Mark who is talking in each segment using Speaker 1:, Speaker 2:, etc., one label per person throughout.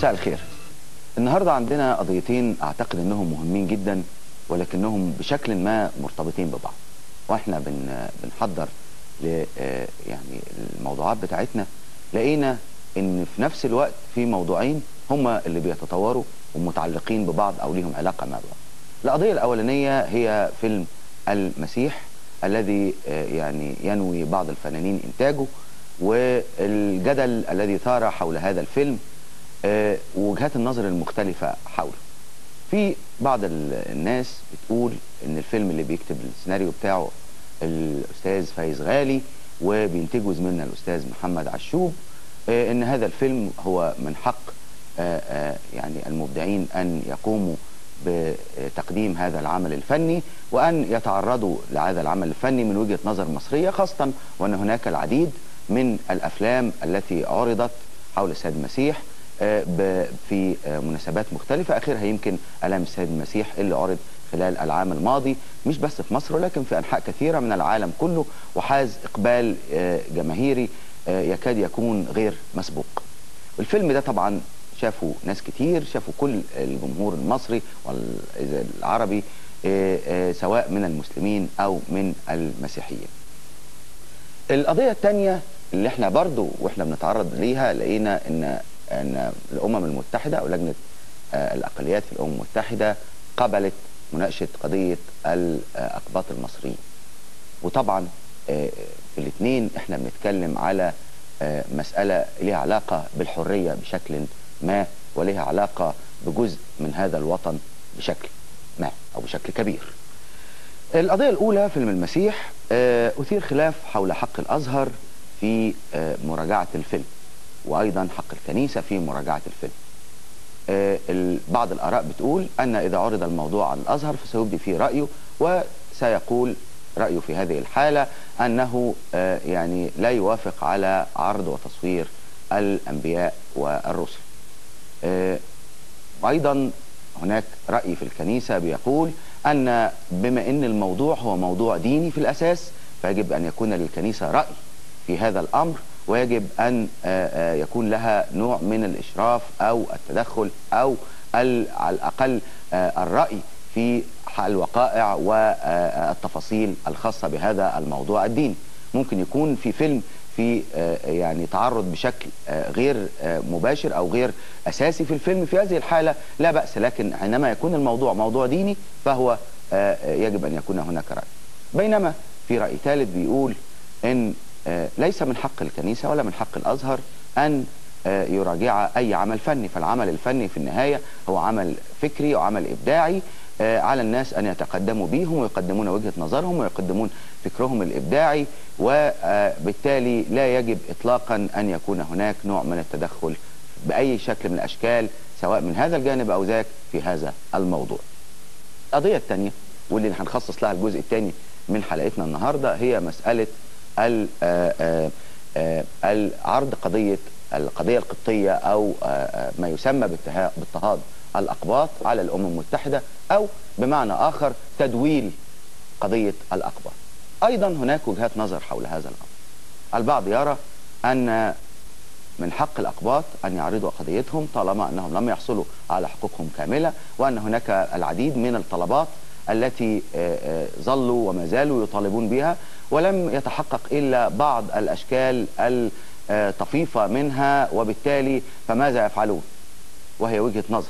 Speaker 1: مساء الخير النهاردة عندنا قضيتين أعتقد أنهم مهمين جدا ولكنهم بشكل ما مرتبطين ببعض وإحنا بن بنحضر ل آه، يعني الموضوعات بتاعتنا لقينا أن في نفس الوقت في موضوعين هما اللي بيتطوروا ومتعلقين ببعض أو ليهم علاقة مع بعض القضية الأولانية هي فيلم المسيح الذي آه، يعني ينوي بعض الفنانين إنتاجه والجدل الذي ثار حول هذا الفيلم آه، ووجهات النظر المختلفة حوله في بعض ال- الناس بتقول ان الفيلم اللي بيكتب السيناريو بتاعه الاستاذ فايز غالي وبينتجه زميلنا الاستاذ محمد عشوب آه، ان هذا الفيلم هو من حق آه، آه، يعني المبدعين ان يقوموا بتقديم هذا العمل الفني وان يتعرضوا لهذا العمل الفني من وجهة نظر مصرية خاصة وان هناك العديد من الافلام التي عرضت حول السيد المسيح آه، ب- في آه، مناسبات مختلفة آخرها يمكن ألام السيد المسيح اللي عرض خلال العام الماضي مش بس في مصر ولكن في أنحاء كثيرة من العالم كله وحاز إقبال آه، جماهيري آه، يكاد يكون غير مسبوق الفيلم ده طبعا شافوا ناس كتير شافوا كل الجمهور المصري والعربي آه، آه، سواء من المسلمين أو من المسيحيين القضية الثانية اللي احنا برضو واحنا بنتعرض ليها لقينا ان ان الامم المتحدة او لجنة آه، الاقليات في الامم المتحدة قبلت مناقشة قضية الاقباط المصريين وطبعا آه، في الاثنين احنا بنتكلم على آه، مسألة لها علاقة بالحرية بشكل ما ولها علاقة بجزء من هذا الوطن بشكل ما او بشكل كبير القضية الأولى فيلم المسيح آه، أثير خلاف حول حق الأزهر في آه، مراجعة الفيلم وأيضا حق الكنيسة في مراجعة الفيلم آه، ال- بعض الآراء بتقول أن إذا عرض الموضوع عن الأزهر فسيبدي فيه رأيه وسيقول رأيه في هذه الحالة أنه آه، يعني لا يوافق على عرض وتصوير الأنبياء والرسل آه، أيضا هناك رأي في الكنيسة بيقول أن بما أن الموضوع هو موضوع ديني في الأساس فيجب أن يكون للكنيسة رأي في هذا الأمر ويجب أن آه، آه، يكون لها نوع من الإشراف أو التدخل أو ال- على الأقل آه، الرأي في الوقائع والتفاصيل الخاصة بهذا الموضوع الديني ممكن يكون في فيلم في آه، يعني تعرض بشكل آه، غير آه، مباشر او غير اساسي في الفيلم في هذه الحاله لا باس لكن عندما يكون الموضوع موضوع ديني فهو آه، يجب ان يكون هناك راي بينما في راي ثالث بيقول ان آه، ليس من حق الكنيسه ولا من حق الازهر ان آه، يراجع اي عمل فني فالعمل الفني في النهايه هو عمل فكري وعمل ابداعي آه، على الناس ان يتقدموا بيهم ويقدمون وجهه نظرهم ويقدمون فكرهم الابداعي وبالتالي لا يجب اطلاقا ان يكون هناك نوع من التدخل باي شكل من الاشكال سواء من هذا الجانب او ذاك في هذا الموضوع. القضيه الثانيه واللي هنخصص لها الجزء الثاني من حلقتنا النهارده هي مساله ال- آه، آه، آه، العرض قضيه القضيه القبطيه او آه، آه، ما يسمى بالتها- باضطهاد الاقباط على الامم المتحده او بمعنى اخر تدويل قضيه الاقباط. ايضا هناك وجهات نظر حول هذا الامر. البعض يرى ان من حق الأقباط أن يعرضوا قضيتهم طالما أنهم لم يحصلوا على حقوقهم كاملة وأن هناك العديد من الطلبات التي آه، آه، ظلوا وما زالوا يطالبون بها ولم يتحقق إلا بعض الأشكال الطفيفة منها وبالتالي فماذا يفعلون وهي وجهة نظر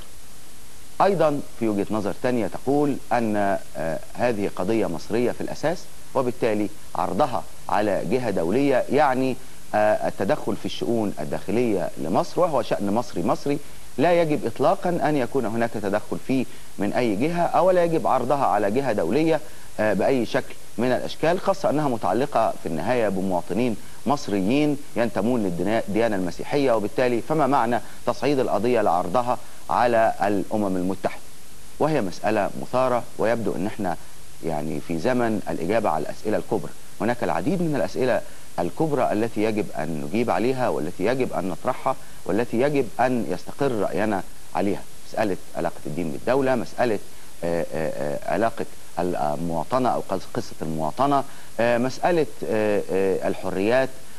Speaker 1: أيضا في وجهة نظر تانية تقول أن آه، هذه قضية مصرية في الأساس وبالتالي عرضها على جهة دولية يعني آه، التدخل في الشؤون الداخلية لمصر وهو شأن مصري مصري لا يجب إطلاقا أن يكون هناك تدخل فيه من أي جهة أو لا يجب عرضها على جهة دولية آه، بأي شكل من الأشكال خاصة أنها متعلقة في النهاية بمواطنين مصريين ينتمون للديانة المسيحية وبالتالي فما معنى تصعيد القضية لعرضها على الأمم المتحدة وهي مسألة مثارة ويبدو أن احنا يعني في زمن الإجابة على الأسئلة الكبرى هناك العديد من الأسئلة الكبرى التي يجب أن نجيب عليها والتي يجب أن نطرحها والتي يجب أن يستقر رأينا عليها مسألة علاقة الدين بالدولة مسألة آه، آه، آه، علاقة المواطنة أو قصة المواطنة آه، مسألة آه، آه، الحريات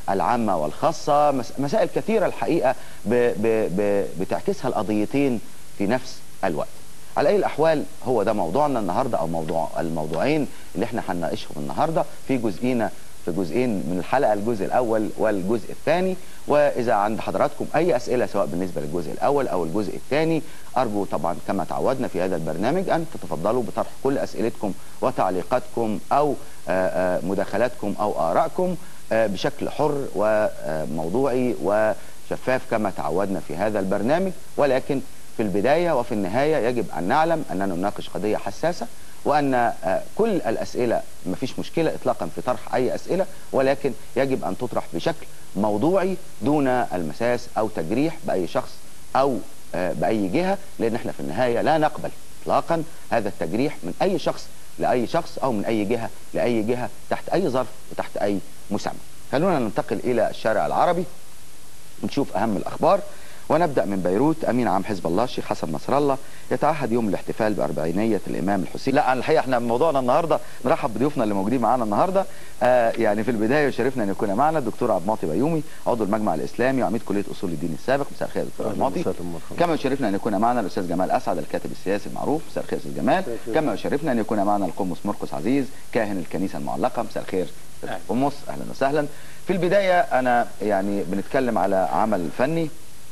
Speaker 1: العامة والخاصة مس- مسائل كثيرة الحقيقة ب ب ب بتعكسها القضيتين في نفس الوقت على أي الأحوال هو ده موضوعنا النهاردة أو موضوع الموضوعين اللي احنا هنناقشهم النهاردة في جزئين في جزئين من الحلقة الجزء الأول والجزء الثاني وإذا عند حضراتكم أي أسئلة سواء بالنسبة للجزء الأول أو الجزء الثاني أرجو طبعا كما تعودنا في هذا البرنامج أن تتفضلوا بطرح كل أسئلتكم وتعليقاتكم أو آه، آه، مداخلاتكم أو آرائكم آه، بشكل حر وموضوعي وشفاف كما تعودنا في هذا البرنامج ولكن في البداية وفي النهاية يجب أن نعلم أننا نناقش قضية حساسة وأن آه، كل الأسئلة مفيش مشكلة إطلاقا في طرح أي أسئلة ولكن يجب أن تطرح بشكل موضوعي دون المساس أو تجريح بأي شخص أو آه، بأي جهة لأن احنا في النهاية لا نقبل إطلاقا هذا التجريح من أي شخص لأي شخص أو من أي جهة لأي جهة تحت أي ظرف وتحت أي مسمى خلونا ننتقل إلى الشارع العربي نشوف أهم الأخبار ونبدأ من بيروت أمين عام حزب الله الشيخ حسن نصر الله يتعهد يوم الاحتفال بأربعينية الإمام الحسين لا أنا الحقيقة احنا موضوعنا النهاردة نرحب بضيوفنا اللي موجودين معانا النهاردة آه يعني في البداية يشرفنا أن يكون معنا الدكتور عبد المعطي بيومي عضو المجمع الإسلامي وعميد كلية أصول الدين السابق مساء الخير يا دكتور عبد
Speaker 2: أهلاً
Speaker 1: المعطي
Speaker 2: وسهلاً مرحبا.
Speaker 1: كما يشرفنا أن يكون معنا الأستاذ جمال أسعد الكاتب السياسي المعروف مساء الخير أستاذ جمال كما يشرفنا أن يكون معنا القمص مرقس عزيز كاهن الكنيسة المعلقة مساء الخير أستاذ القمص أهلا وسهلا في البداية أنا يعني بنتكلم على عمل فني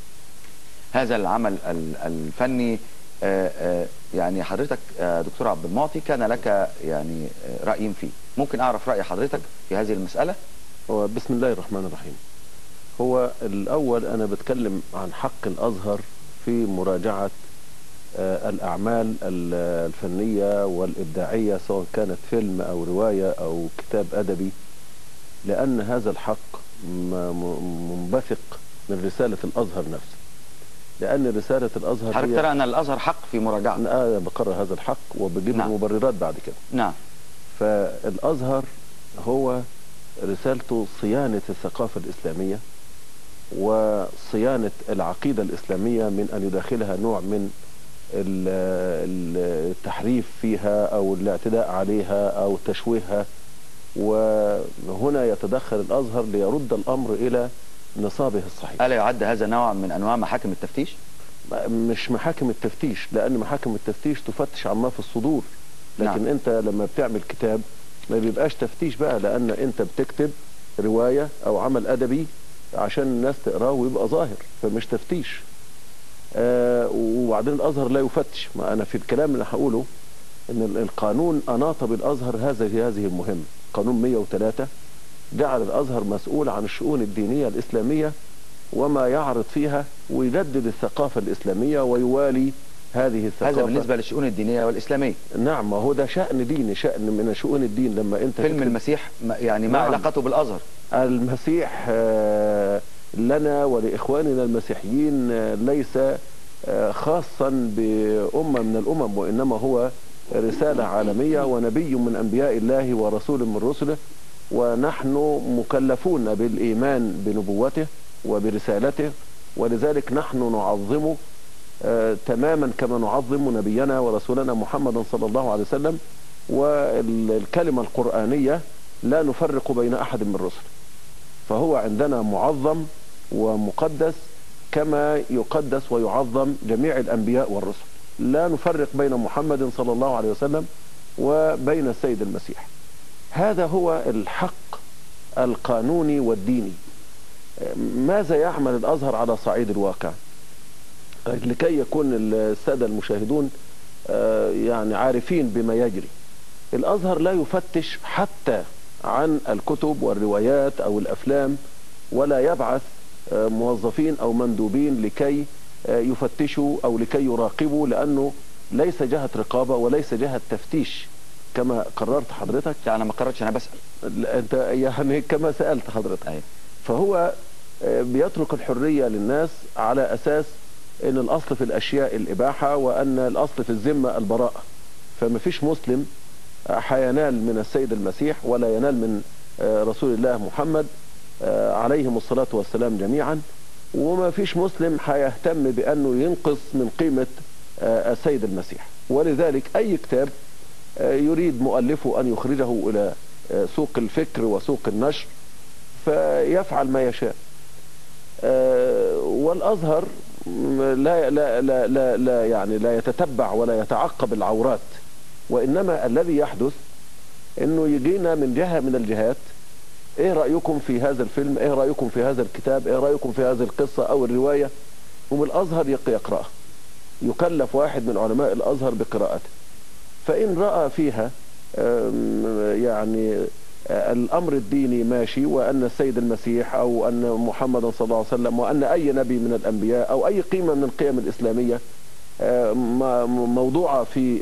Speaker 1: هذا العمل ال- الفني آه، آه، يعني حضرتك آه، دكتور عبد المعطي كان لك يعني آه، رأي فيه ممكن أعرف رأي حضرتك في هذه المسألة
Speaker 2: هو بسم الله الرحمن الرحيم هو الأول أنا بتكلم عن حق الأزهر في مراجعة آه، الأعمال ال- الفنية والإبداعية سواء كانت فيلم أو رواية أو كتاب أدبي لأن هذا الحق م- م- منبثق من رسالة الأزهر نفسه لأن رسالة الأزهر
Speaker 1: حضرتك ترى أن الأزهر حق في مراجعة
Speaker 2: أنا بقرر هذا الحق وبجيب
Speaker 1: نعم.
Speaker 2: المبررات بعد كده
Speaker 1: نعم
Speaker 2: فالأزهر هو رسالته صيانة الثقافة الإسلامية وصيانة العقيدة الإسلامية من أن يداخلها نوع من ال- ال- التحريف فيها أو الاعتداء عليها أو تشويهها وهنا يتدخل الأزهر ليرد الأمر إلى نصابه الصحيح
Speaker 1: ألا يعد هذا نوع من أنواع محاكم التفتيش
Speaker 2: مش محاكم التفتيش لان محاكم التفتيش تفتش عما في الصدور لكن
Speaker 1: نعم.
Speaker 2: نعم. انت لما بتعمل كتاب ما بيبقاش تفتيش بقى لان انت بتكتب رواية او عمل ادبي عشان الناس تقراه ويبقى ظاهر فمش تفتيش آه وبعدين الازهر لا يفتش ما انا في الكلام اللي هقوله ان ال- القانون اناط بالازهر هذه هذه المهمة قانون 103 جعل الازهر مسؤول عن الشؤون الدينية الاسلامية وما يعرض فيها ويجدد الثقافة الإسلامية ويوالي هذه الثقافة
Speaker 1: هذا بالنسبة للشؤون الدينية والإسلامية
Speaker 2: نعم ما هو ده شأن ديني شأن من شؤون الدين لما أنت
Speaker 1: فيلم
Speaker 2: تكتب
Speaker 1: المسيح ما- يعني ما
Speaker 2: نعم.
Speaker 1: علاقته بالأزهر
Speaker 2: المسيح آه، لنا ولإخواننا المسيحيين آه، ليس آه، خاصا بأمة من الأمم وإنما هو رسالة عالمية ونبي من أنبياء الله ورسول من رسله ونحن مكلفون بالإيمان بنبوته وبرسالته ولذلك نحن نعظمه آه، تماما كما نعظم نبينا ورسولنا محمدا صلى الله عليه وسلم والكلمة القرآنية لا نفرق بين أحد من الرسل فهو عندنا معظم ومقدس كما يقدس ويعظم جميع الأنبياء والرسل لا نفرق بين محمد صلى الله عليه وسلم وبين السيد المسيح هذا هو الحق القانوني والديني ماذا يعمل الأزهر على صعيد الواقع لكي يكون السادة المشاهدون آه، يعني عارفين بما يجري الأزهر لا يفتش حتى عن الكتب والروايات أو الأفلام ولا يبعث آه، موظفين أو مندوبين لكي آه، يفتشوا أو لكي يراقبوا لأنه ليس جهة رقابة وليس جهة تفتيش كما قررت حضرتك
Speaker 1: لا أنا ما قررتش أنا بسأل
Speaker 2: لا، أنت يعني كما سألت حضرتك
Speaker 1: أيوة.
Speaker 2: فهو آه، بيترك الحرية للناس على أساس أن الأصل في الأشياء الإباحة وأن الأصل في الذمة البراءة فما فيش مسلم آه، حينال من السيد المسيح ولا ينال من آه، رسول الله محمد آه، عليهم الصلاة والسلام جميعا وما فيش مسلم هيهتم بأنه ينقص من قيمة آه، السيد المسيح ولذلك أي كتاب آه، يريد مؤلفه أن يخرجه إلى آه، سوق الفكر وسوق النشر فيفعل ما يشاء آه، والازهر م- لا لا لا لا, لا يعني لا يتتبع ولا يتعقب العورات وانما الذي يحدث انه يجينا من جهه من الجهات ايه رايكم في هذا الفيلم ايه رايكم في هذا الكتاب ايه رايكم في هذه القصه او الروايه هم الازهر يق- يقراها يكلف واحد من علماء الازهر بقراءته فان راى فيها آم، يعني آه، الامر الديني ماشي وان السيد المسيح او ان محمدا صلى الله عليه وسلم وان اي نبي من الانبياء او اي قيمه من القيم الاسلاميه آه، م- موضوعه في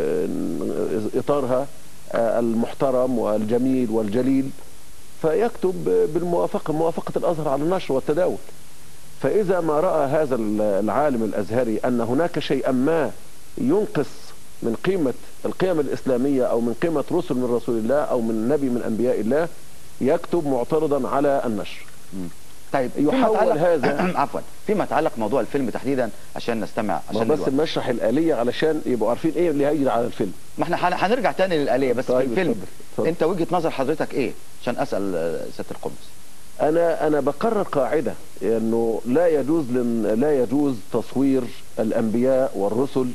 Speaker 2: آه، اطارها آه، المحترم والجميل والجليل فيكتب بالموافقه موافقه الازهر على النشر والتداول فاذا ما راى هذا العالم الازهري ان هناك شيئا ما ينقص من قيمه القيم الاسلاميه او من قيمه رسل من رسول الله او من نبي من انبياء الله يكتب معترضا على النشر
Speaker 1: طيب فيما
Speaker 2: يحول
Speaker 1: يتعلق-
Speaker 2: هذا-
Speaker 1: عفوا فيما يتعلق موضوع الفيلم تحديدا عشان نستمع
Speaker 2: ما
Speaker 1: عشان
Speaker 2: بس
Speaker 1: الوقت.
Speaker 2: نشرح الاليه علشان يبقوا عارفين ايه اللي هيجري على الفيلم
Speaker 1: ما احنا هن- هنرجع تاني للآلية بس
Speaker 2: طيب،
Speaker 1: في الفيلم
Speaker 2: اتفضل، اتفضل.
Speaker 1: انت وجهة نظر حضرتك ايه عشان اسأل آه، سيادة القمص
Speaker 2: انا انا بقرر قاعده انه لا يجوز لن لا يجوز تصوير الانبياء والرسل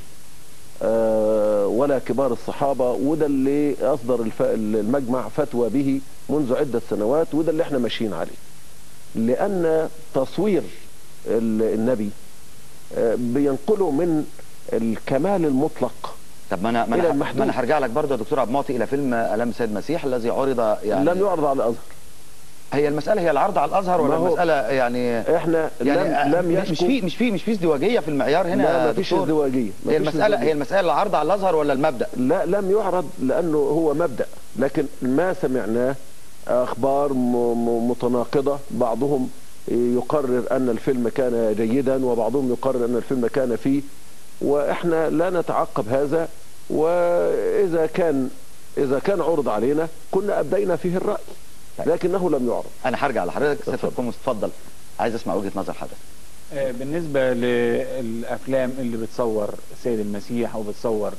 Speaker 2: آه، ولا كبار الصحابه وده اللي اصدر الف- المجمع فتوى به منذ عده سنوات وده اللي احنا ماشيين عليه لان تصوير ال- النبي آه، بينقله من الكمال المطلق
Speaker 1: طب ما انا ما
Speaker 2: إلى
Speaker 1: انا,
Speaker 2: المحدود.
Speaker 1: ما أنا هرجع لك برضه يا دكتور عبد المعطي الى فيلم الام السيد المسيح الذي عرض يعني
Speaker 2: لم يعرض على الازهر
Speaker 1: هي المسألة هي العرض على الازهر
Speaker 2: ما
Speaker 1: ولا
Speaker 2: هو-
Speaker 1: المسألة يعني
Speaker 2: احنا
Speaker 1: يعني
Speaker 2: لم لم
Speaker 1: مش
Speaker 2: يشكو
Speaker 1: في مش في مش في ازدواجية في المعيار هنا
Speaker 2: لا
Speaker 1: يا
Speaker 2: مفيش
Speaker 1: دكتور؟
Speaker 2: ازدواجيه
Speaker 1: هي
Speaker 2: مفيش
Speaker 1: المسألة
Speaker 2: ازدواجية.
Speaker 1: هي المسألة العرض على الازهر ولا المبدأ
Speaker 2: لا لم يعرض لانه هو مبدا لكن ما سمعناه اخبار م- م- متناقضه بعضهم يقرر ان الفيلم كان جيدا وبعضهم يقرر ان الفيلم كان فيه واحنا لا نتعقب هذا واذا كان اذا كان عرض علينا كنا ابدينا فيه الراي
Speaker 1: طيب.
Speaker 2: لكنه لم يعرض
Speaker 1: انا هرجع لحضرتك سيادة
Speaker 2: اتفضل.
Speaker 1: القمص اتفضل عايز اسمع وجهة نظر حضرتك
Speaker 3: آه، بالنسبة للأفلام اللي بتصور السيد المسيح وبتصور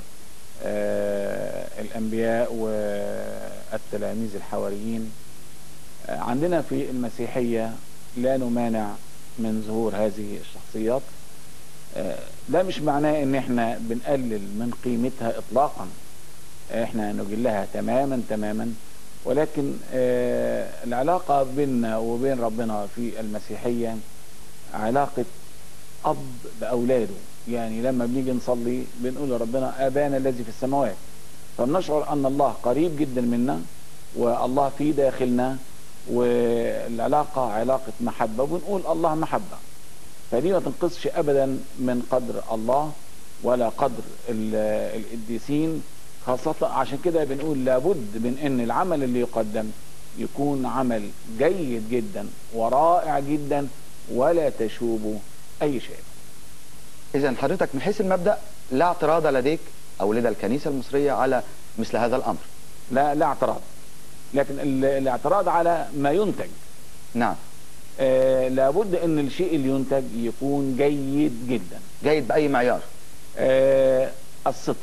Speaker 3: آه، الأنبياء والتلاميذ الحواريين آه، عندنا في المسيحية لا نمانع من ظهور هذه الشخصيات آه، ده مش معناه ان احنا بنقلل من قيمتها اطلاقا احنا نجلها تماما تماما ولكن آه، العلاقة بيننا وبين ربنا في المسيحية علاقة أب بأولاده يعني لما بنيجي نصلي بنقول لربنا أبانا الذي في السماوات فبنشعر أن الله قريب جدا منا والله في داخلنا والعلاقة علاقة محبة وبنقول الله محبة فدي ما تنقصش أبدا من قدر الله ولا قدر ال- القديسين خاصة عشان كده بنقول لابد من ان العمل اللي يقدم يكون عمل جيد جدا ورائع جدا ولا تشوبه اي شيء
Speaker 1: اذا حضرتك من حيث المبدأ لا اعتراض لديك او لدى الكنيسة المصرية على مثل هذا الامر
Speaker 3: لا لا اعتراض لكن ال- الاعتراض على ما ينتج
Speaker 1: نعم
Speaker 3: آه لابد ان الشيء اللي ينتج يكون جيد جدا
Speaker 1: جيد بأي معيار
Speaker 3: آه الصدق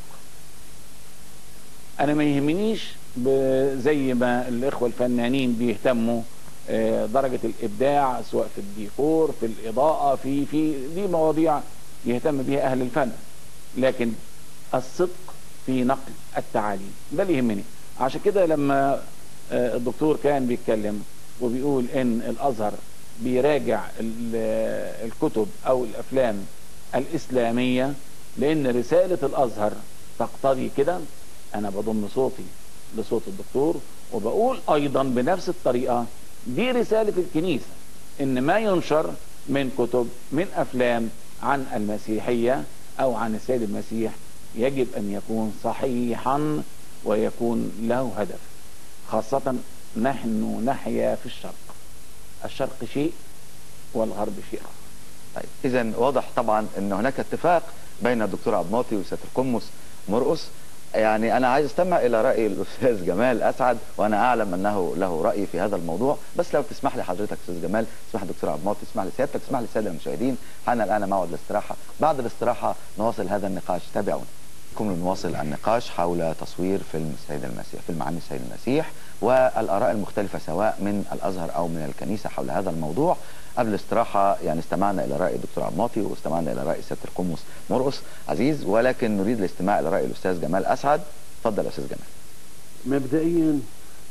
Speaker 3: انا ما يهمنيش ب- زي ما الاخوه الفنانين بيهتموا آه، درجه الابداع سواء في الديكور في الاضاءه في في دي مواضيع يهتم بها اهل الفن لكن الصدق في نقل التعاليم ده اللي يهمني عشان كده لما آه، الدكتور كان بيتكلم وبيقول ان الازهر بيراجع ال- الكتب او الافلام الاسلاميه لان رساله الازهر تقتضي كده انا بضم صوتي لصوت الدكتور وبقول ايضا بنفس الطريقه دي رساله الكنيسه ان ما ينشر من كتب من افلام عن المسيحيه او عن السيد المسيح يجب ان يكون صحيحا ويكون له هدف خاصه نحن نحيا في الشرق الشرق شيء والغرب شيء اخر
Speaker 1: طيب اذا واضح طبعا ان هناك اتفاق بين الدكتور عبد المعطي وسياده القمص مرقص يعني انا عايز استمع الى راي الاستاذ جمال اسعد وانا اعلم انه له راي في هذا الموضوع بس لو تسمح لي حضرتك استاذ جمال تسمح للدكتور عبد المعطي تسمح لسيادتك تسمح للساده المشاهدين حان الان موعد الاستراحه بعد الاستراحه نواصل هذا النقاش تابعونا بكم نواصل النقاش حول تصوير فيلم السيد المسيح فيلم عن السيد المسيح والآراء المختلفة سواء من الأزهر أو من الكنيسة حول هذا الموضوع قبل الاستراحة يعني استمعنا إلى رأي الدكتور عماطي واستمعنا إلى رأي سيادة القمص مرقص عزيز ولكن نريد الاستماع إلى رأي الأستاذ جمال أسعد تفضل يا أستاذ جمال
Speaker 4: مبدئيا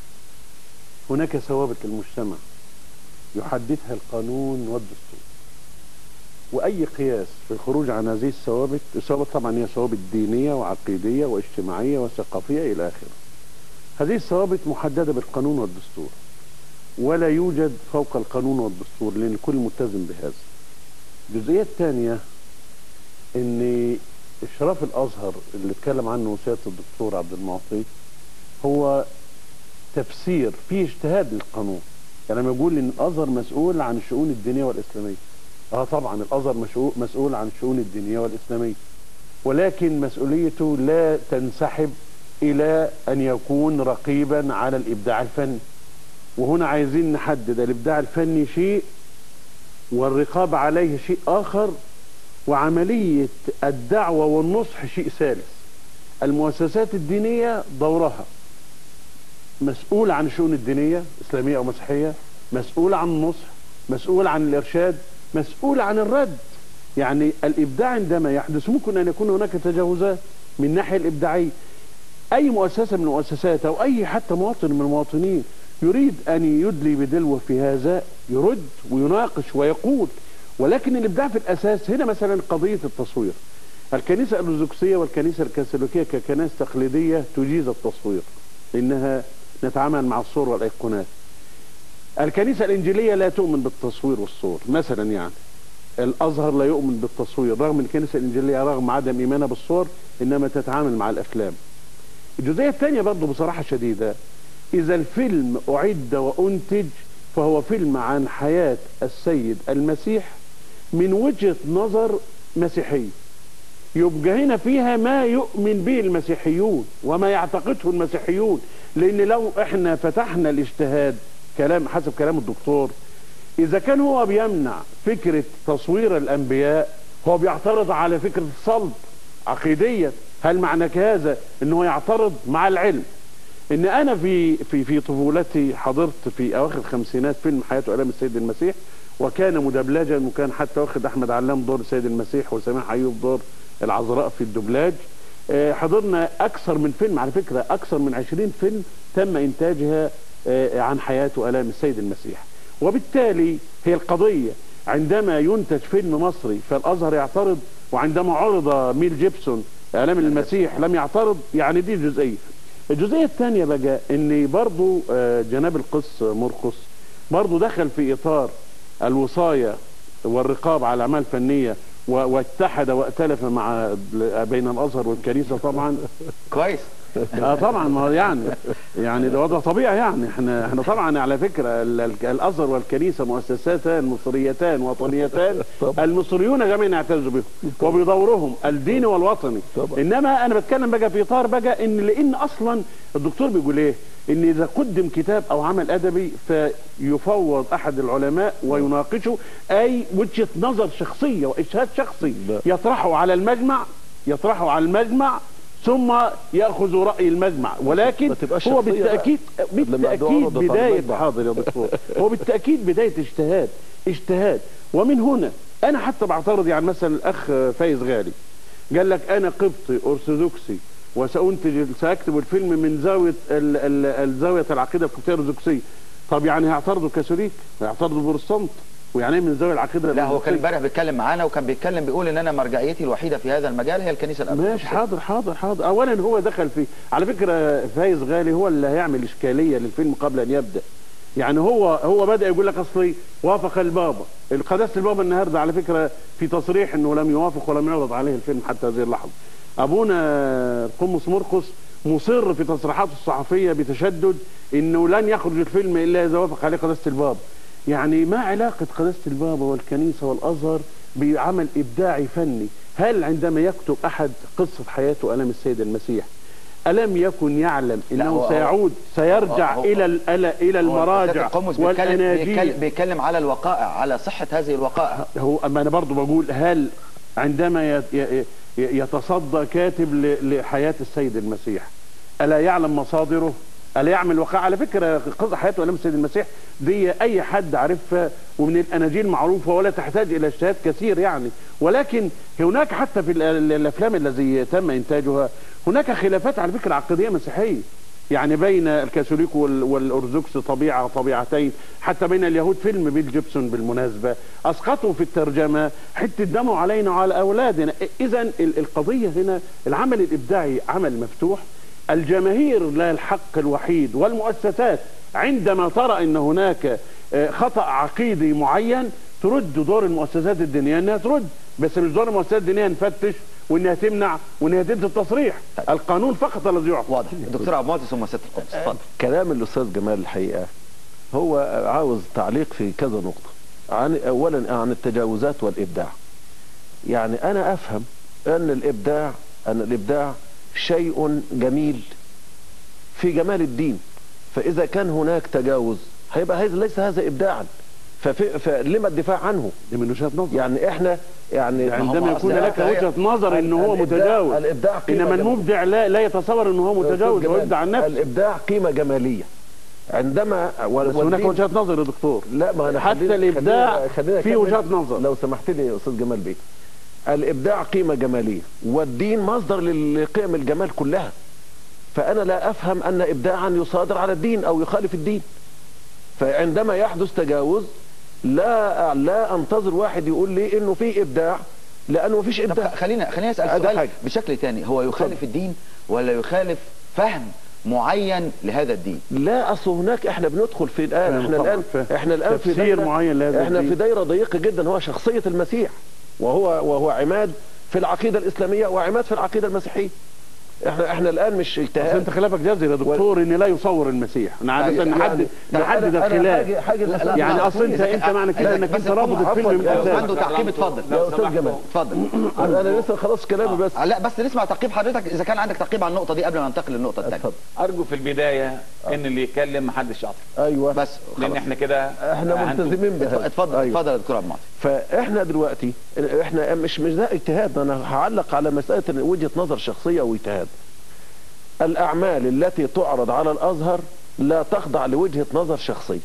Speaker 4: هناك ثوابت للمجتمع يحددها القانون والدستور واي قياس في الخروج عن هذه الثوابت الثوابت طبعا هي ثوابت دينيه وعقيديه واجتماعيه وثقافيه الى اخره هذه الثوابت محدده بالقانون والدستور ولا يوجد فوق القانون والدستور لان الكل ملتزم بهذا الجزئيه الثانيه ان اشراف الازهر اللي اتكلم عنه سياده الدكتور عبد المعطي هو تفسير فيه اجتهاد للقانون يعني لما يقول ان الازهر مسؤول عن الشؤون الدينيه والاسلاميه اه طبعا الازهر مشؤو- مسؤول عن الشؤون الدينيه والاسلاميه ولكن مسؤوليته لا تنسحب الى ان يكون رقيبا على الابداع الفني وهنا عايزين نحدد الابداع الفني شيء والرقابه عليه شيء اخر وعمليه الدعوه والنصح شيء ثالث المؤسسات الدينيه دورها مسؤول عن الشؤون الدينيه اسلاميه او مسيحيه مسؤول عن النصح مسؤول عن الارشاد مسؤول عن الرد يعني الابداع عندما يحدث ممكن ان يكون هناك تجاوزات من الناحيه الابداعيه اي مؤسسه من المؤسسات او اي حتى مواطن من المواطنين يريد ان يدلي بدلوه في هذا يرد ويناقش ويقول ولكن الابداع في الاساس هنا مثلا قضيه التصوير الكنيسه الارثوذكسيه والكنيسه الكاثوليكيه ككنائس تقليديه تجيز التصوير انها نتعامل مع الصور والايقونات الكنيسه الانجيليه لا تؤمن بالتصوير والصور مثلا يعني الازهر لا يؤمن بالتصوير رغم ان الكنيسه الانجيليه رغم عدم ايمانها بالصور انما تتعامل مع الافلام الجزئيه الثانيه برضه بصراحه شديده اذا الفيلم اعد وانتج فهو فيلم عن حياه السيد المسيح من وجهه نظر مسيحيه يبقى هنا فيها ما يؤمن به المسيحيون وما يعتقده المسيحيون لان لو احنا فتحنا الاجتهاد كلام حسب كلام الدكتور اذا كان هو بيمنع فكره تصوير الانبياء هو بيعترض على فكره الصلب عقيديا هل معنى هذا ان هو يعترض مع العلم ان انا في في في طفولتي حضرت في اواخر الخمسينات فيلم حياه والام السيد المسيح وكان مدبلجا وكان حتى واخد احمد علام دور السيد المسيح وسماح ايوب دور العذراء في الدبلاج آه، حضرنا اكثر من فيلم على فكره اكثر من 20 فيلم تم انتاجها آه، عن حياه والام السيد المسيح وبالتالي هي القضيه عندما ينتج فيلم مصري فالازهر يعترض وعندما عرض ميل جيبسون الام المسيح لم يعترض يعني دي جزئيه الجزئيه الثانيه بقى ان برضو آه، جناب القس مرقس برضو دخل في اطار الوصايه والرقابه على الاعمال الفنيه و- واتحد وائتلف مع بين الازهر والكنيسه طبعا
Speaker 1: كويس
Speaker 4: اه طبعا ما هو يعني يعني ده وضع طبيعي يعني احنا احنا طبعا على فكره ال- ال- الازهر والكنيسه مؤسساتان مصريتان وطنيتان المصريون جميعا يعتزوا بهم وبدورهم الديني والوطني
Speaker 2: طبعا.
Speaker 4: انما انا بتكلم بقى في اطار بقى ان لان اصلا الدكتور بيقول ايه ان اذا قدم كتاب او عمل ادبي فيفوض احد العلماء ويناقشه اي وجهه نظر شخصيه واجتهاد شخصي
Speaker 2: لا.
Speaker 4: يطرحه على المجمع يطرحه على المجمع ثم ياخذ راي المجمع ولكن
Speaker 2: ما تبقاش
Speaker 4: هو
Speaker 2: شخصية
Speaker 4: بالتاكيد
Speaker 2: لما ده
Speaker 4: بالتاكيد
Speaker 2: عرضت على
Speaker 4: بدايه
Speaker 2: المجمع.
Speaker 4: حاضر يا دكتور هو بالتاكيد بدايه اجتهاد اجتهاد ومن هنا انا حتى بعترض يعني مثلا الاخ فايز غالي قال لك انا قبطي ارثوذكسي وسانتج ساكتب الفيلم من زاويه ال- ال- الزاويه العقيده القبطيه الارثوذكسيه طب يعني هيعترضوا كاثوليك هيعترضوا بروتستانت ويعني ايه من زاويه العقيده
Speaker 1: لا هو كان
Speaker 4: الأرثوذكسية؟
Speaker 1: امبارح بيتكلم معانا وكان بيتكلم بيقول ان انا مرجعيتي الوحيده في هذا المجال هي الكنيسه الارثوذكسيه
Speaker 4: ماشي حاضر حاضر حاضر اولا هو دخل في على فكره فايز غالي هو اللي هيعمل اشكاليه للفيلم قبل ان يبدا يعني هو هو بدا يقول لك اصلي وافق البابا القداسه البابا النهارده على فكره في تصريح انه لم يوافق ولم يعرض عليه الفيلم حتى هذه اللحظه ابونا القمص مرقس مصر في تصريحاته الصحفيه بتشدد انه لن يخرج الفيلم الا اذا وافق عليه قداسه البابا يعني ما علاقه قداسه البابا والكنيسه والازهر بعمل ابداعي فني هل عندما يكتب احد قصه حياته الم السيد المسيح الم يكن يعلم
Speaker 1: لا،
Speaker 4: انه
Speaker 1: هو- هو-
Speaker 4: سيعود سيرجع
Speaker 1: هو-
Speaker 4: الى ال- الى الى
Speaker 1: هو
Speaker 4: المراجع
Speaker 1: سيادة القمص بيتكلم, بيتكلم,
Speaker 4: والاناجيل
Speaker 1: بيتكلم على الوقائع على صحه هذه الوقائع
Speaker 4: هو اما انا برضو بقول هل عندما يت- ي- ي- يتصدى كاتب ل- لحياه السيد المسيح الا يعلم مصادره الا يعمل وقع على فكره قصه حياه والام السيد المسيح دي اي حد عارفها ومن الاناجيل معروفه ولا تحتاج الى اجتهاد كثير يعني ولكن هناك حتى في ال- ال- الافلام الذي تم انتاجها هناك خلافات على فكره عقديه مسيحيه يعني بين الكاثوليك وال- والارثوذكس طبيعه طبيعتين حتى بين اليهود فيلم بيل جيبسون بالمناسبه اسقطوا في الترجمه حته دموا علينا وعلى اولادنا اذا ال- القضيه هنا العمل الابداعي عمل مفتوح الجماهير لها الحق الوحيد والمؤسسات عندما ترى ان هناك آه، خطا عقيدي معين ترد دور المؤسسات الدينيه انها ترد بس مش دور المؤسسات الدينيه نفتش وانها تمنع وانها تدي التصريح القانون فقط الذي يعطي
Speaker 1: واضح دكتور عبد المعطي ثم ست القدس اتفضل
Speaker 2: كلام الاستاذ جمال الحقيقه هو عاوز تعليق في كذا نقطه عن اولا عن التجاوزات والابداع يعني انا افهم ان الابداع ان الابداع شيء جميل في جمال الدين فاذا كان هناك تجاوز هيبقى هذا ليس هذا ابداعا ففي فلما الدفاع عنه
Speaker 4: دي من وجهه نظر
Speaker 2: يعني احنا يعني
Speaker 4: يعني
Speaker 1: هم
Speaker 4: عندما يكون
Speaker 1: أصل
Speaker 4: لك
Speaker 1: هي-
Speaker 4: وجهه نظر ان هو
Speaker 2: الإبداع-
Speaker 4: متجاوز
Speaker 2: الابداع قيمة
Speaker 4: انما
Speaker 2: جمالية.
Speaker 4: المبدع لا لا يتصور ان هو متجاوز
Speaker 2: أستاذ
Speaker 4: ويبدع عن
Speaker 2: جمال،
Speaker 4: نفسه
Speaker 2: الابداع قيمه جماليه عندما
Speaker 4: بس هناك وجهات نظر يا دكتور
Speaker 2: لا ما أنا
Speaker 4: حتى
Speaker 2: خلينا-
Speaker 4: الابداع
Speaker 2: خلينا- خلينا
Speaker 4: في
Speaker 2: أكمل.
Speaker 4: وجهات نظر
Speaker 2: لو سمحت لي يا استاذ جمال بيه الابداع قيمه جماليه والدين مصدر لقيم الجمال كلها فانا لا افهم ان ابداعا يصادر على الدين او يخالف الدين فعندما يحدث تجاوز لا لا انتظر واحد يقول لي انه في ابداع لانه مفيش
Speaker 1: طب
Speaker 2: ابداع
Speaker 1: خ- خلينا خلينا اسال
Speaker 2: هذا
Speaker 1: سؤال
Speaker 2: حاجة.
Speaker 1: بشكل تاني هو يخالف الدين ولا يخالف فهم معين لهذا الدين
Speaker 2: لا اصل هناك احنا بندخل في الان
Speaker 4: فاهم
Speaker 2: احنا
Speaker 4: طبعاً،
Speaker 2: الان
Speaker 4: فاهم.
Speaker 2: احنا الان في
Speaker 4: تفسير
Speaker 2: دايره
Speaker 4: معين لهذا
Speaker 2: احنا
Speaker 4: الدين.
Speaker 2: في دايره ضيقه جدا هو شخصيه المسيح وهو وهو عماد في العقيده الاسلاميه وعماد في العقيده المسيحيه احنا احنا الان مش
Speaker 4: اصل
Speaker 2: اجتهاد
Speaker 4: انت خلافك جذر يا دكتور ان لا يصور المسيح انا عاده
Speaker 1: يعني-
Speaker 4: نحدد
Speaker 2: يعني
Speaker 4: نحدد
Speaker 2: أنا- أنا
Speaker 4: الخلاف
Speaker 2: حاجة- حاجة
Speaker 1: لا،
Speaker 2: الأساس-
Speaker 4: يعني
Speaker 1: لا،
Speaker 4: اصل انت
Speaker 1: إذا-
Speaker 4: انت معنى كده
Speaker 1: إذا
Speaker 4: انك
Speaker 1: بس
Speaker 4: انت رابط
Speaker 1: عفواً،
Speaker 4: الفيلم من
Speaker 1: لو
Speaker 4: الاساس
Speaker 1: عنده تعقيب اتفضل
Speaker 2: يا استاذ جمال
Speaker 1: اتفضل
Speaker 2: انا لسه خلاص كلامي بس
Speaker 1: آه، لا بس نسمع تعقيب حضرتك اذا كان عندك تعقيب على النقطه دي قبل ما ننتقل للنقطه الثانيه
Speaker 2: اتفضل
Speaker 3: ارجو في البدايه ان اللي يتكلم محدش يعطل
Speaker 2: ايوه
Speaker 1: بس
Speaker 3: لان
Speaker 1: خلاص.
Speaker 3: احنا كده
Speaker 2: احنا
Speaker 3: هنتوه.
Speaker 2: ملتزمين بها
Speaker 1: اتفضل
Speaker 2: أيوة.
Speaker 1: اتفضل يا دكتور عبد المعطي
Speaker 2: فاحنا دلوقتي احنا مش مش ده اجتهاد انا هعلق على مساله إن وجهه نظر شخصيه واجتهاد الاعمال التي تعرض على الازهر لا تخضع لوجهه نظر شخصيه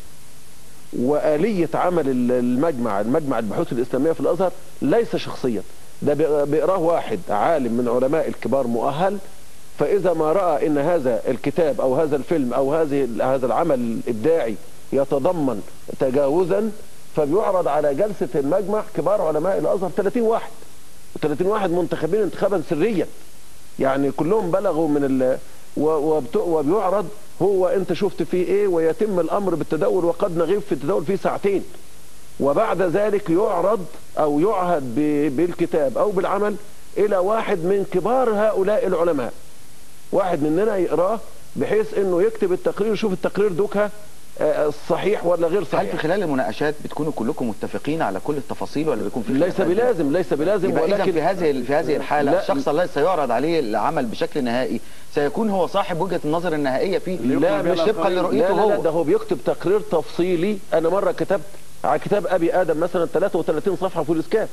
Speaker 2: واليه عمل ال- المجمع المجمع البحوث الاسلاميه في الازهر ليس شخصيا ده بيق- بيقراه واحد عالم من علماء الكبار مؤهل فاذا ما راى ان هذا الكتاب او هذا الفيلم او هذه هذا العمل الابداعي يتضمن تجاوزا فبيعرض على جلسه المجمع كبار علماء الازهر 30 واحد و30 واحد منتخبين انتخابا سريا يعني كلهم بلغوا من ال و- وبت- وبيعرض هو انت شفت فيه ايه ويتم الامر بالتداول وقد نغيب في التداول فيه ساعتين وبعد ذلك يعرض او يعهد ب- بالكتاب او بالعمل الى واحد من كبار هؤلاء العلماء واحد مننا يقراه بحيث انه يكتب التقرير يشوف التقرير دوكها آه، صحيح ولا غير
Speaker 1: هل في
Speaker 2: صحيح
Speaker 1: خلال المناقشات بتكونوا كلكم متفقين على كل التفاصيل ولا بيكون في
Speaker 2: ليس
Speaker 1: خلافات؟
Speaker 2: بلازم ليس بلازم
Speaker 1: يبقى اذا
Speaker 2: ولكن
Speaker 1: في هذه في هذه الحاله
Speaker 2: لا.
Speaker 1: الشخص الذي سيعرض عليه العمل بشكل نهائي سيكون هو صاحب وجهه النظر النهائيه فيه
Speaker 2: لا
Speaker 1: مش
Speaker 2: مش
Speaker 1: طبقا
Speaker 2: لا
Speaker 1: لرؤيته
Speaker 2: لا, لا
Speaker 1: هو
Speaker 2: ده هو بيكتب تقرير تفصيلي انا مره كتبت على كتاب ابي ادم مثلا 33 صفحه في الاسكان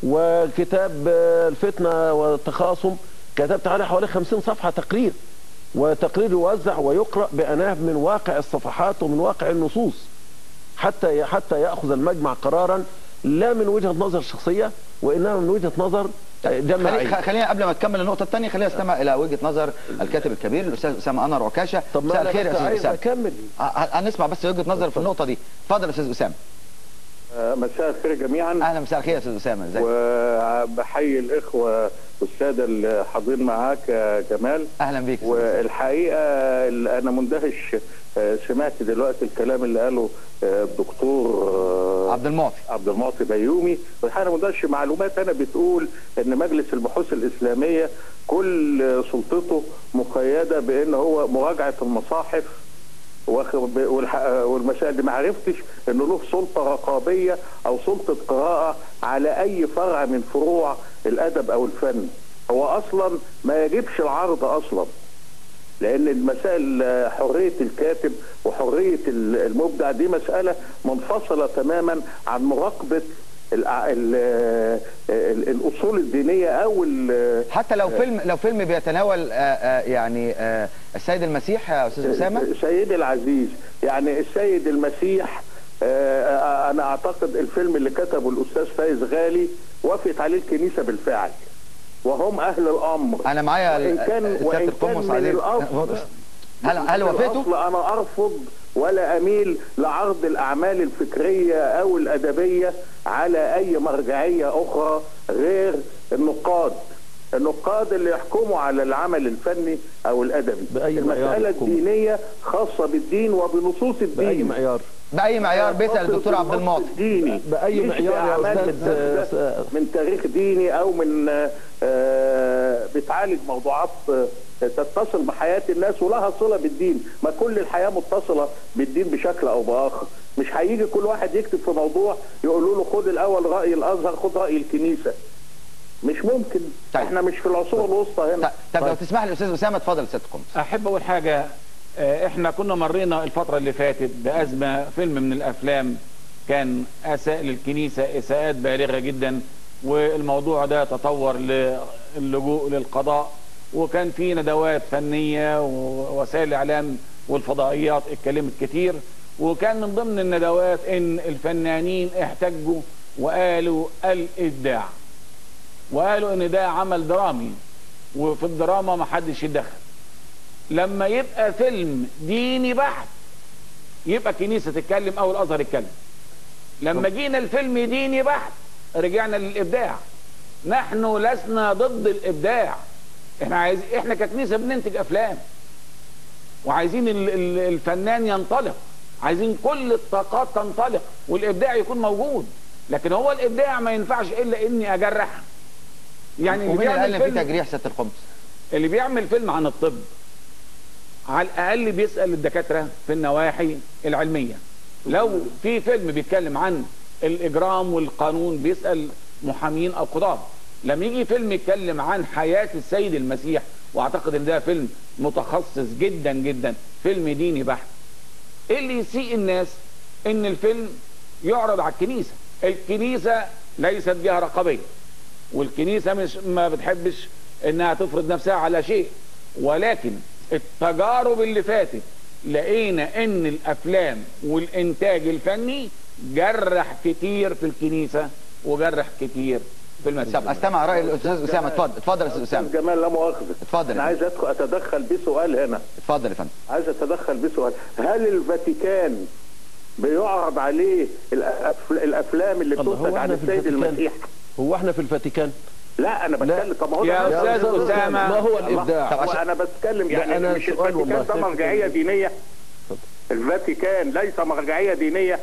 Speaker 2: وكتاب آه، الفتنه والتخاصم كتبت عليه حوالي 50 صفحه تقرير وتقرير يوزع ويقرا باناه من واقع الصفحات ومن واقع النصوص حتى حتى ياخذ المجمع قرارا لا من وجهه نظر شخصيه وانما من وجهه نظر آه،
Speaker 1: خلي
Speaker 2: جماعيه
Speaker 1: خ- خلينا قبل ما تكمل النقطه الثانيه خلينا نستمع الى وجهه نظر الكاتب الكبير الاستاذ اسامه انور عكاشه
Speaker 2: طب ما
Speaker 1: مساء
Speaker 2: انا
Speaker 1: الخير يا
Speaker 2: بس
Speaker 1: استاذ
Speaker 2: عايز
Speaker 1: اسامه
Speaker 2: اكمل
Speaker 1: ه- ه- هنسمع بس وجهه نظر في النقطه دي اتفضل يا استاذ اسامه
Speaker 5: آه، مساء الخير جميعا
Speaker 1: اهلا مساء الخير يا استاذ اسامه ازيك
Speaker 5: وبحيي الاخوه والساده الحاضرين معاك يا جمال
Speaker 1: اهلا بيك يا أستاذ أسامة.
Speaker 5: والحقيقه ال- انا مندهش آه، سمعت دلوقتي الكلام اللي قاله آه، الدكتور آه،
Speaker 1: عبد المعطي
Speaker 5: عبد المعطي بيومي والحقيقه ما مندهش معلومات انا بتقول ان مجلس البحوث الاسلاميه كل سلطته مقيده بان هو مراجعه المصاحف واخد ب- والح- والمسائل دي ما عرفتش انه له سلطه رقابيه او سلطه قراءه على اي فرع من فروع الادب او الفن هو اصلا ما يجبش العرض اصلا لان المسائل آه، حريه الكاتب وحريه ال- المبدع دي مساله منفصله تماما عن مراقبه الع- ال- ال- الاصول الدينيه او ال-
Speaker 1: حتى لو فيلم لو فيلم بيتناول آه، آه، يعني آه، السيد المسيح يا استاذ اسامه
Speaker 5: سيدي العزيز يعني السيد المسيح آه، انا اعتقد الفيلم اللي كتبه الاستاذ فايز غالي وافقت عليه الكنيسه بالفعل وهم اهل الامر
Speaker 1: انا معايا
Speaker 5: وإن
Speaker 1: ال-
Speaker 5: كان-
Speaker 1: السيادة
Speaker 5: وإن كان
Speaker 1: القمص
Speaker 5: من
Speaker 1: عزيز
Speaker 5: الأصل-
Speaker 1: هل هل
Speaker 5: من
Speaker 1: وافقتوا؟
Speaker 5: الأصل انا ارفض ولا اميل لعرض الاعمال الفكريه او الادبيه على اي مرجعيه اخرى غير النقاد النقاد اللي يحكموا على العمل الفني او الادبي
Speaker 2: بأي معيار
Speaker 5: المساله
Speaker 2: يحكموا؟
Speaker 5: الدينيه خاصه بالدين وبنصوص الدين
Speaker 2: باي معيار
Speaker 1: باي معيار بيسال
Speaker 5: تصل
Speaker 1: الدكتور
Speaker 5: في
Speaker 1: عبد
Speaker 5: النص
Speaker 1: المعطي
Speaker 5: الديني
Speaker 2: بأي
Speaker 5: مش
Speaker 2: معيار يا
Speaker 5: بأعمال
Speaker 2: أستاذ-
Speaker 5: متاخدة
Speaker 2: س-
Speaker 5: من تاريخ ديني او من آه، آه، بتعالج موضوعات آه، تتصل بحياه الناس ولها صله بالدين ما كل الحياه متصله بالدين بشكل او باخر مش هيجي كل واحد يكتب في موضوع يقولوا له خد الاول راي الازهر خد راي الكنيسه مش ممكن
Speaker 1: طيب.
Speaker 5: احنا مش في العصور الوسطى هنا
Speaker 1: طب لو تسمح لي استاذ اسامه اتفضل يا سياده القمص
Speaker 3: احب اقول حاجه آه، احنا كنا مرينا الفتره اللي فاتت بازمه فيلم من الافلام كان اساء للكنيسه اساءات بالغه جدا والموضوع ده تطور للجوء للقضاء وكان في ندوات فنيه ووسائل الاعلام والفضائيات اتكلمت كتير وكان من ضمن الندوات ان الفنانين احتجوا وقالوا الابداع وقالوا ان ده عمل درامي وفي الدراما ما حدش يتدخل لما يبقى فيلم ديني بحت يبقى الكنيسه تتكلم او الازهر يتكلم لما جينا الفيلم ديني بحت رجعنا للابداع نحن لسنا ضد الابداع احنا عايز احنا ككنيسه بننتج افلام وعايزين ال- ال- الفنان ينطلق عايزين كل الطاقات تنطلق والابداع يكون موجود لكن هو الابداع ما ينفعش الا اني اجرح يعني اللي
Speaker 1: ومين اللي قال
Speaker 3: بيعمل
Speaker 1: ان في
Speaker 3: فيلم
Speaker 1: تجريح سياده القمص؟
Speaker 3: اللي بيعمل فيلم عن الطب على الاقل بيسال الدكاتره في النواحي العلميه لو في فيلم بيتكلم عن الاجرام والقانون بيسال محامين او قضاه لما يجي فيلم يتكلم عن حياه السيد المسيح واعتقد ان ده فيلم متخصص جدا جدا فيلم ديني بحت ايه اللي يسيء الناس ان الفيلم يعرض على الكنيسه الكنيسه ليست جهه رقابيه والكنيسه مش ما بتحبش انها تفرض نفسها على شيء ولكن التجارب اللي فاتت لقينا ان الافلام والانتاج الفني جرح كتير في الكنيسه وجرح كتير في المسيح
Speaker 1: طب استمع راي الاستاذ اسامه اتفضل اتفضل يا استاذ اسامه
Speaker 5: استاذ جمال لا مؤاخذه
Speaker 1: اتفضل
Speaker 5: انا
Speaker 1: يا
Speaker 5: عايز أدخل اتدخل بسؤال هنا
Speaker 1: اتفضل يا فندم
Speaker 5: عايز اتدخل بسؤال هل الفاتيكان بيعرض عليه الأف- الافلام اللي
Speaker 2: الله، هو
Speaker 5: بتنتج عن
Speaker 2: احنا في
Speaker 5: السيد
Speaker 2: الفاتيكان؟
Speaker 5: المسيح
Speaker 2: هو احنا في الفاتيكان
Speaker 5: لا انا بتكلم طب ما هو
Speaker 3: يا
Speaker 5: ده-
Speaker 3: أستاذ أسامة،
Speaker 2: ما هو
Speaker 5: الله.
Speaker 2: الابداع
Speaker 1: طب
Speaker 5: هو
Speaker 1: عشان-
Speaker 5: انا بتكلم
Speaker 2: لا،
Speaker 5: يعني
Speaker 2: أنا
Speaker 5: مش
Speaker 2: سؤال والله،
Speaker 5: الفاتيكان ده
Speaker 2: سيادة
Speaker 5: مرجعيه
Speaker 2: الكريم.
Speaker 5: دينيه الفاتيكان ليس مرجعيه دينيه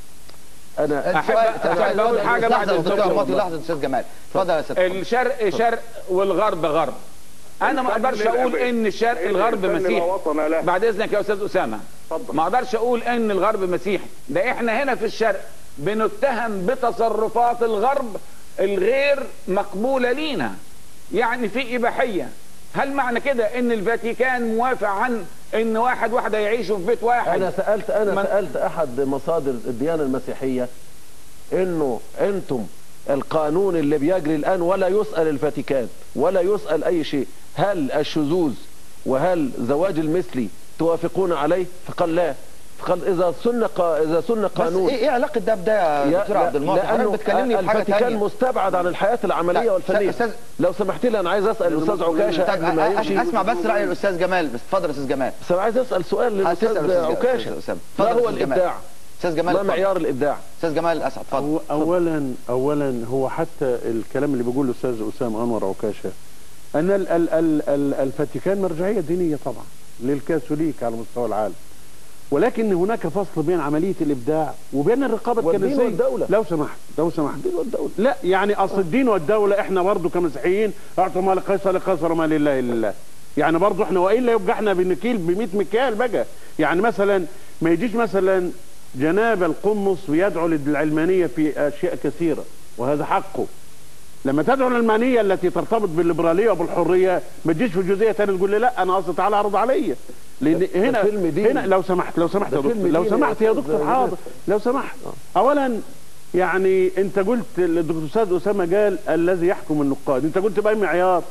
Speaker 2: انا
Speaker 3: أحب- أحب أقول حاجة بعد
Speaker 1: لحظه دكتور
Speaker 3: الدكتور.
Speaker 1: معطي لحظه استاذ جمال اتفضل يا سياده القمص.
Speaker 3: الشرق شرق والغرب غرب انا ما
Speaker 5: الفن
Speaker 3: اقدرش اقول
Speaker 5: للأبد.
Speaker 3: ان الشرق الغرب
Speaker 5: الفن لا
Speaker 3: مسيحي
Speaker 5: وطن له.
Speaker 3: بعد اذنك يا استاذ اسامه
Speaker 5: اتفضل.
Speaker 3: ما اقدرش اقول ان الغرب مسيحي ده احنا هنا في الشرق بنتهم بتصرفات الغرب الغير مقبوله لينا يعني في اباحيه هل معنى كده ان الفاتيكان موافق عن ان واحد واحده يعيشوا في بيت واحد
Speaker 2: انا سالت انا
Speaker 3: من-
Speaker 2: سالت احد مصادر الديانه المسيحيه انه انتم القانون اللي بيجري الان ولا يسال الفاتيكان ولا يسال اي شيء هل الشذوذ وهل زواج المثلي توافقون عليه فقال لا فقال اذا سن قا- اذا سن
Speaker 1: بس
Speaker 2: قانون
Speaker 1: ايه ايه علاقه ده بده يا دكتور عبد المعطي حضرتك
Speaker 2: لانه
Speaker 1: بتكلمني في حاجه
Speaker 2: الفاتيكان
Speaker 1: ثانيه
Speaker 2: مستبعد عن الحياه العمليه
Speaker 1: لا،
Speaker 2: والفنيه
Speaker 1: أستاذ-
Speaker 2: لو سمحت لي انا عايز اسال الاستاذ عكاشه
Speaker 1: طيب
Speaker 2: قبل ما
Speaker 1: أ-
Speaker 2: يمشي
Speaker 1: أ- اسمع بس راي الاستاذ جمال بس اتفضل يا استاذ جمال
Speaker 2: بس انا عايز اسال سؤال
Speaker 1: هتسأل
Speaker 2: للاستاذ
Speaker 1: أستاذ-
Speaker 2: عكاشه
Speaker 1: أستاذ أسامة.
Speaker 2: ما
Speaker 1: اتفضل
Speaker 2: هو
Speaker 1: أستاذ جمال.
Speaker 2: الابداع
Speaker 1: استاذ جمال
Speaker 2: ما
Speaker 1: اتفضل.
Speaker 2: معيار الابداع
Speaker 1: استاذ جمال اسعد اتفضل
Speaker 4: أو- اولا اولا هو حتى الكلام اللي بيقوله الاستاذ اسامه انور عكاشه ان ال ال ال ال الفاتيكان مرجعيه دينيه طبعا للكاثوليك على مستوى العالم ولكن هناك فصل بين عمليه الابداع وبين الرقابه
Speaker 2: والدين
Speaker 4: الكنسيه
Speaker 2: والدولة.
Speaker 4: لو سمحت لو سمحت
Speaker 2: الدين والدولة.
Speaker 4: لا يعني اصل الدين والدوله احنا برضه كمسيحيين اعطوا ما لقيصر لقيصر وما لله لله يعني برضه احنا والا يبقى احنا بنكيل ب 100 مكيال بقى يعني مثلا ما يجيش مثلا جناب القمص ويدعو للعلمانيه في اشياء كثيره وهذا حقه لما تدعو للعلمانيه التي ترتبط بالليبراليه وبالحريه ما تجيش في جزئيه ثانيه تقول لي لا انا قصدي تعالى اعرض عليا لان
Speaker 2: ده
Speaker 4: هنا
Speaker 2: فيلم ديني.
Speaker 4: هنا لو سمحت لو سمحت
Speaker 2: ده
Speaker 4: يا دكتور
Speaker 2: فيلم
Speaker 4: لو
Speaker 2: ديني يا
Speaker 4: سمحت يا
Speaker 2: أستاذ
Speaker 4: دكتور
Speaker 2: جمال.
Speaker 4: حاضر لو سمحت اولا يعني انت قلت الدكتور استاذ اسامه قال الذي يحكم النقاد انت قلت باي معيار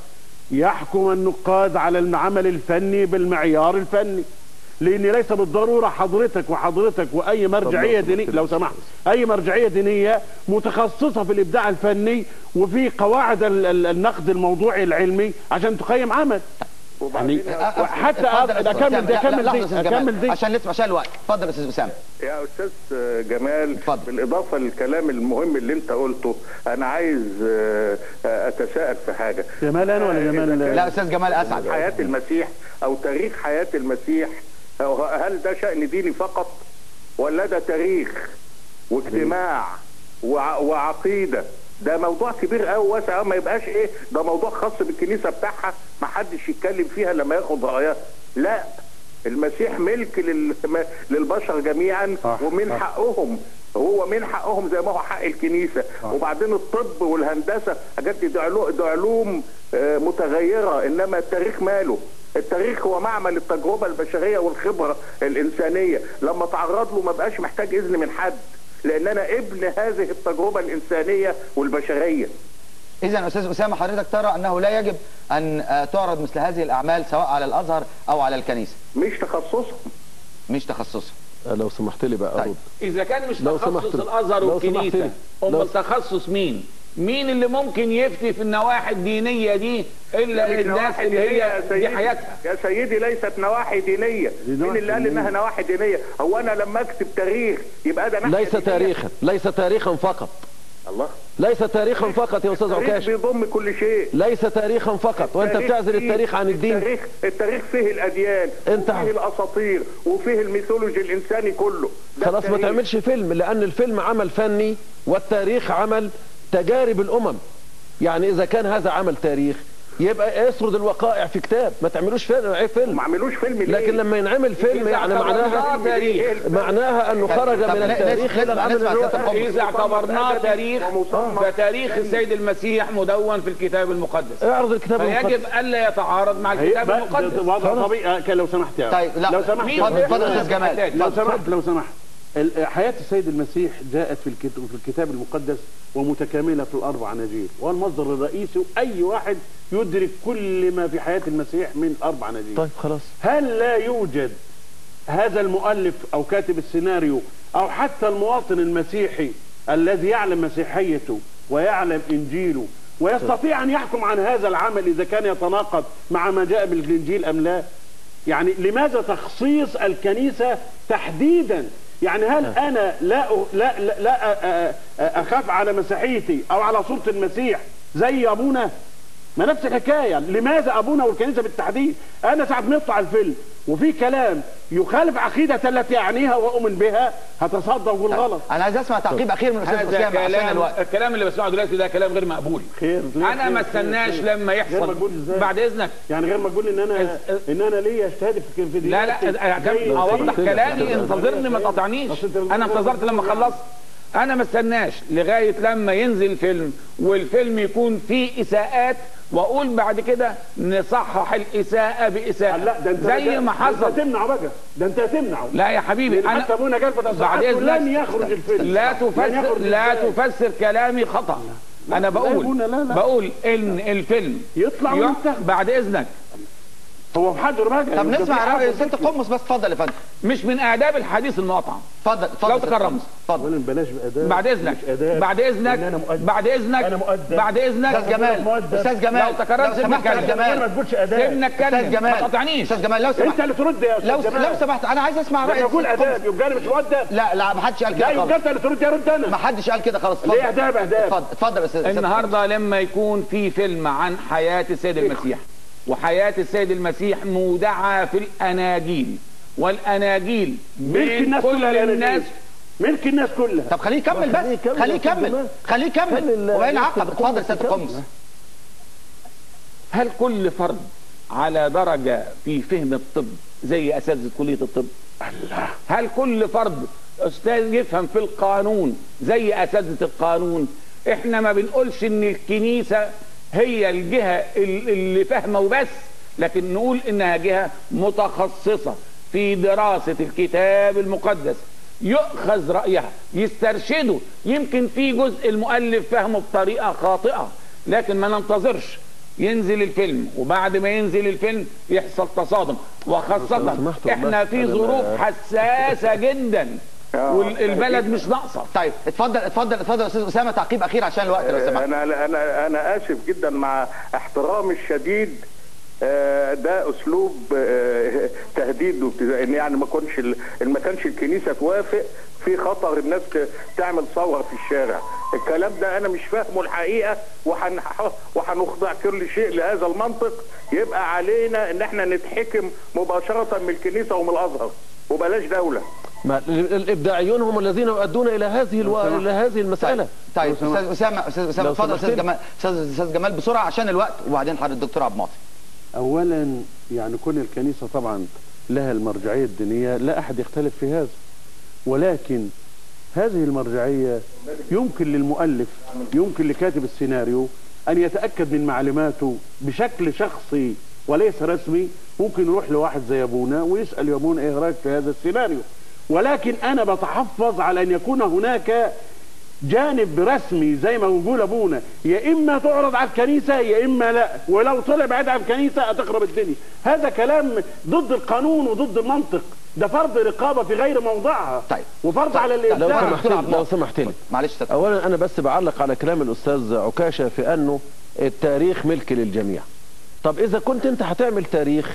Speaker 4: يحكم النقاد على العمل الفني بالمعيار الفني لان ليس بالضروره حضرتك وحضرتك واي مرجعيه
Speaker 2: طب
Speaker 4: دينيه لو سمحت اي مرجعيه دينيه متخصصه في الابداع الفني وفي قواعد ال- ال- النقد الموضوعي العلمي عشان تقيم عمل
Speaker 5: وبعدين
Speaker 4: يعني
Speaker 5: يا-
Speaker 4: حتى
Speaker 1: اتفضل يا
Speaker 4: أ-
Speaker 1: أستاذ
Speaker 4: اكمل
Speaker 1: أسامة.
Speaker 4: دي
Speaker 1: لا، لا،
Speaker 4: اكمل
Speaker 1: لحظة
Speaker 4: دي
Speaker 1: يا أستاذ جمال.
Speaker 4: اكمل دي
Speaker 1: عشان نسمع عشان الوقت اتفضل يا استاذ اسامه
Speaker 5: يا استاذ جمال
Speaker 1: اتفضل.
Speaker 5: بالاضافه للكلام المهم اللي انت قلته انا عايز آه، آه، اتساءل في حاجه
Speaker 4: جمال أنا ولا جمال
Speaker 5: إذا كان
Speaker 1: لا استاذ جمال اسعد
Speaker 5: حياه المسيح او تاريخ حياه المسيح أو هل ده شان ديني فقط ولا ده تاريخ واجتماع وع- وعقيده ده موضوع كبير قوي واسع قوي ما يبقاش ايه ده موضوع خاص بالكنيسه بتاعها ما حدش يتكلم فيها لما ياخد رايها لا المسيح ملك لل... م- للبشر جميعا
Speaker 4: صح،
Speaker 5: ومن
Speaker 4: صح.
Speaker 5: حقهم هو من حقهم زي ما هو حق الكنيسه وبعدين الطب والهندسه حاجات دي ده علو- ده علوم آه، متغيره انما التاريخ ماله التاريخ هو معمل التجربه البشريه والخبره الانسانيه لما تعرض له ما بقاش محتاج اذن من حد لان انا ابن هذه التجربه الانسانيه والبشريه
Speaker 1: اذا استاذ اسامه حضرتك ترى انه لا يجب ان آه، تعرض مثل هذه الاعمال سواء على الازهر او على الكنيسه
Speaker 5: مش تخصصهم
Speaker 1: مش تخصصهم
Speaker 2: لو سمحت لي بقى
Speaker 1: طيب.
Speaker 2: ارد
Speaker 3: اذا كان مش
Speaker 2: لو
Speaker 3: تخصص
Speaker 2: سمحت لي.
Speaker 3: الازهر
Speaker 2: لو سمحت
Speaker 3: والكنيسه
Speaker 2: لي. لو-
Speaker 3: امال تخصص مين مين اللي ممكن يفتي في النواحي الدينيه دي الا
Speaker 5: مش
Speaker 3: الناس
Speaker 5: نواحي
Speaker 3: اللي
Speaker 5: دينية
Speaker 3: هي
Speaker 5: يا
Speaker 3: دي
Speaker 5: سيدي.
Speaker 3: حياتها
Speaker 5: يا سيدي ليست نواحي دينية
Speaker 4: دي
Speaker 5: مين
Speaker 4: نواحي
Speaker 5: اللي قال
Speaker 4: دينية.
Speaker 5: انها نواحي دينية هو انا لما اكتب تاريخ يبقى ده ناحية
Speaker 2: ليس
Speaker 5: دينية؟
Speaker 2: تاريخا ليس تاريخا فقط
Speaker 5: الله
Speaker 2: ليس تاريخا فقط يا استاذ
Speaker 5: التاريخ
Speaker 2: عكاش
Speaker 5: بيضم كل شيء
Speaker 2: ليس تاريخا فقط وانت
Speaker 5: التاريخ
Speaker 2: بتعزل
Speaker 5: فيه-
Speaker 2: التاريخ عن الدين
Speaker 5: التاريخ التاريخ فيه الاديان
Speaker 2: انت-
Speaker 5: وفيه الاساطير وفيه الميثولوجي الانساني كله ده
Speaker 2: خلاص ما
Speaker 5: التاريخ.
Speaker 2: تعملش فيلم لان الفيلم عمل فني والتاريخ عمل تجارب الامم يعني اذا كان هذا عمل تاريخ يبقى يسرد الوقائع في كتاب ما تعملوش فيلم ايه
Speaker 5: ما
Speaker 2: فيلم
Speaker 5: عملوش فيلم ليه؟
Speaker 2: لكن لما ينعمل فيلم
Speaker 3: إذا
Speaker 2: يعني
Speaker 3: اعتبرناه
Speaker 2: معناها
Speaker 3: تاريخ
Speaker 2: معناها انه خرج
Speaker 1: طب
Speaker 2: من
Speaker 1: لا-
Speaker 2: التاريخ
Speaker 1: لا-
Speaker 2: الى العمل
Speaker 1: نسمع
Speaker 2: الروائي
Speaker 1: سيادة القبر.
Speaker 3: اذا اعتبرناه
Speaker 5: أدبي
Speaker 3: تاريخ
Speaker 5: ومصنف
Speaker 3: فتاريخ
Speaker 5: فني.
Speaker 3: السيد المسيح مدون في الكتاب المقدس
Speaker 2: اعرض الكتاب المقدس
Speaker 3: فيجب الا يتعارض مع
Speaker 4: هي
Speaker 3: الكتاب
Speaker 4: بقى-
Speaker 3: المقدس
Speaker 4: ده وضع طبيعي آه، لو سمحت يا
Speaker 1: طيب لا
Speaker 4: لو سمحت
Speaker 3: مين
Speaker 1: اتفضل
Speaker 3: اللي
Speaker 1: اتفضل يا
Speaker 3: يحكم
Speaker 1: استاذ جمال
Speaker 3: الحكاية؟
Speaker 4: لو
Speaker 1: اتفضل.
Speaker 4: سمحت لو سمحت ال- حياة السيد المسيح جاءت في الكتاب, في الكتاب المقدس ومتكاملة في الأربع أناجيل وهو المصدر الرئيسي وأي واحد يدرك كل ما في حياة المسيح من أربع أناجيل
Speaker 2: طيب خلاص
Speaker 4: هل لا يوجد هذا المؤلف أو كاتب السيناريو أو حتى المواطن المسيحي الذي يعلم مسيحيته ويعلم إنجيله ويستطيع أن يحكم عن هذا العمل إذا كان يتناقض مع ما جاء بالإنجيل أم لا يعني لماذا تخصيص الكنيسة تحديدا يعني هل أنا لا أ- لا لا, لا أ- أ- أخاف على مسيحيتي أو على صورة المسيح زي أبونا ما نفس الحكايه لماذا ابونا والكنيسه بالتحديد انا ساعه ما يطلع الفيلم وفي كلام يخالف عقيده التي اعنيها واؤمن بها هتصدى واقول غلط
Speaker 1: انا عايز اسمع تعقيب اخير من الاستاذ
Speaker 3: هذا
Speaker 1: اسامه عشان
Speaker 3: كلام
Speaker 1: الوقت
Speaker 3: الكلام اللي بسمعه دلوقتي ده كلام غير مقبول
Speaker 4: خير ليه
Speaker 3: انا
Speaker 4: خير؟
Speaker 3: ما
Speaker 4: خير؟
Speaker 3: استناش
Speaker 4: خير؟
Speaker 3: لما
Speaker 4: غير
Speaker 3: يحصل
Speaker 4: مقبول ازاي
Speaker 3: بعد اذنك
Speaker 4: يعني غير مقبول ان انا
Speaker 3: اس- اس-
Speaker 4: ان انا ليا اجتهاد في في
Speaker 3: لا لا
Speaker 4: ديانتي.
Speaker 3: أنا
Speaker 4: زي-
Speaker 3: اوضح
Speaker 2: زي-
Speaker 3: كلامي
Speaker 2: زي-
Speaker 3: انتظرني ما
Speaker 4: زي-
Speaker 3: تقاطعنيش
Speaker 4: أصل أنت
Speaker 3: انا
Speaker 4: بتقول-
Speaker 3: انتظرت لما خلصت انا ما استناش لغايه لما ينزل فيلم والفيلم يكون فيه اساءات واقول بعد كده نصحح الاساءه باساءه
Speaker 4: لا ده انت
Speaker 3: زي
Speaker 4: ده-
Speaker 3: ما
Speaker 4: ده انت
Speaker 3: حصل
Speaker 4: هتمنعه بقى ده انت هتمنعه
Speaker 3: لا يا حبيبي
Speaker 4: لأن
Speaker 3: انا
Speaker 4: حتى ابونا قال في
Speaker 3: بعد
Speaker 4: تصريحاته
Speaker 3: إذنك.
Speaker 4: لن يخرج الفيلم
Speaker 3: لا
Speaker 4: لن
Speaker 3: تفسر
Speaker 4: يخرج
Speaker 3: لا
Speaker 4: إزاي؟
Speaker 3: تفسر كلامي خطا انا
Speaker 4: لا يا
Speaker 3: بقول
Speaker 4: أبونا، لا، لا.
Speaker 3: بقول ان الفيلم
Speaker 4: يطلع
Speaker 3: يح-
Speaker 4: وينتهي.
Speaker 3: بعد اذنك
Speaker 4: هو محضر بقى
Speaker 1: طب نسمع رأي ست قمص بس اتفضل يا فندم
Speaker 3: مش من آداب الحديث المقاطعة
Speaker 1: اتفضل اتفضل
Speaker 3: لو
Speaker 1: يا ست
Speaker 3: تكرمت.
Speaker 1: قمص. اتفضل
Speaker 4: اولا بلاش باداب
Speaker 3: بعد إذنك
Speaker 4: مش آداب.
Speaker 3: بعد إذنك
Speaker 4: إن أنا مؤدب.
Speaker 3: بعد إذنك
Speaker 4: أنا مؤدب.
Speaker 3: بعد إذنك
Speaker 1: استاذ جمال
Speaker 4: مؤدب.
Speaker 1: استاذ جمال
Speaker 3: لو تكرمت
Speaker 1: لو
Speaker 3: سيبني
Speaker 1: سمحت يا
Speaker 3: أتكلم.
Speaker 1: جمال
Speaker 4: ما تقولش اداب
Speaker 3: سيبني أتكلم
Speaker 1: استاذ جمال
Speaker 3: ما تقاطعنيش
Speaker 1: استاذ جمال لو
Speaker 4: انت
Speaker 1: سمحت
Speaker 4: اللي ترد يا
Speaker 1: لو
Speaker 4: استاذ
Speaker 1: لو
Speaker 4: جمال
Speaker 1: سمحت انا عايز اسمع
Speaker 4: لا
Speaker 1: راي
Speaker 4: يقول
Speaker 1: الست قمص.
Speaker 4: اداب يبقى انا مش مؤدب
Speaker 1: لا لا ما حدش قال
Speaker 4: لا
Speaker 1: كده
Speaker 4: يبقى
Speaker 1: خالص
Speaker 4: انت اللي ترد يا رد انا
Speaker 1: ما حدش قال كده خالص اتفضل
Speaker 4: ليه اهداب اهداب
Speaker 1: اتفضل اتفضل يا استاذ ست قمص.
Speaker 3: النهاردة لما يكون في فيلم عن حياة السيد المسيح وحياة السيد المسيح مودعة في الأناجيل والأناجيل
Speaker 4: ملك
Speaker 3: بين
Speaker 4: الناس
Speaker 3: كل
Speaker 4: كلها يا
Speaker 3: الناس
Speaker 4: نجيب. ملك الناس كلها
Speaker 1: طب خليه يكمل
Speaker 2: خليه
Speaker 1: بس
Speaker 2: يكمل
Speaker 1: خليه
Speaker 2: يا أستاذ
Speaker 1: يكمل
Speaker 2: جمال.
Speaker 1: خليه يكمل
Speaker 2: خلي
Speaker 1: وبعدين
Speaker 2: ال-
Speaker 1: عقب اتفضل يا ست
Speaker 2: يكمل.
Speaker 1: قمص
Speaker 3: هل كل فرد على درجة في فهم الطب زي أساتذة كلية الطب
Speaker 4: الله
Speaker 3: هل كل فرد أستاذ يفهم في القانون زي أساتذة القانون احنا ما بنقولش ان الكنيسة هي الجهة ال- اللي فاهمة وبس لكن نقول انها جهة متخصصة في دراسة الكتاب المقدس يؤخذ رأيها يسترشده يمكن في جزء المؤلف فهمه بطريقة خاطئة لكن ما ننتظرش ينزل الفيلم وبعد ما ينزل الفيلم يحصل تصادم
Speaker 2: لو
Speaker 3: وخاصة
Speaker 2: سمحتوا
Speaker 3: احنا
Speaker 2: بس
Speaker 3: في
Speaker 2: أنا
Speaker 3: ظروف
Speaker 2: ما-
Speaker 3: حساسة جدا
Speaker 5: آه.
Speaker 3: والبلد مش ناقصة
Speaker 1: طيب اتفضل اتفضل اتفضل يا استاذ اسامه تعقيب اخير عشان الوقت لو سمحت
Speaker 5: انا انا انا اسف جدا مع احترامي الشديد آه، ده اسلوب آه، تهديد وابتزاز ان يعني ما كنش ال- إن ما كانش الكنيسه توافق في خطر الناس ت- تعمل ثوره في الشارع الكلام ده انا مش فاهمه الحقيقه وهن- وهنخضع كل شيء لهذا المنطق يبقى علينا ان احنا نتحكم مباشره من الكنيسه ومن الازهر وبلاش دوله
Speaker 2: ما ال- الابداعيون هم الذين يؤدون الى هذه الو... الى هذه المساله
Speaker 1: طيب استاذ اسامه استاذ اسامه
Speaker 2: لو
Speaker 1: اتفضل استاذ
Speaker 2: سمحت.
Speaker 1: جمال استاذ استاذ جمال بسرعه عشان الوقت وبعدين حضرتك الدكتور عبد المعطي
Speaker 4: اولا يعني كون الكنيسه طبعا لها المرجعيه الدينيه لا احد يختلف في هذا ولكن هذه المرجعيه يمكن للمؤلف يمكن لكاتب السيناريو ان يتاكد من معلوماته بشكل شخصي وليس رسمي ممكن يروح لواحد زي ابونا ويسال يا ابونا ايه رايك في هذا السيناريو ولكن انا بتحفظ على ان يكون هناك جانب رسمي زي ما بيقول ابونا يا اما تعرض على الكنيسه يا اما لا ولو طلع بعيد عن الكنيسه هتخرب الدنيا هذا كلام ضد القانون وضد المنطق ده فرض رقابه في غير موضعها
Speaker 1: طيب.
Speaker 4: وفرض على
Speaker 2: لو
Speaker 1: لا،
Speaker 4: الابداع
Speaker 2: سمحت
Speaker 1: دكتور عبد
Speaker 2: لي لو
Speaker 1: الله.
Speaker 2: سمحت لي
Speaker 1: معلش استاذ
Speaker 2: اولا انا بس بعلق على كلام الاستاذ عكاشه في انه التاريخ ملك للجميع طب اذا كنت انت هتعمل تاريخ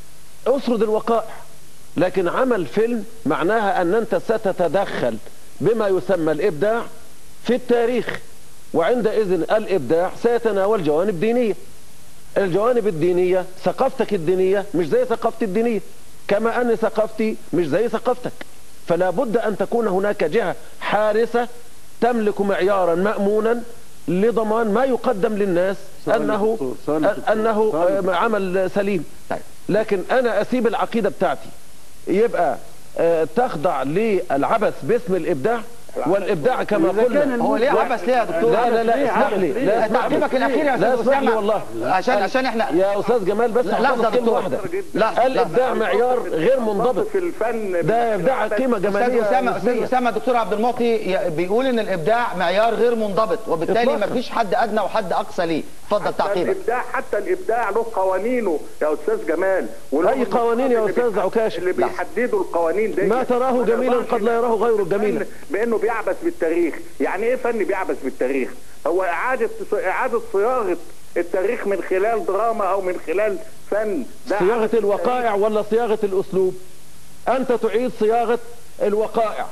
Speaker 2: اسرد الوقائع لكن عمل فيلم معناها ان انت ستتدخل بما يسمى الابداع في التاريخ وعندئذ الابداع سيتناول جوانب دينيه الجوانب الدينيه ثقافتك الدينيه مش زي ثقافتي الدينيه كما ان ثقافتي مش زي ثقافتك فلا بد ان تكون هناك جهه حارسه تملك معيارا مامونا لضمان ما يقدم للناس
Speaker 4: سؤال
Speaker 2: انه
Speaker 4: دكتور، سؤال دكتور،
Speaker 2: انه
Speaker 4: سؤال
Speaker 2: آه، عمل سليم
Speaker 1: طيب
Speaker 2: لكن انا اسيب العقيده بتاعتي يبقى آه، تخضع للعبث باسم الابداع والابداع كما
Speaker 4: إذا كان
Speaker 2: قلنا
Speaker 1: هو ليه عبث ليه يا دكتور
Speaker 2: لا لا لا اسمح لي لا اسمح لي
Speaker 1: تعقيبك الاخير يا
Speaker 2: لا
Speaker 1: استاذ
Speaker 2: اسمح لي
Speaker 1: اسامه
Speaker 2: والله
Speaker 1: عشان عشان احنا
Speaker 2: يا استاذ جمال بس
Speaker 1: لا، لحظة
Speaker 2: هحفظ
Speaker 1: يا
Speaker 2: كلمه
Speaker 1: دكتور.
Speaker 2: واحده
Speaker 1: لحظة،
Speaker 2: الابداع معيار غير منضبط
Speaker 5: في الفن
Speaker 2: ده ابداع قيمه
Speaker 1: استاذ
Speaker 2: جماليه
Speaker 1: اسامه استاذ
Speaker 2: نسبية.
Speaker 1: اسامه دكتور عبد المعطي ي- بيقول ان الابداع معيار غير منضبط وبالتالي
Speaker 2: إطلاقاً.
Speaker 1: ما فيش حد ادنى وحد اقصى ليه اتفضل
Speaker 5: حتى
Speaker 1: تعقيبك
Speaker 5: الابداع حتى الابداع له قوانينه يا استاذ جمال وله
Speaker 2: أي قوانين يا
Speaker 5: اللي
Speaker 2: أستاذ
Speaker 5: بيح-
Speaker 2: عكاشة؟
Speaker 5: اللي
Speaker 1: لا.
Speaker 5: بيحددوا القوانين دي
Speaker 2: ما تراه جميلا قد لا يراه غيره جميلا
Speaker 5: بانه بيعبث بالتاريخ يعني ايه فن بيعبث بالتاريخ هو اعاده اعاده صياغه التاريخ من خلال دراما او من خلال فن ده
Speaker 2: صياغه
Speaker 5: عبث
Speaker 2: الوقائع ولا صياغه الاسلوب انت تعيد صياغه الوقائع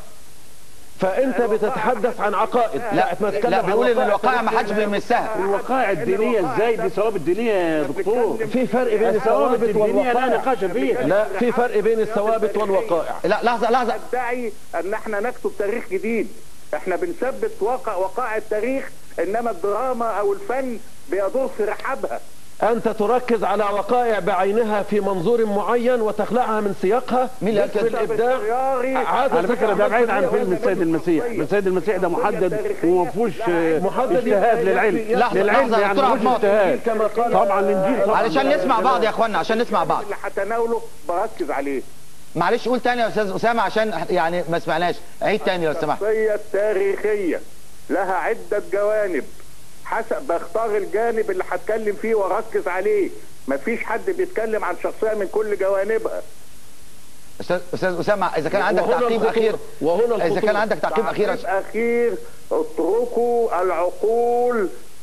Speaker 2: فانت بتتحدث عن عقائد
Speaker 1: لا
Speaker 2: ما تتكلم
Speaker 1: لا
Speaker 2: عن
Speaker 1: بيقول ان
Speaker 2: وقائع
Speaker 1: الوقائع ما حدش
Speaker 2: تاريخية.
Speaker 1: بيمسها
Speaker 4: الوقائع الدينيه ازاي دي ثوابت دينيه يا دكتور
Speaker 2: في فرق بين
Speaker 4: الثوابت
Speaker 2: الثوابت
Speaker 4: الدينيه لا
Speaker 2: والوقائع
Speaker 4: نقاش فيها
Speaker 2: لا في فرق بين الثوابت والوقائع
Speaker 1: لا لحظه لحظه
Speaker 5: ندعي ان احنا نكتب تاريخ جديد احنا بنثبت واقع وقائع التاريخ انما الدراما او الفن بيدور في رحابها
Speaker 2: انت تركز على وقائع بعينها في منظور معين وتخلعها من سياقها
Speaker 1: مين اللي قال
Speaker 2: باسم
Speaker 1: كده؟
Speaker 2: الابداع
Speaker 5: على
Speaker 4: على فكره ده بعيد عن فيلم السيد المسيح السيد المسيح ده محدد وما فيهوش آه،
Speaker 2: محدد
Speaker 4: اجتهاد للعلم
Speaker 1: لحظة،
Speaker 4: للعلم
Speaker 1: لحظة يا
Speaker 4: يعني
Speaker 1: دكتور
Speaker 4: ما
Speaker 1: عبد
Speaker 4: فيهوش
Speaker 1: المعطي.
Speaker 4: اجتهاد
Speaker 2: كما قال
Speaker 4: طبعا الانجيل طبعا
Speaker 1: علشان نسمع بعض يا اخوانا عشان نسمع بعض
Speaker 5: اللي هتناوله بركز عليه
Speaker 1: معلش قول تاني يا استاذ اسامه عشان يعني ما سمعناش عيد تاني لو سمحت
Speaker 5: الشخصية التاريخية لها عدة جوانب حسب بختار الجانب اللي هتكلم فيه واركز عليه مفيش حد بيتكلم عن شخصية من كل جوانبها
Speaker 1: استاذ استاذ اسامه اذا كان عندك
Speaker 2: وهنا
Speaker 1: تعقيب
Speaker 2: الخطورة.
Speaker 1: اخير
Speaker 2: وهنا
Speaker 1: اذا كان
Speaker 2: الخطورة.
Speaker 1: عندك تعقيب اخير
Speaker 5: تعقيب اخير اتركوا العقول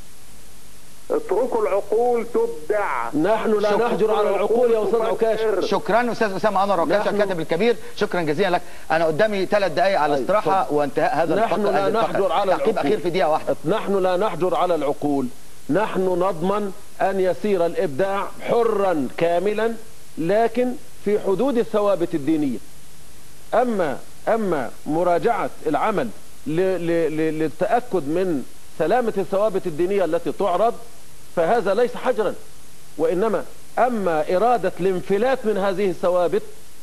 Speaker 5: اتركوا العقول تبدع
Speaker 2: نحن لا
Speaker 1: شكرا.
Speaker 2: نحجر على العقول يا استاذ
Speaker 5: تفكر.
Speaker 2: عكاش
Speaker 1: شكرا استاذ اسامه انور عكاشه
Speaker 2: نحن-
Speaker 1: الكاتب الكبير شكرا جزيلا لك انا قدامي ثلاث دقائق على الاستراحه وانتهاء هذا
Speaker 2: نحن
Speaker 1: الفقرة-
Speaker 2: لا
Speaker 1: هذه الفقرة.
Speaker 2: نحجر على
Speaker 1: تعقيب
Speaker 2: العقول.
Speaker 1: اخير في دقيقه واحده
Speaker 2: نحن لا نحجر على العقول نحن نضمن أن يسير الإبداع حرا كاملا لكن في حدود الثوابت الدينية أما أما مراجعة العمل ل- ل- ل- للتأكد من سلامة الثوابت الدينية التي تعرض فهذا ليس حجرا وإنما أما إرادة الانفلات من هذه الثوابت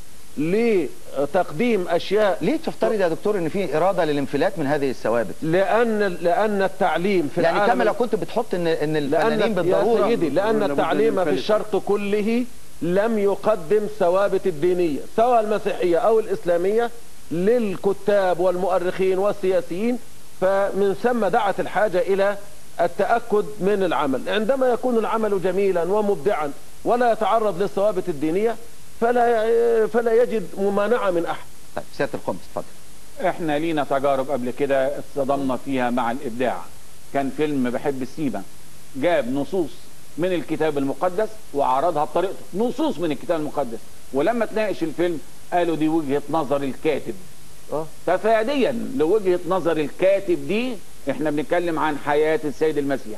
Speaker 2: لتقديم أشياء
Speaker 1: ليه تفترض يا دكتور ان في اراده للانفلات من هذه الثوابت
Speaker 2: لأن لأن التعليم في
Speaker 1: يعني
Speaker 2: العالم
Speaker 1: كما لو كنت بتحط ان ان الفنانين
Speaker 2: لأن
Speaker 1: بالضروره
Speaker 2: يا سيدي لأن
Speaker 4: لابد أن
Speaker 2: التعليم في
Speaker 4: ينفلت.
Speaker 2: الشرق كله لم يقدم ثوابت الدينية سواء المسيحية أو الإسلامية للكتاب والمؤرخين والسياسيين فمن ثم دعت الحاجة إلى التأكد من العمل عندما يكون العمل جميلا ومبدعا ولا يتعرض للثوابت الدينية فلا فلا يجد ممانعة من أحد
Speaker 1: طيب سياده القمص اتفضل
Speaker 3: احنا لينا تجارب قبل كده اتصدمنا فيها مع الابداع كان فيلم بحب السيبة جاب نصوص من الكتاب المقدس وعرضها بطريقته نصوص من الكتاب المقدس ولما تناقش الفيلم قالوا دي وجهة نظر الكاتب
Speaker 2: آه.
Speaker 3: تفاديا لوجهة نظر الكاتب دي احنا بنتكلم عن حياة السيد المسيح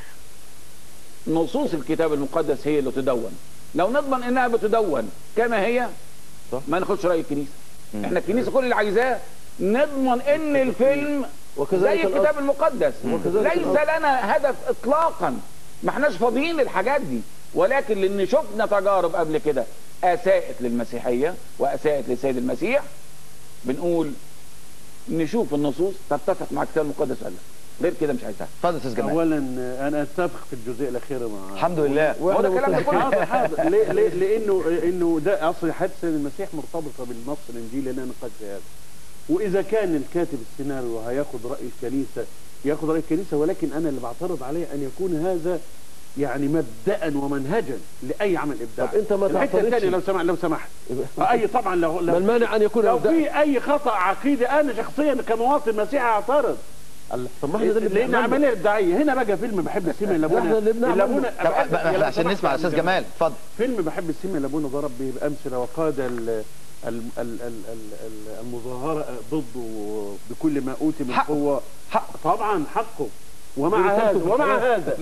Speaker 3: نصوص الكتاب المقدس هي اللي تدون لو نضمن انها بتدون كما هي
Speaker 2: صح.
Speaker 3: ما ناخدش رأي الكنيسة احنا الكنيسة كل اللي عايزاه نضمن ان الفيلم
Speaker 2: وكذلك
Speaker 3: زي الكتاب
Speaker 2: الأصل.
Speaker 3: المقدس
Speaker 2: وكذلك
Speaker 3: ليس
Speaker 2: الأصل.
Speaker 3: لنا هدف اطلاقا ما احناش فاضيين للحاجات دي ولكن لان شفنا تجارب قبل كده اساءت للمسيحيه واساءت للسيد المسيح بنقول نشوف النصوص تتفق مع الكتاب المقدس ولا لا غير كده مش عايزها
Speaker 1: اتفضل يا استاذ جمال
Speaker 4: اولا انا اتفق في الجزئيه الاخيره مع
Speaker 1: الحمد لله
Speaker 3: هو ده الكلام ده كله
Speaker 4: حاضر حاضر ليه ليه لانه انه ده اصل حادثه المسيح مرتبطه بالنص الانجيلي لنا نقاش في هذا واذا كان الكاتب السيناريو هياخد راي الكنيسه ياخد راي الكنيسه ولكن انا اللي بعترض عليه ان يكون هذا يعني مبدأ ومنهجا لاي عمل ابداعي
Speaker 2: طب أنت ما
Speaker 4: الحته
Speaker 2: تعترضش.
Speaker 4: الثانيه لو سمحت لو سمحت اي طبعا لو
Speaker 2: ما
Speaker 4: لو,
Speaker 2: المانع أن يكون
Speaker 4: لو
Speaker 2: إبداع؟
Speaker 4: في اي خطا عقيدي انا شخصيا كمواطن مسيحي اعترض
Speaker 2: طب ما احنا ده اللي
Speaker 4: لان
Speaker 2: بنعمله.
Speaker 4: عمليه ابداعيه هنا بقى فيلم بحب السيما اللي
Speaker 2: احنا اللي بنعمله.
Speaker 4: ابونا
Speaker 1: طب بقى- عشان نسمع استاذ جمال اتفضل
Speaker 4: فيلم بحب السيما اللي ابونا ضرب به بامثله وقاد ال ال ال ال ال ال المظاهره ضده بكل ما اوتي من
Speaker 1: حقه.
Speaker 4: قوه
Speaker 1: حقه.
Speaker 4: طبعا حقه ومع
Speaker 2: رسالته
Speaker 4: هذا
Speaker 2: في
Speaker 4: ومع
Speaker 2: الحياة.
Speaker 4: هذا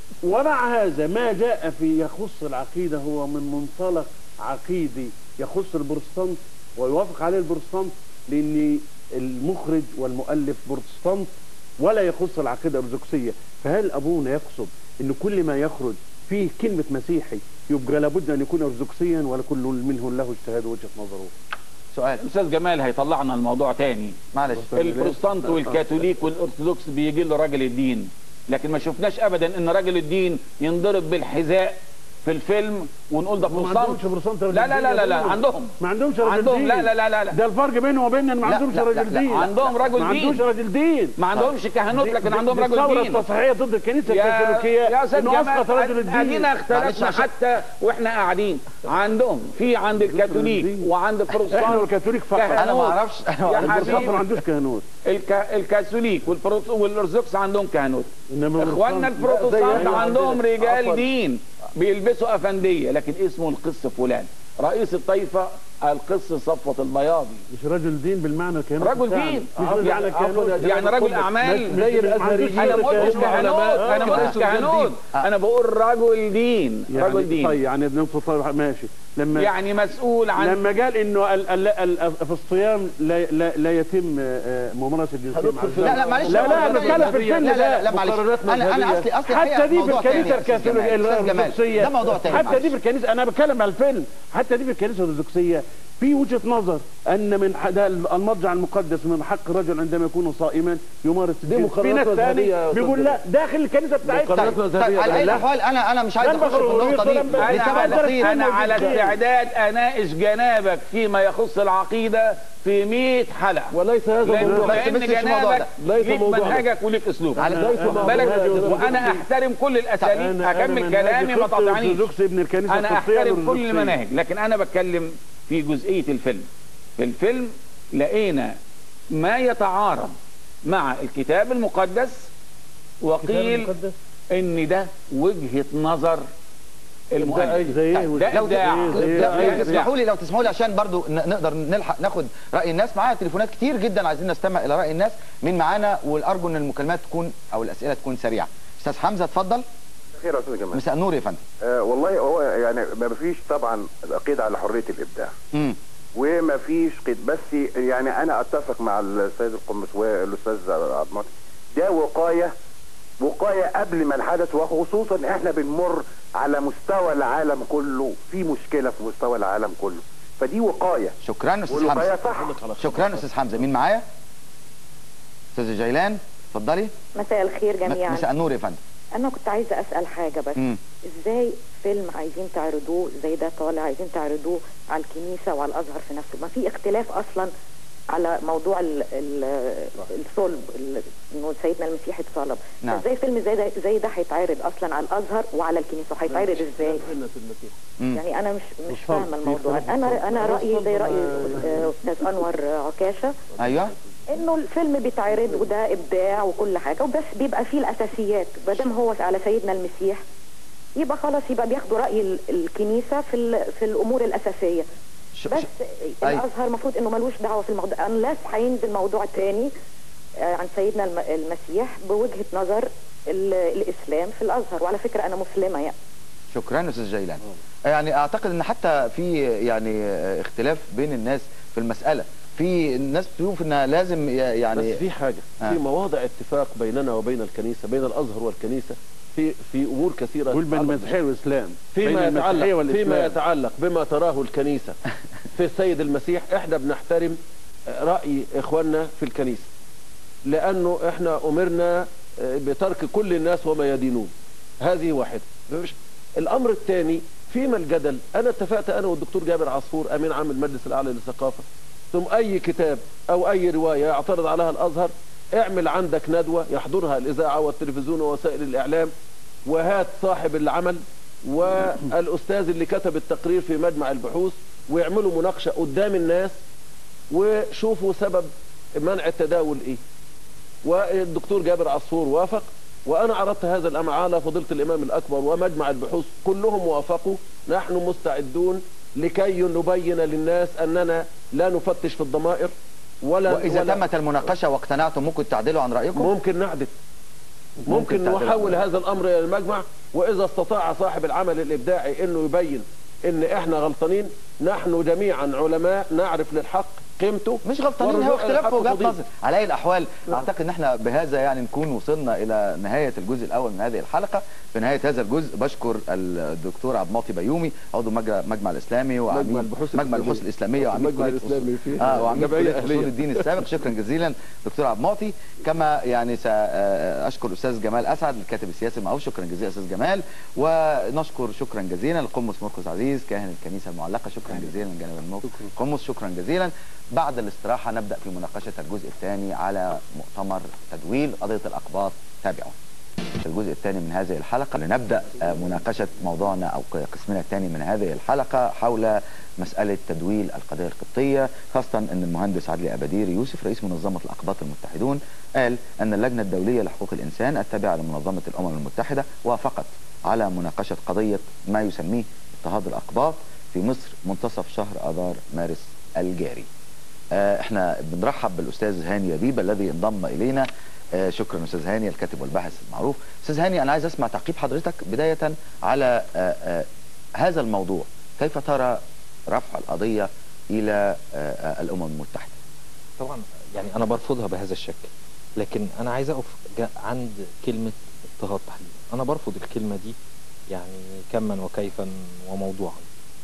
Speaker 4: ومع هذا ما جاء في يخص العقيده هو من منطلق عقيدي يخص البروتستانت ويوافق عليه البروتستانت لان المخرج والمؤلف بروتستانت ولا يخص العقيده الارثوذكسيه فهل ابونا يقصد ان كل ما يخرج فيه كلمه مسيحي يبقى لابد ان يكون ارثوذكسيا ولا كل منه له اجتهاد وجهه نظره
Speaker 1: سؤال
Speaker 3: الاستاذ جمال هيطلعنا الموضوع تاني
Speaker 1: معلش
Speaker 3: البروتستانت والكاثوليك والارثوذكس بيجي له راجل الدين لكن ما شفناش ابدا ان راجل الدين ينضرب بالحذاء في الفيلم ونقول ده
Speaker 4: ما عندهمش
Speaker 3: بروتستانت
Speaker 4: بروتستانت
Speaker 3: لا
Speaker 4: راجل
Speaker 3: لا لا
Speaker 4: دين
Speaker 3: لا
Speaker 4: يا
Speaker 3: لا
Speaker 4: أبونا.
Speaker 3: عندهم
Speaker 4: ما عندهمش راجل
Speaker 3: عندهم
Speaker 4: دين
Speaker 3: لا لا لا لا لا
Speaker 4: ده الفرق بينه وبين ان ما
Speaker 1: لا،
Speaker 4: عندهمش
Speaker 1: لا، لا،
Speaker 4: راجل
Speaker 1: لا،
Speaker 4: دين
Speaker 3: عندهم رجل
Speaker 4: ما عندوش
Speaker 3: دين
Speaker 4: راجل دين
Speaker 3: ما عندهمش كهنوت لكن عندهم رجل
Speaker 4: الثوره
Speaker 3: دين
Speaker 4: التصحيحيه ضد الكنيسه
Speaker 3: يا
Speaker 4: الكاثوليكيه
Speaker 3: يا استاذ
Speaker 4: انه اسقط رجل
Speaker 3: جمال
Speaker 4: الدين
Speaker 3: ادينا
Speaker 1: معلش
Speaker 3: اختلفنا
Speaker 1: عشان-
Speaker 3: حتى واحنا قاعدين عندهم في عند الكاثوليك
Speaker 4: الدين.
Speaker 3: وعند
Speaker 4: احنا
Speaker 3: البروتستانت
Speaker 4: والكاثوليك فقط
Speaker 3: كهنوت.
Speaker 1: انا ما اعرفش
Speaker 3: يا
Speaker 4: البروتستانت ما
Speaker 3: حبيبي
Speaker 4: عندوش كهنوت
Speaker 3: الك... الكاثوليك والبروت... والارثوذكس عندهم كهنوت
Speaker 4: انما
Speaker 3: اخواننا
Speaker 4: البروتستانت-
Speaker 3: البروتستانت
Speaker 2: زي
Speaker 3: عندهم
Speaker 2: عندنا.
Speaker 3: رجال
Speaker 2: عفواً.
Speaker 3: دين بيلبسوا افنديه لكن اسمه القس فلان رئيس الطائفه القس صفوة البياضي
Speaker 4: مش رجل دين بالمعنى الكهنوت
Speaker 3: رجل
Speaker 4: بتاعنا.
Speaker 3: دين
Speaker 4: مش
Speaker 3: آه،
Speaker 4: رجل
Speaker 3: يعني-
Speaker 4: على كهنوت
Speaker 2: عفواً يا
Speaker 3: يعني رجل اعمال
Speaker 4: مش-
Speaker 2: زي
Speaker 4: مش- ما عندوش
Speaker 2: الأزهريين
Speaker 3: انا ما
Speaker 4: كهنوت.
Speaker 3: قلتش
Speaker 2: كانوا
Speaker 3: كهنوت
Speaker 2: علماء.
Speaker 3: انا ما قلتش
Speaker 2: رجل
Speaker 3: كهنوت
Speaker 2: دين.
Speaker 3: انا بقول رجل دين
Speaker 4: يعني
Speaker 3: رجل دين
Speaker 4: طيب يعني ابن فطار ماشي لما
Speaker 3: يعني مسؤول عن
Speaker 4: لما قال انه ال ال ال في الصيام لا لا, لا يتم آه، ممارسه الجنسيه مع
Speaker 2: هندخل في-
Speaker 4: الزوج.
Speaker 1: لا لا معلش
Speaker 4: لا لا
Speaker 1: هو-
Speaker 4: بتكلم في الفيلم
Speaker 1: لا لا لا,
Speaker 4: ده
Speaker 1: لا معلش
Speaker 2: مقارنات
Speaker 1: انا انا
Speaker 2: مذهبية.
Speaker 1: اصلي اصلي
Speaker 4: حتى
Speaker 1: الحقيقة
Speaker 4: دي في
Speaker 1: موضوع تاني
Speaker 4: الكنيسه
Speaker 1: يا أستاذ جمال.
Speaker 4: الكاثوليكيه
Speaker 1: أستاذ جمال،
Speaker 4: الارثوذكسيه
Speaker 1: ده موضوع تاني
Speaker 4: حتى دي
Speaker 1: معلش.
Speaker 4: في الكنيسه انا بتكلم على الفيلم حتى دي في الكنيسه الارثوذكسيه في وجهه نظر ان من ح- ده المرجع المقدس من حق الرجل عندما يكون صائما يمارس
Speaker 2: دي
Speaker 4: الجنس. في
Speaker 2: مقارنات
Speaker 4: ناس
Speaker 2: مذهبية يا
Speaker 4: ثاني
Speaker 2: أستاذ
Speaker 4: بيقول لا داخل الكنيسه بتاعتنا
Speaker 2: مقارنات
Speaker 1: طيب
Speaker 2: مذهبية
Speaker 1: على اي
Speaker 2: لا.
Speaker 1: الاحوال انا انا مش عايز
Speaker 4: لا
Speaker 1: اخش في النقطه دي
Speaker 4: المغرورية ولا
Speaker 3: انا
Speaker 1: لسبب
Speaker 3: على
Speaker 1: بسيط
Speaker 3: انا على
Speaker 4: جداً.
Speaker 3: استعداد اناقش جنابك فيما يخص العقيده في 100 حلقه
Speaker 2: وليس هذا
Speaker 3: لان
Speaker 2: موضوع
Speaker 1: بس-
Speaker 3: لان
Speaker 1: بس مش الموضوع
Speaker 3: جنابك
Speaker 1: ده.
Speaker 2: ليس
Speaker 3: ليك
Speaker 2: موضوعنا.
Speaker 3: منهجك وليك اسلوبك
Speaker 1: على-
Speaker 2: ليس
Speaker 4: أنا-
Speaker 2: موضوع
Speaker 3: بالك
Speaker 2: هذا.
Speaker 3: وانا احترم كل الاساليب
Speaker 4: أنا- أنا
Speaker 3: اكمل
Speaker 4: منهجي
Speaker 3: كلامي ما
Speaker 4: قبط
Speaker 3: تقاطعنيش
Speaker 4: أرثوذكسي ابن الكنيسه
Speaker 3: انا
Speaker 4: القبطية
Speaker 3: احترم كل
Speaker 4: الأرثوذكسية.
Speaker 3: المناهج لكن انا بتكلم في جزئيه الفيلم في الفيلم لقينا ما يتعارض مع الكتاب المقدس وقيل ان ده وجهه نظر المؤلف
Speaker 4: زي ايه
Speaker 2: طيب،
Speaker 3: ده
Speaker 1: لو
Speaker 3: إبداع.
Speaker 4: زي- زي-
Speaker 1: لو-
Speaker 4: زي-
Speaker 1: لو تسمحوا لي لو تسمحوا لي عشان برضو ن- نقدر نلحق ناخد راي الناس معانا تليفونات كتير جدا عايزين نستمع الى راي الناس مين معانا والارجو ان المكالمات تكون او الاسئله تكون سريعه استاذ حمزه اتفضل
Speaker 6: خير يا استاذ جمال
Speaker 1: مساء النور يا فندم
Speaker 6: آه والله هو يعني ما فيش طبعا قيد على حريه الابداع
Speaker 1: امم
Speaker 6: وما فيش قيد بس يعني انا اتفق مع السيد القمص والاستاذ عبد المعطي ده وقايه وقايه قبل ما الحدث وخصوصا احنا بنمر على مستوى العالم كله في مشكله في مستوى العالم كله فدي وقايه
Speaker 1: شكرا استاذ
Speaker 6: والوقايه
Speaker 1: حمزه
Speaker 6: صح
Speaker 1: شكرا استاذ حمزه مين معايا استاذ جيلان اتفضلي
Speaker 7: مساء الخير جميعا
Speaker 1: مساء النور يا فندم
Speaker 7: انا كنت عايزه اسال حاجه بس
Speaker 1: مم.
Speaker 7: ازاي فيلم عايزين تعرضوه زي ده طالع عايزين تعرضوه على الكنيسه وعلى الازهر في نفسه ما في اختلاف اصلا على موضوع ال- ال- الصلب ال- انه سيدنا المسيح اتصلب
Speaker 1: نعم.
Speaker 7: ازاي فيلم زي ده زي ده هيتعرض اصلا على الازهر وعلى الكنيسه هيتعرض ازاي
Speaker 2: هنا في المسيح
Speaker 1: مم.
Speaker 7: يعني انا مش مش
Speaker 4: الصلب.
Speaker 7: فاهمه
Speaker 4: في
Speaker 7: الموضوع
Speaker 4: اختلاف
Speaker 7: انا
Speaker 4: الصلب.
Speaker 7: انا رايي زي راي
Speaker 2: الصلب
Speaker 7: آه، استاذ انور عكاشه
Speaker 1: ايوه
Speaker 7: انه الفيلم بيتعرض وده ابداع وكل حاجه وبس بيبقى فيه الاساسيات ما دام هو على سيدنا المسيح يبقى خلاص يبقى بياخدوا راي ال- الكنيسه في ال- في الامور الاساسيه
Speaker 1: ش-
Speaker 7: بس
Speaker 1: ش-
Speaker 7: الازهر المفروض انه ملوش دعوه في الموضوع انلاس هينزل موضوع تاني آه، عن سيدنا الم- المسيح بوجهه نظر ال- الاسلام في الازهر وعلى فكره انا مسلمه يعني
Speaker 1: شكرا استاذ جيلان يعني اعتقد ان حتى في يعني آه، اختلاف بين الناس في المساله في ناس بتشوف انها لازم ي- يعني
Speaker 2: بس في حاجة
Speaker 1: آه.
Speaker 2: في مواضع اتفاق بيننا وبين الكنيسة بين الأزهر والكنيسة في في أمور كثيرة
Speaker 4: قول بين
Speaker 2: تتعلق-
Speaker 4: المسيحيه والاسلام
Speaker 2: فيما
Speaker 4: بين المسيحيه
Speaker 2: يتعلق فيما
Speaker 4: والاسلام
Speaker 2: يتعلق بما تراه الكنيسة في السيد المسيح احنا بنحترم رأي إخواننا في الكنيسة لأنه احنا أمرنا بترك كل الناس وما يدينون هذه واحدة مش- الأمر الثاني فيما الجدل أنا اتفقت أنا والدكتور جابر عصفور أمين عام المجلس الأعلى للثقافة ثم أي كتاب أو أي رواية يعترض عليها الأزهر اعمل عندك ندوة يحضرها الإذاعة والتلفزيون ووسائل الإعلام وهات صاحب العمل والأستاذ اللي كتب التقرير في مجمع البحوث ويعملوا مناقشة قدام الناس وشوفوا سبب منع التداول ايه والدكتور جابر عصفور وافق وانا عرضت هذا الامر على فضيله الامام الاكبر ومجمع البحوث كلهم وافقوا نحن مستعدون لكي نبين للناس اننا لا نفتش في الضمائر ولا
Speaker 1: واذا
Speaker 2: ولا
Speaker 1: تمت المناقشه واقتنعتم ممكن تعدلوا عن رايكم
Speaker 2: ممكن نعدل
Speaker 1: ممكن
Speaker 2: ممكن
Speaker 1: تعدل
Speaker 2: نحول
Speaker 1: عن-
Speaker 2: هذا الامر الى المجمع واذا استطاع صاحب العمل الابداعي انه يبين ان احنا غلطانين نحن جميعا علماء نعرف للحق قيمته
Speaker 1: مش غلطانين هو
Speaker 2: والرجوع إلى
Speaker 1: اختلاف
Speaker 2: الحق
Speaker 1: وجهات
Speaker 2: فضيلة.
Speaker 1: نظر على اي الاحوال اعتقد ان احنا بهذا يعني نكون وصلنا الى نهايه الجزء الاول من هذه الحلقه في نهايه هذا الجزء بشكر الدكتور عبد المعطي بيومي عضو مجمع مجمع الاسلامي وعميد
Speaker 2: مجمع البحوث
Speaker 1: مجمع البحوث الاسلاميه وعميد
Speaker 2: المجمع
Speaker 1: كليه
Speaker 2: الإسلامي
Speaker 1: أصول-
Speaker 2: فيه
Speaker 1: اه وعميد
Speaker 2: جمعية
Speaker 1: كليه
Speaker 2: أهلية.
Speaker 1: اصول الدين السابق شكرا جزيلا دكتور عبد المعطي كما يعني ساشكر الاستاذ جمال اسعد الكاتب السياسي المعروف شكرا جزيلا استاذ جمال ونشكر شكرا جزيلا القمص مرقس عزيز كاهن الكنيسه المعلقه شكرا جزيلا جناب الموقف قمص شكرا جزيلا بعد الاستراحه نبدا في مناقشه الجزء الثاني على مؤتمر تدويل قضيه الاقباط تابعوا في الجزء الثاني من هذه الحلقة لنبدأ آه، مناقشة موضوعنا أو قسمنا الثاني من هذه الحلقة حول مسألة تدويل القضية القبطية خاصة أن المهندس عدلي أبادير يوسف رئيس منظمة الأقباط المتحدون قال أن اللجنة الدولية لحقوق الإنسان التابعة لمنظمة الأمم المتحدة وافقت على مناقشة قضية ما يسميه اضطهاد الأقباط في مصر منتصف شهر آذار مارس الجاري آه، احنا بنرحب بالاستاذ هاني يبيب الذي انضم الينا آه، شكرا استاذ هاني الكاتب والباحث المعروف استاذ هاني انا عايز اسمع تعقيب حضرتك بدايه على آه، آه، هذا الموضوع كيف ترى رفع القضيه الى آه، آه، الامم المتحده
Speaker 8: طبعا يعني انا برفضها بهذا الشكل لكن انا عايز اقف جا- عند كلمه اضطهاد تحديدا انا برفض الكلمه دي يعني كما وكيفا وموضوعا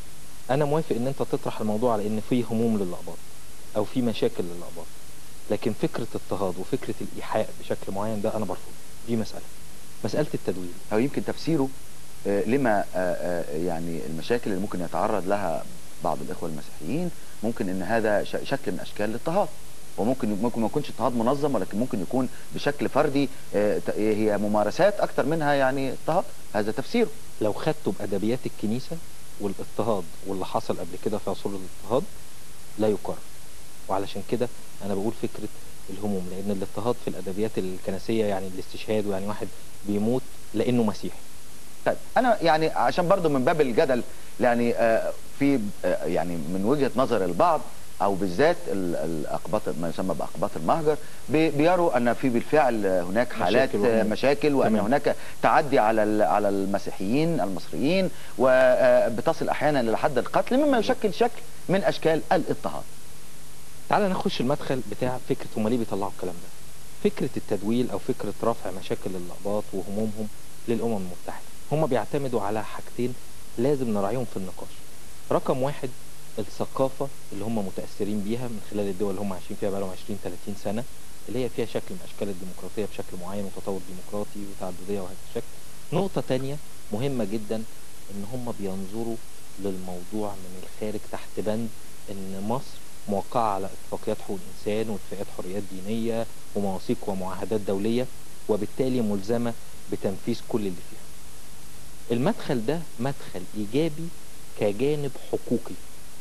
Speaker 8: انا موافق ان انت تطرح الموضوع على ان في هموم للاقباط او في مشاكل للاقباط لكن فكره اضطهاد وفكره الايحاء بشكل معين ده انا برفض دي مساله مساله التدوير
Speaker 1: او يمكن تفسيره آه، لما آه، آه، يعني المشاكل اللي ممكن يتعرض لها بعض الاخوه المسيحيين ممكن ان هذا ش- شكل من اشكال الاضطهاد وممكن ممكن ما يكونش اضطهاد منظم ولكن ممكن يكون بشكل فردي آه، ت- هي ممارسات اكتر منها يعني اضطهاد هذا تفسيره
Speaker 8: لو خدته بادبيات الكنيسه والاضطهاد واللي حصل قبل كده في عصور الاضطهاد لا يقر وعلشان كده انا بقول فكره الهموم لان الاضطهاد في الادبيات الكنسيه يعني الاستشهاد ويعني واحد بيموت لانه مسيحي
Speaker 1: طيب انا يعني عشان برضو من باب الجدل يعني آه، في آه، يعني من وجهه نظر البعض او بالذات ال- الاقباط ما يسمى باقباط المهجر بي- بيروا ان في بالفعل هناك حالات
Speaker 8: مشاكل
Speaker 1: آه،
Speaker 8: وهموم.
Speaker 1: مشاكل وان
Speaker 8: تمام.
Speaker 1: هناك تعدي على ال- على المسيحيين المصريين وبتصل احيانا الى حد القتل مما يشكل شكل من اشكال الاضطهاد
Speaker 8: تعال نخش المدخل بتاع فكره هم ليه بيطلعوا الكلام ده فكره التدويل او فكره رفع مشاكل الاقباط وهمومهم للامم المتحده هم بيعتمدوا على حاجتين لازم نراعيهم في النقاش رقم واحد الثقافه اللي هم متاثرين بيها من خلال الدول اللي هم عايشين فيها بقالهم 20 30 سنه اللي هي فيها شكل من اشكال الديمقراطيه بشكل معين وتطور ديمقراطي وتعدديه وهذا الشكل نقطه تانية مهمه جدا ان هم بينظروا للموضوع من الخارج تحت بند ان مصر موقعة على اتفاقيات حقوق الإنسان واتفاقيات حريات دينية ومواثيق ومعاهدات دولية وبالتالي ملزمة بتنفيذ كل اللي فيها المدخل ده مدخل إيجابي كجانب حقوقي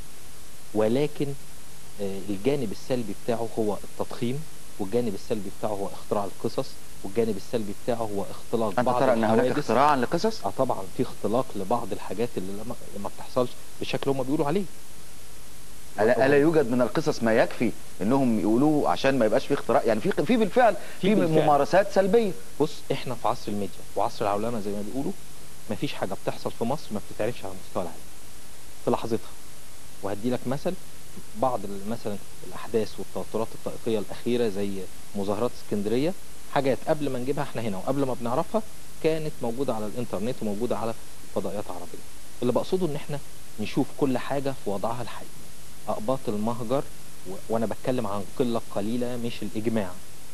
Speaker 8: ولكن آه، الجانب السلبي بتاعه هو التضخيم والجانب السلبي بتاعه هو اختراع القصص والجانب السلبي بتاعه هو اختلاق
Speaker 1: انت
Speaker 8: بعض
Speaker 1: ترى ان هناك
Speaker 8: الحوادث
Speaker 1: اختراعا لقصص
Speaker 8: اه طبعا في اختلاق لبعض الحاجات اللي لما ما بتحصلش بالشكل اللي هم بيقولوا عليه
Speaker 1: الا ألا يوجد من القصص ما يكفي انهم يقولوه عشان ما يبقاش في اختراع يعني في في بالفعل في,
Speaker 8: في بالفعل.
Speaker 1: ممارسات سلبيه
Speaker 8: بص احنا في عصر الميديا وعصر العولمه زي ما بيقولوا مفيش حاجه بتحصل في مصر ما بتتعرفش على مستوى العالم في لحظتها وهدي لك مثل بعض ال- مثلا الاحداث والتوترات الطائفيه الاخيره زي مظاهرات اسكندريه حاجات قبل ما نجيبها احنا هنا وقبل ما بنعرفها كانت موجوده على الانترنت وموجوده على فضائيات عربيه اللي بقصده ان احنا نشوف كل حاجه في وضعها الحقيقي اقباط المهجر و... وانا بتكلم عن قله قليله مش الاجماع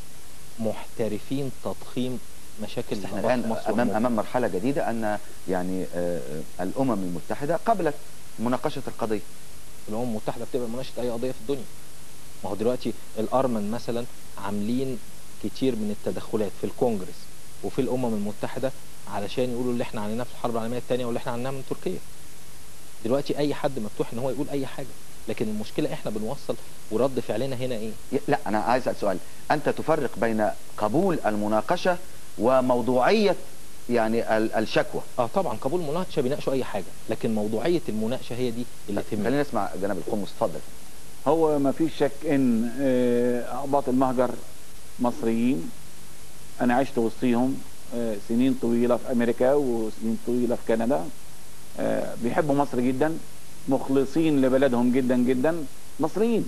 Speaker 8: محترفين تضخيم مشاكل
Speaker 1: بس احنا
Speaker 8: الأقباط
Speaker 1: الان
Speaker 8: في مصر
Speaker 1: امام
Speaker 8: والموضوع.
Speaker 1: امام مرحله جديده ان يعني آه، آه، الامم المتحده قبلت مناقشه القضيه
Speaker 8: الامم المتحده بتبقى مناقشه اي قضيه في الدنيا ما هو دلوقتي الارمن مثلا عاملين كتير من التدخلات في الكونجرس وفي الامم المتحده علشان يقولوا اللي احنا عانيناه في الحرب العالميه الثانيه واللي احنا عانيناه من تركيا دلوقتي اي حد مفتوح ان هو يقول اي حاجه لكن المشكله احنا بنوصل ورد فعلنا هنا ايه
Speaker 1: ي- لا انا عايز اسال سؤال انت تفرق بين قبول المناقشه وموضوعيه يعني ال- الشكوى
Speaker 8: اه طبعا قبول المناقشه بيناقشوا اي حاجه لكن موضوعيه المناقشه هي دي اللي تهمنا
Speaker 1: خلينا نسمع جناب القمص اتفضل
Speaker 3: هو ما فيش شك ان آه، اقباط المهجر مصريين انا عشت وسطيهم آه، سنين طويله في امريكا وسنين طويله في كندا آه، بيحبوا مصر جدا مخلصين لبلدهم جدا جدا مصريين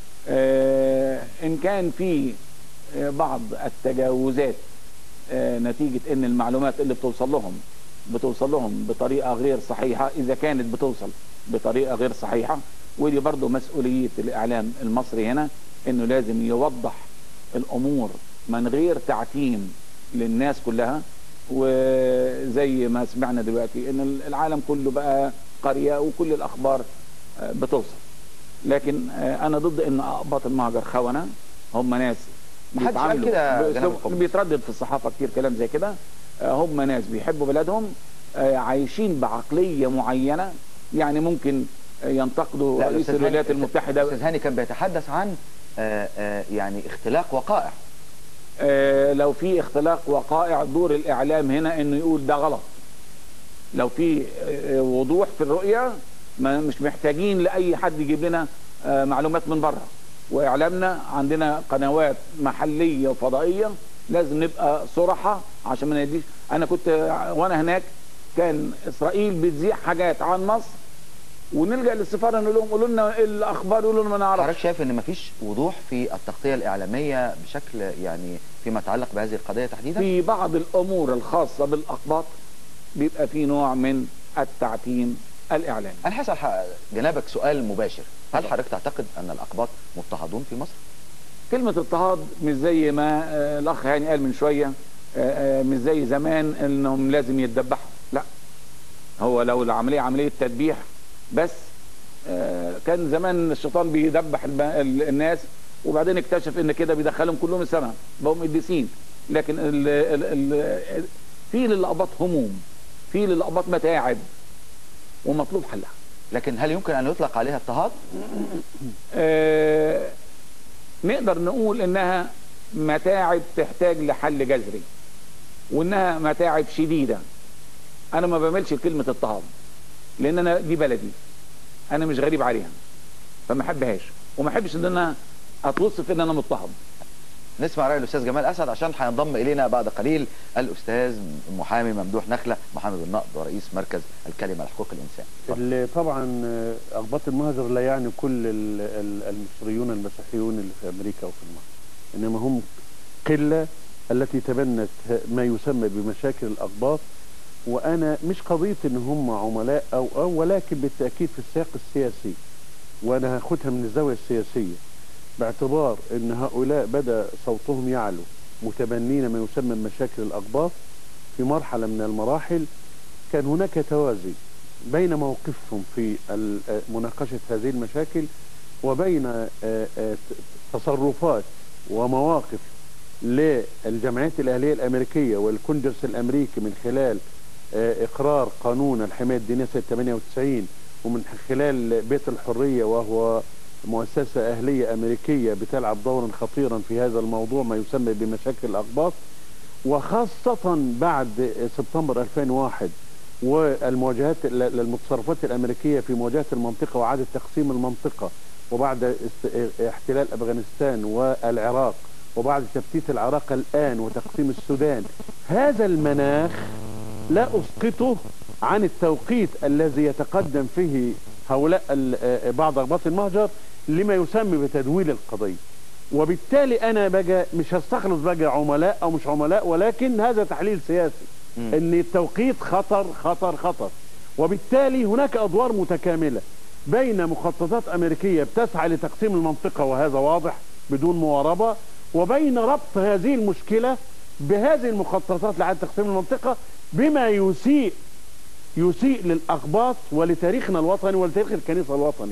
Speaker 3: آه، ان كان في آه، بعض التجاوزات آه، نتيجه ان المعلومات اللي بتوصل لهم بتوصل لهم بطريقه غير صحيحه اذا كانت بتوصل بطريقه غير صحيحه ودي برضو مسؤوليه الاعلام المصري هنا انه لازم يوضح الامور من غير تعتيم للناس كلها وزي ما سمعنا دلوقتي ان العالم كله بقى قريه وكل الاخبار آه، بتوصل لكن آه، انا ضد ان اقباط المهجر خونه هم ناس
Speaker 1: محدش قال
Speaker 3: بيتعاملوا
Speaker 1: كده يا
Speaker 3: بأسلوب-
Speaker 1: جناب القمص.
Speaker 3: بيتردد في الصحافه كتير كلام زي كده آه، هم ناس بيحبوا بلادهم آه، عايشين بعقليه معينه يعني ممكن آه، ينتقدوا
Speaker 1: لا،
Speaker 3: رئيس
Speaker 1: الأستاذ
Speaker 3: الولايات
Speaker 1: هاني-
Speaker 3: المتحده
Speaker 1: الاستاذ هاني كان بيتحدث عن آه، آه، يعني اختلاق وقائع
Speaker 3: آه، لو في اختلاق وقائع دور الاعلام هنا انه يقول ده غلط لو في آه، وضوح في الرؤيه ما مش محتاجين لاي حد يجيب لنا آه، معلومات من بره واعلامنا عندنا قنوات محليه وفضائيه لازم نبقى صراحه عشان ما نديش انا كنت آه، وانا هناك كان اسرائيل بتذيع حاجات عن مصر ونلجا للسفاره نقول لهم قولوا لنا الاخبار يقولوا لنا ما نعرفش
Speaker 1: حضرتك شايف ان مفيش وضوح في التغطيه الاعلاميه بشكل يعني فيما يتعلق بهذه القضيه تحديدا
Speaker 3: في بعض الامور الخاصه بالاقباط بيبقى في نوع من التعتيم الاعلامي
Speaker 1: انا هسال ح- جنابك سؤال مباشر هل
Speaker 3: طبعا.
Speaker 1: حضرتك تعتقد ان الاقباط مضطهدون في مصر
Speaker 3: كلمه اضطهاد مش زي ما آه، الاخ هاني قال من شويه آه، آه، مش زي زمان انهم لازم يتذبحوا لا هو لو العمليه عمليه تذبيح بس آه، كان زمان الشيطان بيذبح الب- ال- الناس وبعدين اكتشف ان كده بيدخلهم كلهم السماء بقوا قديسين لكن ال ال ال في للاقباط هموم في للاقباط متاعب ومطلوب حلها
Speaker 1: لكن هل يمكن ان يطلق عليها اضطهاد
Speaker 3: آه، نقدر نقول انها متاعب تحتاج لحل جذري وانها متاعب شديده انا ما بعملش كلمه اضطهاد لان انا دي بلدي انا مش غريب عليها فما احبهاش وما احبش ان انا اتوصف ان انا مضطهد
Speaker 1: نسمع راي الاستاذ جمال اسد عشان هينضم الينا بعد قليل الاستاذ محامي ممدوح نخله محامي بالنقد ورئيس مركز الكلمه لحقوق الانسان اتفضل.
Speaker 4: اللي طبعا آه، اقباط المهجر لا يعني كل ال- ال- المصريون المسيحيون اللي في امريكا وفي مصر انما هم قله التي تبنت ه- ما يسمى بمشاكل الاقباط وانا مش قضيه ان هم عملاء او او ولكن بالتاكيد في السياق السياسي وانا هاخدها من الزاويه السياسيه باعتبار ان هؤلاء بدا صوتهم يعلو متبنين ما يسمى بمشاكل الاقباط في مرحله من المراحل كان هناك توازي بين موقفهم في ال- مناقشه هذه المشاكل وبين آه، آه، تصرفات ومواقف للجمعيات الأهلية الأمريكية والكونجرس الأمريكي من خلال آه، إقرار قانون الحماية الدينية سنة 98 ومن خلال بيت الحرية وهو مؤسسة أهلية أمريكية بتلعب دورا خطيرا في هذا الموضوع ما يسمى بمشاكل الأقباط وخاصة بعد سبتمبر 2001 والمواجهات للمتصرفات الأمريكية في مواجهة المنطقة وإعادة تقسيم المنطقة وبعد است- احتلال أفغانستان والعراق وبعد تفتيت العراق الآن وتقسيم السودان هذا المناخ لا أسقطه عن التوقيت الذي يتقدم فيه هؤلاء ال- آه، بعض أغباط المهجر لما يسمى بتدويل القضية وبالتالي أنا بقى مش هستخلص بقى عملاء أو مش عملاء ولكن هذا تحليل سياسي
Speaker 1: مم.
Speaker 4: ان التوقيت خطر خطر خطر وبالتالي هناك ادوار متكامله بين مخططات امريكيه بتسعى لتقسيم المنطقه وهذا واضح بدون مواربه وبين ربط هذه المشكله بهذه المخططات لعد تقسيم المنطقه بما يسيء يسيء للاقباط ولتاريخنا الوطني ولتاريخ الكنيسه الوطني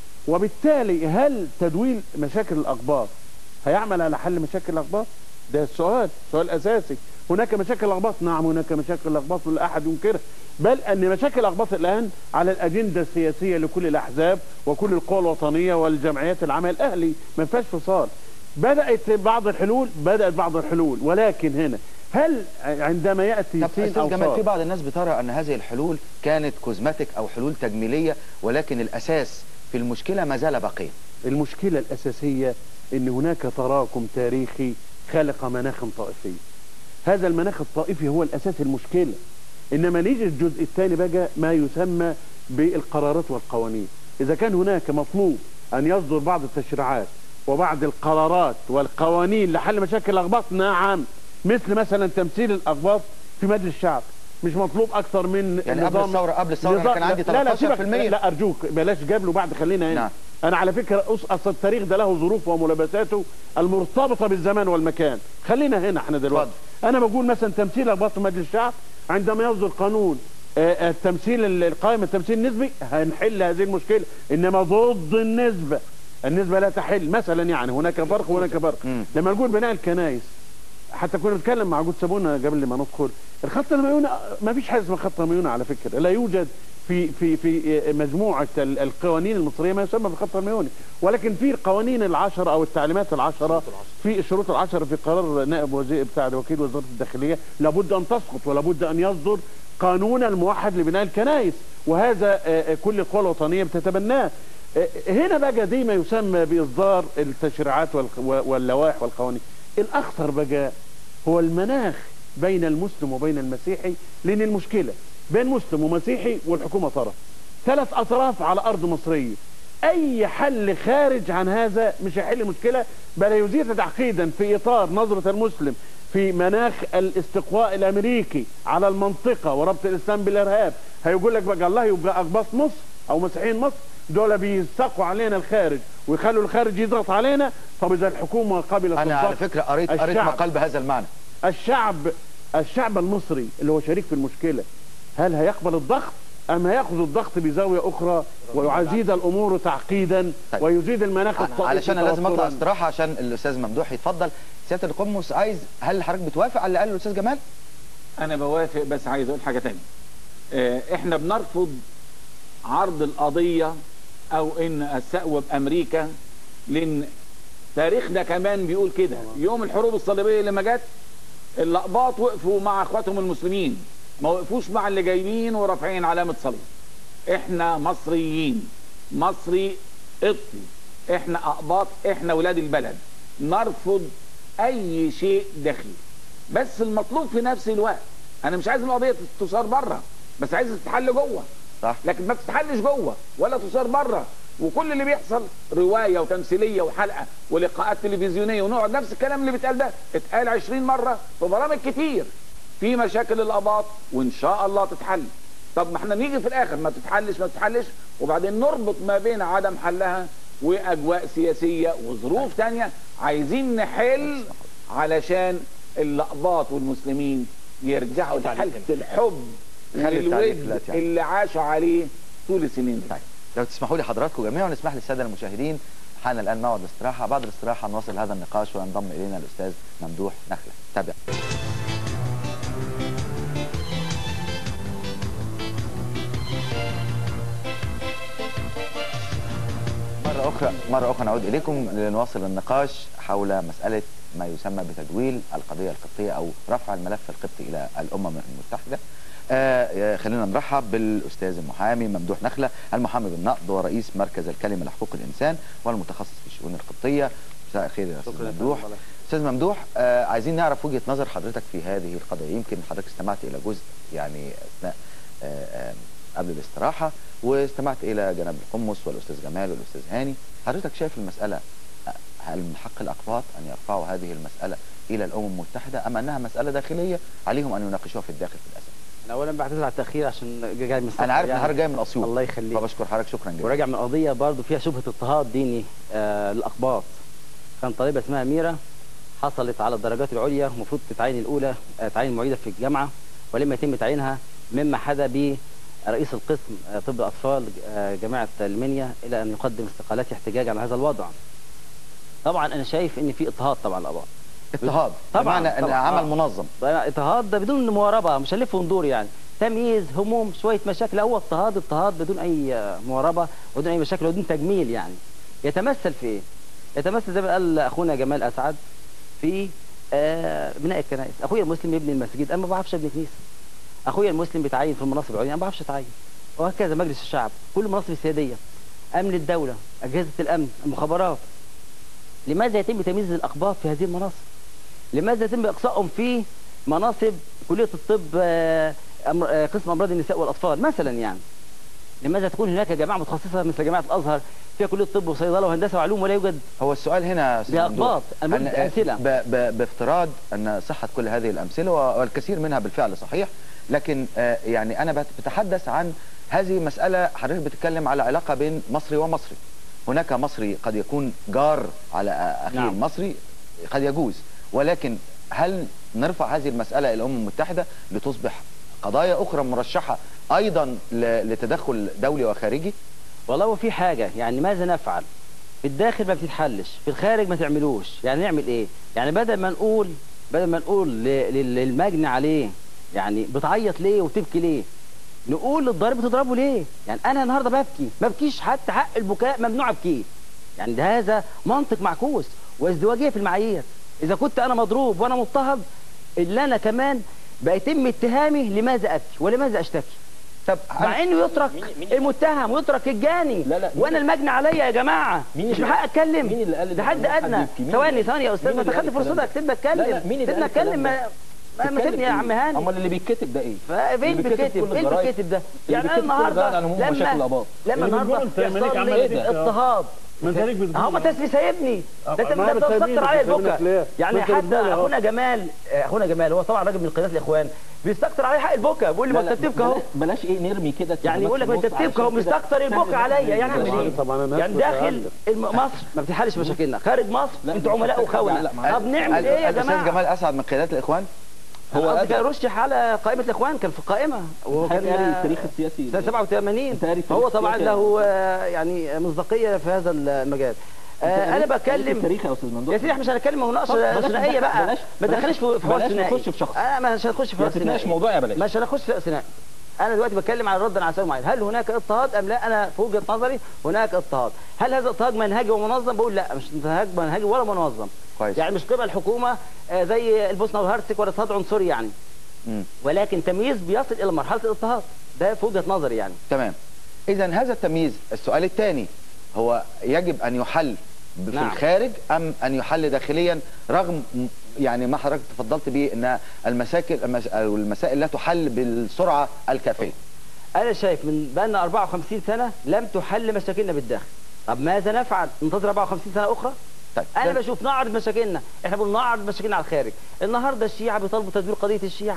Speaker 4: وبالتالي هل تدويل مشاكل الاقباط هيعمل على حل مشاكل الاقباط ده السؤال سؤال اساسي هناك مشاكل الاقباط نعم هناك مشاكل الاقباط لا احد ينكرها بل ان مشاكل الاقباط الان على الاجنده السياسيه لكل الاحزاب وكل القوى الوطنيه والجمعيات العمل الاهلي ما فيهاش فصال بدات بعض الحلول بدات بعض الحلول ولكن هنا هل عندما ياتي
Speaker 1: طب
Speaker 4: سين
Speaker 1: استاذ
Speaker 4: او
Speaker 1: جمال في
Speaker 4: صاد
Speaker 1: بعض الناس بترى ان هذه الحلول كانت كوزماتيك او حلول تجميليه ولكن الاساس في المشكله ما زال باقيا
Speaker 4: المشكله الاساسيه ان هناك تراكم تاريخي خلق مناخا طائفيا هذا المناخ الطائفي هو الاساس المشكله انما نيجي الجزء الثاني بقى ما يسمى بالقرارات والقوانين اذا كان هناك مطلوب ان يصدر بعض التشريعات وبعض القرارات والقوانين لحل مشاكل الاقباط نعم مثل مثلا تمثيل الاقباط في مجلس الشعب مش مطلوب اكثر من
Speaker 1: يعني قبل
Speaker 4: نظام-
Speaker 1: الثورة- قبل الثورة أنا
Speaker 4: نظام-
Speaker 1: كان عندي
Speaker 4: لا لا سيبك
Speaker 1: 13%
Speaker 4: لا ارجوك بلاش قبل وبعد خلينا هنا
Speaker 1: نعم.
Speaker 4: انا على فكره أص- اصل التاريخ ده له ظروف وملابساته المرتبطه بالزمان والمكان خلينا هنا احنا دلوقتي انا بقول مثلا تمثيل اقباط في مجلس الشعب عندما يصدر قانون آه، آه، التمثيل ال- القائم التمثيل النسبي هنحل هذه المشكله انما ضد النسبه النسبه لا تحل مثلا يعني هناك فرق وهناك فرق
Speaker 1: مم.
Speaker 4: لما نقول بناء الكنائس حتى كنا بنتكلم مع جود سابونا قبل ما ندخل الخط الميوني ما فيش حاجه اسمها خط ميوني على فكره لا يوجد في في في مجموعه ال- القوانين المصريه ما يسمى بالخط الميوني ولكن في القوانين العشره او التعليمات العشره في الشروط العشره في قرار نائب وزير بتاع وكيل وزاره الداخليه لابد ان تسقط ولابد ان يصدر قانون الموحد لبناء الكنائس وهذا آه، آه، كل القوى الوطنيه بتتبناه آه، هنا بقى دي ما يسمى باصدار التشريعات والق- واللوائح والقوانين الاخطر بقى هو المناخ بين المسلم وبين المسيحي لان المشكله بين مسلم ومسيحي والحكومه طرف ثلاث اطراف على ارض مصريه اي حل خارج عن هذا مش هيحل المشكله بل يزيد تعقيدا في اطار نظره المسلم في مناخ الاستقواء الامريكي على المنطقه وربط الاسلام بالارهاب هيقول لك بقى الله يبقى اقباط مصر او مسيحيين مصر دول بيستقوا علينا الخارج ويخلوا الخارج يضغط علينا طب اذا الحكومه قبلت
Speaker 1: انا على
Speaker 4: الضغط،
Speaker 1: فكره قريت قريت
Speaker 4: الشعب.
Speaker 1: مقال بهذا المعنى
Speaker 4: الشعب الشعب المصري اللي هو شريك في المشكلة هل هيقبل الضغط أم هيأخذ الضغط بزاوية أخرى ويزيد الأمور تعقيدا
Speaker 1: طيب.
Speaker 4: ويزيد المناخ الطائفي
Speaker 1: علشان أنا لازم اطلع
Speaker 4: توتراً.
Speaker 1: استراحه عشان الاستاذ ممدوح يتفضل سياده القمص عايز هل حضرتك بتوافق على اللي قاله الاستاذ جمال
Speaker 3: انا بوافق بس عايز اقول حاجه تانية آه، احنا بنرفض عرض القضيه او ان السقوه بامريكا لان تاريخنا كمان بيقول كده يوم الحروب الصليبيه لما جت الاقباط وقفوا مع اخواتهم المسلمين ما وقفوش مع اللي جايبين ورافعين علامه صليب احنا مصريين مصري قبطي احنا اقباط احنا ولاد البلد نرفض اي شيء داخلي بس المطلوب في نفس الوقت انا مش عايز القضيه تثار بره بس عايز تتحل جوه
Speaker 1: صح
Speaker 3: لكن ما تتحلش جوه ولا تثار بره وكل اللي بيحصل روايه وتمثيليه وحلقه ولقاءات تلفزيونيه ونقعد نفس الكلام اللي بيتقال ده اتقال 20 مره في برامج كتير في مشاكل الاباط وان شاء الله تتحل طب ما احنا نيجي في الاخر ما تتحلش ما تتحلش وبعدين نربط ما بين عدم حلها واجواء سياسيه وظروف تانية عايزين نحل علشان الاقباط والمسلمين يرجعوا لحاله الحب
Speaker 1: خلي التعليق
Speaker 3: والود
Speaker 1: لا تعليق.
Speaker 3: اللي عاشوا عليه طول السنين دي.
Speaker 1: طيب لو تسمحوا لي حضراتكم جميعا ونسمح للساده المشاهدين حان الان موعد الاستراحه بعد الاستراحه نواصل هذا النقاش وينضم الينا الاستاذ ممدوح نخله تابع مرة أخرى مرة أخرى نعود إليكم لنواصل النقاش حول مسألة ما يسمى بتدويل القضية القبطية أو رفع الملف القبطي إلى الأمم المتحدة. آه خلينا نرحب بالأستاذ المحامي ممدوح نخلة المحامي بالنقد ورئيس مركز الكلمة لحقوق الإنسان والمتخصص في الشؤون القبطية. مساء الخير يا أستاذ ممدوح. أستاذ ممدوح آه عايزين نعرف وجهة نظر حضرتك في هذه القضية يمكن حضرتك استمعت إلى جزء يعني أثناء آه آه قبل الاستراحة واستمعت إلى جناب القمص والأستاذ جمال والأستاذ هاني حضرتك شايف المسألة هل من حق الأقباط أن يرفعوا هذه المسألة إلى الأمم المتحدة أم أنها مسألة داخلية عليهم أن يناقشوها في الداخل في الأساس
Speaker 9: انا اولا بعتذر على التاخير عشان جاي من
Speaker 1: أنا عارف إن
Speaker 9: يعني.
Speaker 1: حضرتك جاي من أسيوط
Speaker 9: الله يخليك
Speaker 1: فبشكر حضرتك شكرا جدا
Speaker 9: وراجع من قضيه برضو فيها شبهه اضطهاد ديني آه للاقباط كان طالبه اسمها ميرا حصلت على الدرجات العليا المفروض تتعين الاولى آه تعين معيده في الجامعه ولم يتم تعيينها مما حدا به رئيس القسم آه طب الاطفال آه جامعه المنيا الى ان يقدم استقالته احتجاجا على هذا الوضع طبعا انا شايف ان في اضطهاد طبعا للاقباط
Speaker 1: اضطهاد
Speaker 9: طبعاً،
Speaker 1: بمعنى أن
Speaker 9: طبعاً.
Speaker 1: عمل
Speaker 9: آه.
Speaker 1: منظم
Speaker 9: اضطهاد ده بدون مواربه مش هنلف وندور يعني تمييز هموم شويه مشاكل هو اضطهاد اضطهاد بدون اي آه، مواربه بدون اي مشاكل بدون تجميل يعني يتمثل في ايه؟ يتمثل زي ما قال اخونا جمال اسعد في آه، بناء الكنائس اخويا المسلم يبني المسجد انا ما بعرفش ابني كنيسه اخويا المسلم بيتعين في المناصب العليا انا ما بعرفش اتعين وهكذا مجلس الشعب كل المناصب السياديه امن الدوله اجهزه الامن المخابرات لماذا يتم تمييز الاقباط في هذه المناصب لماذا يتم اقصائهم في مناصب كليه الطب آه، أمر- آه، قسم امراض النساء والاطفال مثلا يعني لماذا تكون هناك جامعه متخصصه مثل جامعه الازهر فيها كليه طب وصيدله وهندسه وعلوم ولا يوجد
Speaker 1: هو السؤال هنا يا أستاذ
Speaker 9: ده
Speaker 1: ممدوح،
Speaker 9: أقباط. أنا بدي
Speaker 1: أن-
Speaker 9: أمثلة.
Speaker 1: ب- ب- بافتراض أن صحة كل هذه الأمثلة والكثير منها بالفعل صحيح لكن آه، يعني أنا بت- بتحدث عن هذه مسألة حضرتك بتتكلم على علاقة بين مصري ومصري هناك مصري قد يكون جار على آه، أخيه
Speaker 9: نعم.
Speaker 1: المصري قد يجوز ولكن هل نرفع هذه المسألة إلى الأمم المتحدة لتصبح قضايا أخرى مرشحة أيضا ل- لتدخل دولي وخارجي
Speaker 9: والله هو في حاجه يعني ماذا نفعل في الداخل ما بتتحلش في الخارج ما تعملوش يعني نعمل ايه يعني بدل ما نقول بدل ما نقول ل- لل- للمجني عليه يعني بتعيط ليه وتبكي ليه نقول للضارب بتضربه ليه يعني انا النهارده ببكي ما بكيش حتى حق البكاء ممنوع ابكيه يعني ده هذا منطق معكوس وازدواجيه في المعايير اذا كنت انا مضروب وانا مضطهد اللي انا كمان بيتم اتهامي لماذا ابكي ولماذا اشتكي
Speaker 1: طب
Speaker 9: مع انه يترك المتهم ويترك الجاني
Speaker 10: لا، لا، مين-
Speaker 9: وانا المجني عليا يا جماعه
Speaker 10: مين
Speaker 9: مش
Speaker 10: اللي-
Speaker 9: من حق اتكلم
Speaker 10: مين اللي قال إن
Speaker 9: ده حد
Speaker 10: ممنوع حد
Speaker 9: ادنى
Speaker 10: يبكي؟ مين
Speaker 9: ثواني
Speaker 10: اللي-
Speaker 9: ثواني يا استاذ
Speaker 10: مين
Speaker 9: ما
Speaker 10: اللي
Speaker 9: تاخد
Speaker 10: قال الكلام
Speaker 9: فرصتك سيبنا اتكلم
Speaker 10: لا، لا، مين اللي
Speaker 9: سيبنا
Speaker 10: قال الكلام
Speaker 9: اتكلم
Speaker 10: ده؟
Speaker 9: ما ما ما سيبني يا عم هاني
Speaker 10: امال اللي بيتكتب ده ايه؟
Speaker 9: فين
Speaker 10: اللي بيتكتب
Speaker 9: بيتكتب
Speaker 10: كل
Speaker 9: ايه اللي
Speaker 10: الجرايد.
Speaker 9: بيتكتب ده
Speaker 10: اللي
Speaker 9: يعني انا
Speaker 10: بيتكتب كل الجرايد
Speaker 9: النهارده
Speaker 10: عن هموم ومشاكل
Speaker 9: لما
Speaker 10: الاباط
Speaker 9: لما
Speaker 4: اللي
Speaker 9: النهارده
Speaker 4: بتقول أنت مالك
Speaker 9: يحصل
Speaker 4: عمال
Speaker 9: لي
Speaker 10: إيه ده؟
Speaker 9: اضطهاد
Speaker 4: ما انت ليك بتقول
Speaker 9: هو ما انت سايبني ده انت
Speaker 4: ما
Speaker 9: ده
Speaker 4: أنا بتسيبني،
Speaker 9: بتستكتر عليا
Speaker 4: بتسيبني
Speaker 9: البكا
Speaker 4: ليه؟
Speaker 9: يعني
Speaker 4: ما أنت
Speaker 9: حتى
Speaker 4: بتقول أهو.
Speaker 9: اخونا جمال اخونا جمال هو طبعا راجل من قيادات الاخوان بيستكتر عليه حق البكا بيقول لي ما
Speaker 10: لا،
Speaker 9: انت
Speaker 10: لا،
Speaker 9: بتبكي اهو
Speaker 10: بلاش- بلاش ايه نرمي كده
Speaker 9: يعني يقول لك ما انت بتبكي اهو مستكتر البكا عليا يعني اعمل
Speaker 4: طبعاً-
Speaker 9: ايه؟
Speaker 4: طبعاً أنا
Speaker 9: يعني
Speaker 4: نفسي
Speaker 9: داخل
Speaker 4: بتعلم.
Speaker 9: الم- مصر ما بتحلش مشاكلنا خارج مصر
Speaker 10: لا،
Speaker 9: انتوا
Speaker 10: مش
Speaker 9: عملاء
Speaker 10: محتاج-
Speaker 9: وخونه
Speaker 10: لا، ما-
Speaker 9: طب نعمل ايه يا
Speaker 1: الأستاذ
Speaker 9: جماعه؟
Speaker 1: جمال أسعد من قيادات الإخوان
Speaker 9: هو
Speaker 10: هو
Speaker 9: قصدي كان
Speaker 10: أدى.
Speaker 9: رشح على قائمه الاخوان كان في القائمه وهو
Speaker 10: كان
Speaker 9: كان
Speaker 10: التاريخ السياسي
Speaker 9: سنه 87
Speaker 10: أنت قاري التاريخ
Speaker 9: هو طبعا
Speaker 10: السياسي.
Speaker 9: له آه، يعني مصداقيه في هذا المجال آه، انا بتكلم
Speaker 10: التاريخ يا استاذ ممدوح
Speaker 9: يا سيدي احنا مش هنتكلم مناقشه
Speaker 10: طب بلاش
Speaker 9: ثنائيه
Speaker 10: ندخل-
Speaker 9: بقى
Speaker 10: بلاش-
Speaker 9: ما تدخلش في في حوار
Speaker 10: بلاش
Speaker 9: ثنائي
Speaker 10: نخش في شخص.
Speaker 9: انا مش هنخش في
Speaker 10: يا
Speaker 9: حوار
Speaker 10: تتناقش
Speaker 9: ثنائي
Speaker 10: موضوع يا بلاش
Speaker 9: مش هنخش في ثنائي انا دلوقتي بتكلم على ردا على سؤال معين هل هناك اضطهاد ام لا انا في وجهه نظري هناك اضطهاد هل هذا اضطهاد منهجي ومنظم بقول لا مش اضطهاد منهجي ولا منظم
Speaker 1: كويس.
Speaker 9: يعني مش قبل الحكومه آه، زي البوسنه والهرسك ولا اضطهاد عنصري يعني
Speaker 1: مم.
Speaker 9: ولكن تمييز بيصل الى مرحله الاضطهاد ده في وجهه نظري يعني
Speaker 1: تمام اذا هذا التمييز السؤال الثاني هو يجب ان يحل ب- في
Speaker 9: نعم.
Speaker 1: الخارج ام ان يحل داخليا رغم م- يعني ما حضرتك تفضلت به ان المساكل المس- أو المسائل لا تحل بالسرعه الكافيه
Speaker 9: انا شايف من بقالنا 54 سنه لم تحل مشاكلنا بالداخل طب ماذا نفعل ننتظر 54 سنه اخرى
Speaker 1: طيب
Speaker 9: انا
Speaker 1: ده-
Speaker 9: بشوف نعرض مشاكلنا احنا بنقول نعرض مشاكلنا على الخارج النهارده الشيعه بيطالبوا تدوير قضيه الشيعه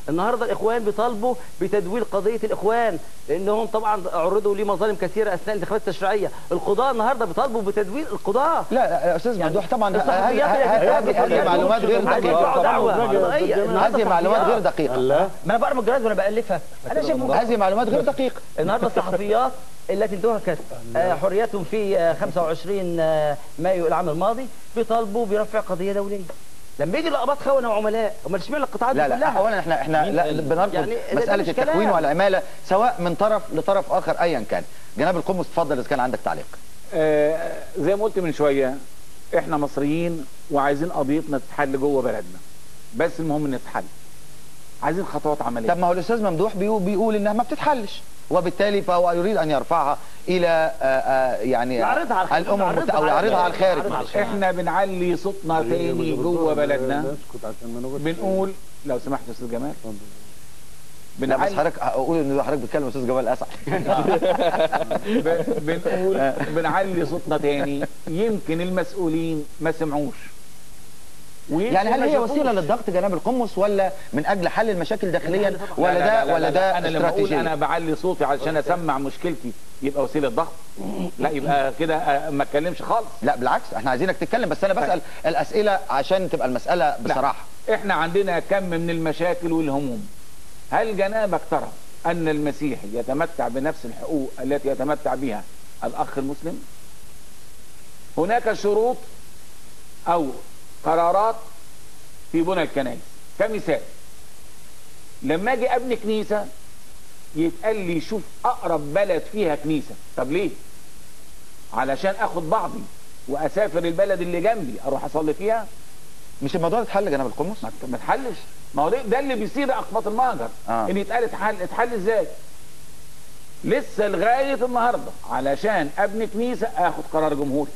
Speaker 9: النهارده الاخوان بيطالبوا بتدوير قضيه الاخوان لانهم طبعا عرضوا لمظالم كثيره اثناء الانتخابات التشريعيه القضاه النهارده بيطالبوا بتدوير القضاه
Speaker 1: لا لا يا استاذ ممدوح طبعا
Speaker 9: الصحفيات
Speaker 1: هذه
Speaker 9: اللي
Speaker 1: هذه-
Speaker 9: بتتابع
Speaker 1: هذه معلومات غير
Speaker 9: عايزين
Speaker 1: دقيقه
Speaker 9: يرفعوا دعوة
Speaker 1: طبعا
Speaker 9: قضائية. النهاردة
Speaker 1: هذه معلومات غير
Speaker 9: الصحفيات-
Speaker 1: دقيقه
Speaker 4: لا
Speaker 9: ما انا بقرا الجرايد وانا بالفها انا شايف
Speaker 1: هذه معلومات غير دقيقه
Speaker 9: النهارده الصحفيات التي انتهكت آه، حريتهم في آه، 25 آه، مايو العام الماضي بيطالبوا برفع قضيه دوليه لما يجي لقبات خونه وعملاء امال اشمعنى القطاعات دي
Speaker 1: لا لا
Speaker 9: كلها
Speaker 1: اولا احنا احنا لا بنرفض
Speaker 9: يعني ده- ده
Speaker 1: مساله
Speaker 9: مش
Speaker 1: التكوين
Speaker 9: كلام.
Speaker 1: والعماله سواء من طرف لطرف اخر ايا كان جناب القمص اتفضل اذا كان عندك تعليق
Speaker 3: آه، زي ما قلت من شويه احنا مصريين وعايزين قضيتنا تتحل جوه بلدنا بس المهم انها تتحل عايزين خطوات عمليه
Speaker 1: طب ما هو الاستاذ ممدوح بيقول, بيقول انها ما بتتحلش وبالتالي فهو يريد ان يرفعها الى آه، آه، يعني
Speaker 9: يعرضها على الخارج.
Speaker 1: الامم
Speaker 9: يعرضها
Speaker 1: المتحدة او
Speaker 9: على
Speaker 1: يعرضها على
Speaker 9: الخارج.
Speaker 1: الخارج
Speaker 9: يعرضها على
Speaker 1: معلش.
Speaker 3: احنا بنعلي صوتنا تاني جوه بلدنا
Speaker 4: نسكت عشان ما نقولش
Speaker 3: بنقول لو سمحت يا استاذ جمال
Speaker 1: لا بس
Speaker 3: بنعلي
Speaker 1: حضرتك اقول ان حضرتك بتكلم استاذ جمال اسعد
Speaker 3: ب- بنقول بنعلي صوتنا تاني يمكن المسؤولين ما سمعوش ويمكن
Speaker 1: يعني هل
Speaker 3: ما
Speaker 1: هي
Speaker 3: شافوش.
Speaker 1: وسيله للضغط جناب القمص ولا من اجل حل المشاكل داخليا
Speaker 3: لا،
Speaker 1: ولا
Speaker 3: لا، لا،
Speaker 1: ده
Speaker 3: لا،
Speaker 1: ولا
Speaker 3: لا،
Speaker 1: ده
Speaker 3: انا لما اقول
Speaker 1: استراتيجيه
Speaker 3: انا بعلي صوتي علشان اسمع مشكلتي يبقى وسيله ضغط لا يبقى كده آه، ما اتكلمش خالص
Speaker 1: لا بالعكس احنا عايزينك تتكلم بس انا بسال الاسئله عشان تبقى المساله بصراحه
Speaker 3: احنا عندنا كم من المشاكل والهموم هل جنابك ترى ان المسيحي يتمتع بنفس الحقوق التي يتمتع بها الاخ المسلم هناك شروط او قرارات في بنى الكنائس كمثال لما اجي ابني كنيسه يتقال لي شوف اقرب بلد فيها كنيسه طب ليه علشان اخد بعضي واسافر البلد اللي جنبي اروح اصلي فيها
Speaker 1: مش الموضوع ده اتحل جناب القمص
Speaker 3: ما ما تحلش ما هو ده- ده اللي بيصير اقباط المهجر
Speaker 1: آه.
Speaker 3: ان يتقال اتحل اتحل ازاي لسه لغايه النهارده علشان ابني كنيسه اخد قرار جمهوري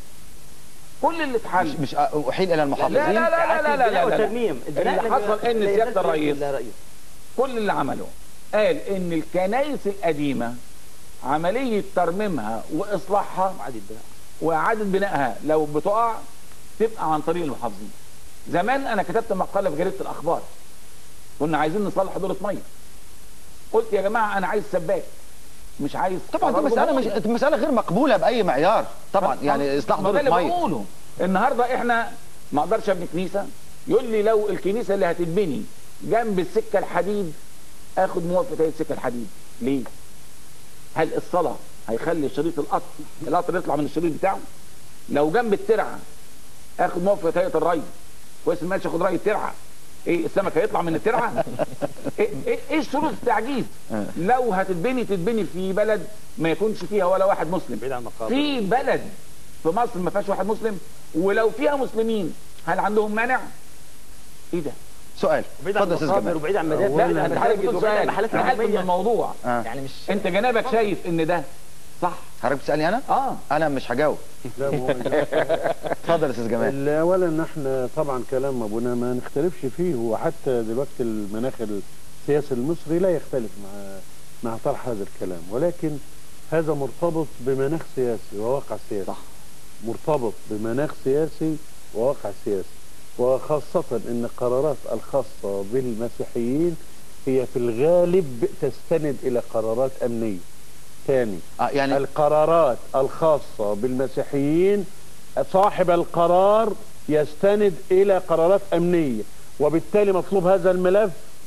Speaker 3: كل اللي اتحل
Speaker 1: مش مش احيل الى
Speaker 3: لا
Speaker 1: المحافظين
Speaker 3: لا لا لا لا لا, لا, لا.
Speaker 9: والترميم
Speaker 3: اللي حصل ان سياده الرئيس كل اللي عمله قال ان الكنائس القديمه عمليه ترميمها واصلاحها واعاده بنائها لو بتقع تبقى عن طريق المحافظين زمان انا كتبت مقاله في جريده الاخبار كنا عايزين نصلح دوره ميه قلت يا جماعه انا عايز سباك مش عايز
Speaker 1: طبعا دي
Speaker 3: قرار
Speaker 1: مساله
Speaker 3: جمهوري.
Speaker 1: مش مساله غير مقبوله باي معيار طبعا يعني اصلاح
Speaker 3: ما ده
Speaker 1: دوره
Speaker 3: اللي
Speaker 1: ميه
Speaker 3: بقوله النهارده احنا ما اقدرش ابني كنيسه يقول لي لو الكنيسه اللي هتتبني جنب السكه الحديد اخد موافقه هيئه السكه الحديد ليه؟ هل الصلاه هيخلي شريط القطر القطر يطلع من الشريط بتاعه؟ لو جنب الترعه اخد موافقه هيئه الري كويس ماشي اخد راي الترعه ايه السمك هيطلع من الترعه؟ ايه ايه إيه شروط التعجيز؟ لو هتتبني تتبني في بلد ما يكونش فيها ولا واحد مسلم
Speaker 9: بعيد عن مقابر
Speaker 3: في بلد في مصر ما فيهاش واحد مسلم ولو فيها مسلمين هل عندهم مانع؟ ايه ده؟
Speaker 1: سؤال
Speaker 9: بعيد عن
Speaker 1: اتفضل يا استاذ
Speaker 9: مقابر
Speaker 1: جمال
Speaker 9: وبعيد عن
Speaker 3: لا
Speaker 9: مدافع
Speaker 3: لا انا حضرتك بتقول
Speaker 9: وبعيد عن
Speaker 3: سؤال
Speaker 9: محلات
Speaker 3: نقلت من
Speaker 9: علمية.
Speaker 3: الموضوع
Speaker 1: آه.
Speaker 9: يعني مش
Speaker 3: انت جنابك شايف ان ده صح
Speaker 1: حضرتك بتسالني انا
Speaker 3: اه
Speaker 1: انا مش هجاوب
Speaker 4: لا ما هو-
Speaker 1: اتفضل يا استاذ جمال
Speaker 4: اولا احنا طبعا كلام ابونا ما نختلفش فيه وحتى دلوقتي المناخ السياسي المصري لا يختلف مع مع طرح هذا الكلام ولكن هذا مرتبط بمناخ سياسي وواقع سياسي
Speaker 1: صح.
Speaker 4: مرتبط بمناخ سياسي وواقع سياسي وخاصة ان القرارات الخاصة بالمسيحيين هي في الغالب تستند الى قرارات امنية ثاني
Speaker 1: آه يعني
Speaker 4: القرارات الخاصة بالمسيحيين صاحب القرار يستند إلى قرارات أمنية وبالتالي مطلوب هذا الملف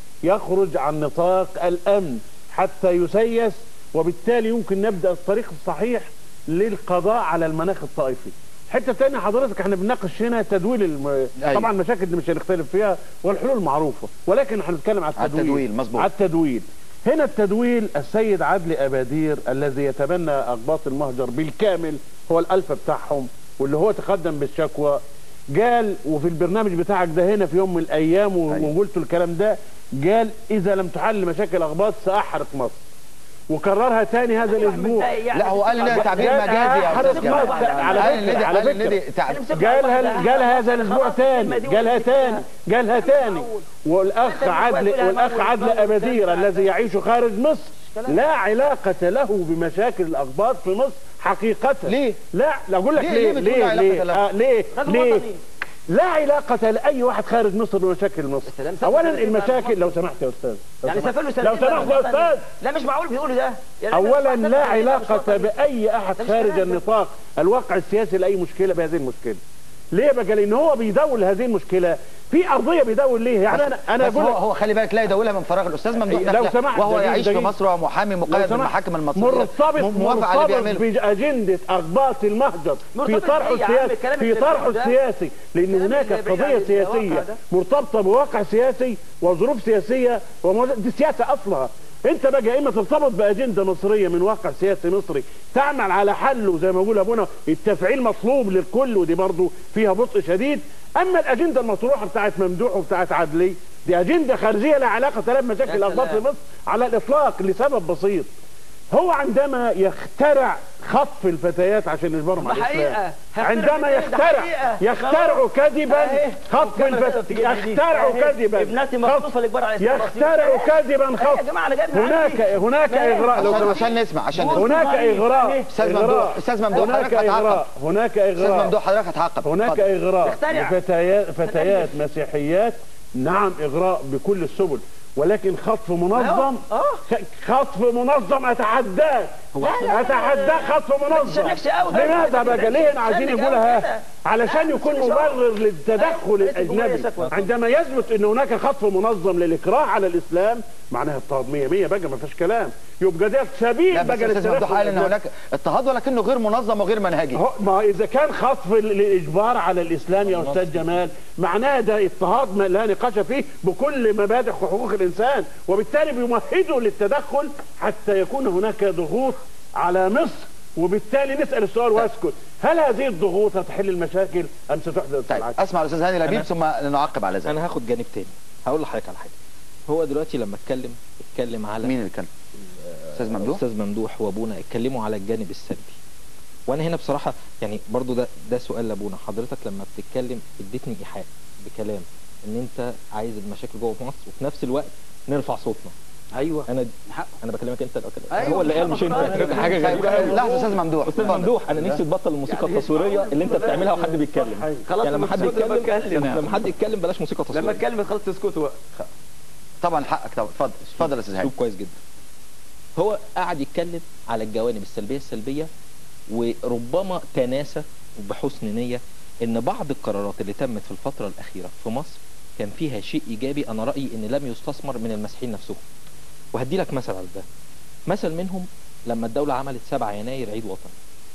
Speaker 4: يخرج عن نطاق الأمن حتى يسيس وبالتالي يمكن نبدأ الطريق الصحيح للقضاء على المناخ الطائفي حته تانية حضرتك احنا بنناقش هنا تدويل الم...
Speaker 1: أيوة.
Speaker 4: طبعا المشاكل دي مش هنختلف فيها والحلول معروفه ولكن احنا بنتكلم على
Speaker 1: على
Speaker 4: التدويل
Speaker 1: التدويل، مظبوط.
Speaker 4: على التدويل هنا التدويل السيد عدلي أبادير الذي يتبنى أقباط المهجر بالكامل هو الألفة بتاعهم واللي هو تقدم بالشكوى قال وفي البرنامج بتاعك ده هنا في يوم من الأيام و-
Speaker 1: أيوة.
Speaker 4: وقلت الكلام ده قال إذا لم تحل مشاكل أقباط سأحرق مصر وكررها تاني هذا الأسبوع
Speaker 1: لا هو قال ان ده تعبير
Speaker 4: قال
Speaker 1: مجازي يا
Speaker 4: أحرق
Speaker 1: استاذ جمال
Speaker 4: مصر. على
Speaker 1: قال ان
Speaker 4: فكرة
Speaker 1: ده
Speaker 4: على
Speaker 1: قال ان
Speaker 4: فكرة
Speaker 1: ده تعبير
Speaker 4: قالها قالها هذا الاسبوع تاني قالها تاني قالها تاني والاخ عدل والاخ عدل ابدير الذي يعيش خارج مصر لا علاقة له بمشاكل الاقباط في مصر حقيقة
Speaker 1: ليه؟
Speaker 4: لا لا اقول لك
Speaker 1: ليه-
Speaker 4: ليه
Speaker 1: ليه بتقول
Speaker 4: ليه
Speaker 1: لا علاقة
Speaker 4: ليه
Speaker 1: له؟
Speaker 4: آه ليه
Speaker 9: رجل
Speaker 4: ليه
Speaker 9: وطني.
Speaker 4: لا علاقة لأي واحد خارج مصر بمشاكل مصر
Speaker 9: سلام، سلام،
Speaker 4: أولا
Speaker 9: سلام،
Speaker 4: المشاكل لو سمحت يا أستاذ لو
Speaker 9: يعني
Speaker 4: سمحت.
Speaker 9: سافر له
Speaker 4: لو
Speaker 9: سنتين
Speaker 4: سمحت يا أستاذ
Speaker 9: لا مش معقول بيقولوا ده يعني
Speaker 4: اولا
Speaker 9: مش
Speaker 4: لا
Speaker 9: معقول.
Speaker 4: علاقه باي احد
Speaker 9: ده مش
Speaker 4: خارج
Speaker 9: كلام ده.
Speaker 4: النطاق الواقع السياسي لاي مشكله بهذه المشكله ليه بقى لان هو بيدول هذه المشكله في ارضيه بيدول ليه يعني انا انا
Speaker 1: بس
Speaker 4: اقول
Speaker 1: هو
Speaker 4: لك
Speaker 1: هو خلي بالك لا يدولها من فراغ الاستاذ ممدوح
Speaker 4: لو
Speaker 1: دخلة
Speaker 4: سمحت
Speaker 1: وهو
Speaker 4: دقيقة-
Speaker 1: يعيش في
Speaker 4: دقيقة.
Speaker 1: مصر ومحامي
Speaker 4: لو
Speaker 1: مقيد
Speaker 4: سمحت،
Speaker 1: بالمحاكم المصريه
Speaker 4: مرتبط
Speaker 1: م- موافق على اللي
Speaker 4: مرتبط
Speaker 1: بيعمله
Speaker 4: باجنده اقباط المهجر في
Speaker 9: مرتبط
Speaker 4: طرحه
Speaker 9: بإيه يا عم؟
Speaker 4: السياسي
Speaker 9: الكلام
Speaker 4: في
Speaker 9: اللي
Speaker 4: طرحه
Speaker 9: بتقوله ده؟
Speaker 4: السياسي لان
Speaker 9: الكلام
Speaker 4: هناك
Speaker 9: اللي بعيد
Speaker 4: قضيه
Speaker 9: عن الواقع
Speaker 4: سياسيه
Speaker 9: ده.
Speaker 4: مرتبطه بواقع سياسي وظروف سياسيه ومو... دي سياسه اصلها انت بقى اما ترتبط باجنده مصريه من واقع سياسي مصري تعمل على حله زي ما بيقول ابونا التفعيل مطلوب للكل ودي برضو فيها بطء شديد اما الاجنده المطروحه بتاعت ممدوح وبتاعت عدلي دي اجنده خارجيه لا علاقه لها بمشاكل
Speaker 9: يا
Speaker 4: الاقباط في
Speaker 9: سلام.
Speaker 4: مصر على الاطلاق لسبب بسيط هو عندما يخترع خطف الفتيات عشان يجبرهم
Speaker 9: ده
Speaker 4: على الاسلام
Speaker 9: حقيقة.
Speaker 4: عندما
Speaker 9: ده
Speaker 4: يخترع
Speaker 9: حقيقة.
Speaker 4: يخترع كذبا
Speaker 9: أهي.
Speaker 4: خطف الفتيات يخترع كذبا
Speaker 9: ابنتي
Speaker 4: خطف-
Speaker 9: مخطوفه للاجبار على الإسلام.
Speaker 4: يخترع كذبا
Speaker 9: يا
Speaker 4: خطف
Speaker 9: جماعه انا جايب من
Speaker 4: هناك
Speaker 9: عندي.
Speaker 4: هناك اغراء لو
Speaker 1: عشان,
Speaker 4: سمحت
Speaker 1: عشان نسمع عشان نسمع
Speaker 4: هناك اغراء
Speaker 1: استاذ ممدوح
Speaker 4: إغراء.
Speaker 1: استاذ ممدوح
Speaker 4: هناك
Speaker 1: حضرتك هتعاقب
Speaker 4: اغراء هناك
Speaker 1: استاذ
Speaker 4: اغراء
Speaker 1: ممدوح حضرتك هتعاقب
Speaker 4: هناك
Speaker 1: اتفضل.
Speaker 4: اغراء
Speaker 9: اخترع.
Speaker 4: لفتيات فتيات مسيحيات نعم اغراء بكل السبل ولكن خطف منظم
Speaker 9: آه.
Speaker 4: خ- خطف منظم اتحداك اتحداك خطف منظم
Speaker 9: تشنكش قوي ده.
Speaker 4: لماذا
Speaker 9: ما
Speaker 4: بقى ليه عايزين
Speaker 9: تشنك
Speaker 4: يقولها
Speaker 9: قوي كده.
Speaker 4: علشان يكون
Speaker 9: تشنكش قوي.
Speaker 4: مبرر للتدخل
Speaker 9: رئيس الجمهورية
Speaker 4: الاجنبي
Speaker 9: شكوى.
Speaker 4: عندما يثبت ان هناك خطف منظم للاكراه على الاسلام معناها اضطهاد 100 100 بقى ما فيش كلام يبقى ده سبيل
Speaker 1: لا
Speaker 4: بقى
Speaker 1: بس استاذ ممدوح قال ان
Speaker 4: للتدخل
Speaker 1: هناك اضطهاد ولكنه غير منظم وغير منهجي
Speaker 4: هو- ما اذا كان خطف ال- الاجبار على الاسلام يا استاذ جمال معناه ده اضطهاد ما لا نقاش فيه بكل مبادئ حقوق الانسان وبالتالي بيمهدوا للتدخل حتى يكون هناك ضغوط على مصر وبالتالي نسال السؤال واسكت هل هذه الضغوط هتحل المشاكل ام ستحدث
Speaker 1: طيب
Speaker 4: العكس؟
Speaker 1: اسمع الاستاذ هاني لبيب
Speaker 8: أنا-
Speaker 1: ثم نعقب على ذلك
Speaker 8: انا هاخد جانب تاني هقول لحضرتك على حاجه هو دلوقتي لما اتكلم اتكلم على
Speaker 1: مين اللي كان استاذ ممدوح
Speaker 8: استاذ ممدوح وابونا اتكلموا على الجانب السلبي وانا هنا بصراحه يعني برضو ده ده سؤال لابونا حضرتك لما بتتكلم اديتني ايحاء بكلام ان انت عايز المشاكل جوه مصر وفي نفس الوقت نرفع صوتنا
Speaker 9: ايوه
Speaker 8: انا
Speaker 9: حق.
Speaker 8: انا بكلمك انت الأول.
Speaker 9: أيوة،
Speaker 8: هو اللي قال مش انت
Speaker 9: حقك.
Speaker 8: حاجه غريبه
Speaker 1: طيب،
Speaker 8: قوي
Speaker 1: لحظه استاذ ممدوح
Speaker 8: استاذ
Speaker 1: اتفضل.
Speaker 8: ممدوح انا نفسي تبطل الموسيقى التصويريه اللي انت بتعملها وحد بيتكلم
Speaker 9: خلاص
Speaker 8: يعني لما حد
Speaker 9: لما
Speaker 8: يتكلم
Speaker 9: بتكلم.
Speaker 8: لما حد يتكلم بلاش موسيقى
Speaker 9: لما
Speaker 8: تصويريه
Speaker 9: اتكلم خلاص تسكتوا بقى
Speaker 1: طبعا حقك طبعا اتفضل اتفضل يا استاذ هاني
Speaker 8: اسلوب كويس جدا هو قاعد يتكلم على الجوانب السلبيه السلبيه وربما تناسى بحسن نيه ان بعض القرارات اللي تمت في الفتره الاخيره في مصر كان فيها شيء ايجابي انا رايي ان لم يستثمر من المسيحيين نفسهم وهدي لك مثل على ده مثل منهم لما الدوله عملت 7 يناير عيد وطني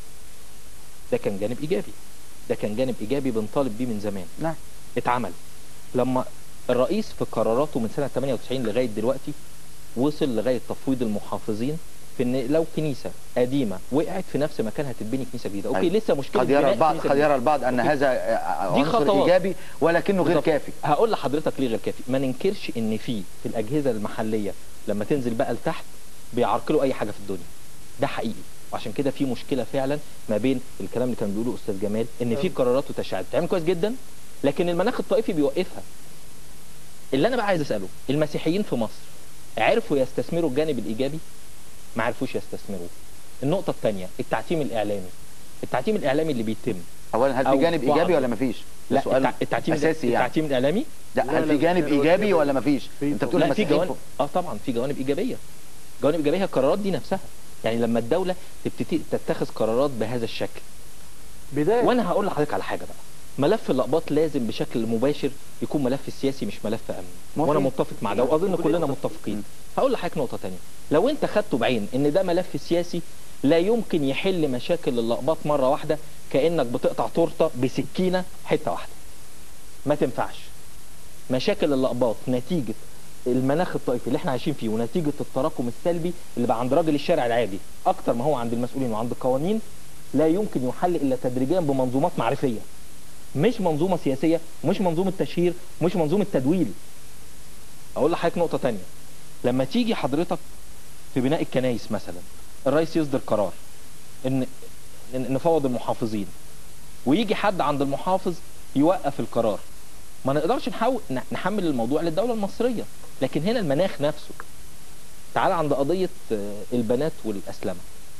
Speaker 8: ده كان جانب ايجابي ده كان جانب ايجابي بنطالب بيه من زمان
Speaker 1: نعم
Speaker 8: اتعمل لما الرئيس في قراراته من سنه 98 لغايه دلوقتي وصل لغايه تفويض المحافظين في ان لو كنيسه قديمه وقعت في نفس مكانها تتبني كنيسه جديده اوكي
Speaker 1: أيوة.
Speaker 8: لسه مشكله
Speaker 1: قد يرى
Speaker 8: بناء
Speaker 1: البعض
Speaker 8: كنيسة
Speaker 1: قد
Speaker 8: جديدة.
Speaker 1: يرى البعض ان
Speaker 8: أوكي.
Speaker 1: هذا آه،
Speaker 8: دي
Speaker 1: عنصر
Speaker 8: خطوات.
Speaker 1: ايجابي ولكنه غير
Speaker 8: بالظبط.
Speaker 1: كافي
Speaker 8: هقول لحضرتك ليه غير كافي ما ننكرش ان في في الاجهزه المحليه لما تنزل بقى لتحت بيعرقلوا اي حاجه في الدنيا ده حقيقي وعشان كده في مشكله فعلا ما بين الكلام اللي كان بيقوله استاذ جمال ان في قرارات وتشريعات بتعمل كويس جدا لكن المناخ الطائفي بيوقفها اللي انا بقى عايز اساله المسيحيين في مصر عرفوا يستثمروا الجانب الايجابي ما عرفوش يستثمروه النقطه الثانيه التعتيم الاعلامي التعتيم الاعلامي اللي بيتم
Speaker 1: اولا هل في
Speaker 8: أو
Speaker 1: جانب
Speaker 8: بعض.
Speaker 1: ايجابي ولا مفيش ده
Speaker 8: لا
Speaker 1: سؤال
Speaker 8: التع- التعتيم
Speaker 1: اساسي يعني
Speaker 8: التعتيم الاعلامي
Speaker 1: ده
Speaker 4: لا،
Speaker 1: هل
Speaker 4: لا،
Speaker 1: في جانب
Speaker 4: مش
Speaker 1: ايجابي
Speaker 4: كده.
Speaker 1: ولا مفيش
Speaker 4: في-
Speaker 1: انت بتقول
Speaker 8: لا في
Speaker 1: المسيحيين
Speaker 8: جوانب اه طبعا في جوانب ايجابيه جوانب ايجابيه القرارات دي نفسها يعني لما الدوله تبتدي تتخذ قرارات بهذا الشكل
Speaker 4: بدايه
Speaker 8: وانا هقول لحضرتك على حاجه بقى ملف الاقباط لازم بشكل مباشر يكون ملف سياسي مش ملف امني
Speaker 1: ما
Speaker 8: وانا
Speaker 1: في-
Speaker 8: متفق مع ده واظن كلنا متفقين هقول لحضرتك نقطه تانية لو انت خدته بعين ان ده ملف سياسي لا يمكن يحل مشاكل الاقباط مره واحده كانك بتقطع تورته بسكينه حته واحده ما تنفعش مشاكل الاقباط نتيجه المناخ الطائفي اللي احنا عايشين فيه ونتيجه التراكم السلبي اللي بقى عند راجل الشارع العادي اكتر ما هو عند المسؤولين وعند القوانين لا يمكن يحل الا تدريجيا بمنظومات معرفيه مش منظومه سياسيه مش منظومه تشهير مش منظومه تدويل اقول لحضرتك نقطه تانية لما تيجي حضرتك في بناء الكنايس مثلا الرئيس يصدر قرار ان إن نفوض المحافظين ويجي حد عند المحافظ يوقف القرار ما نقدرش نحاول نحمل الموضوع للدوله المصريه لكن هنا المناخ نفسه تعال عند قضيه آه، البنات والاسلمه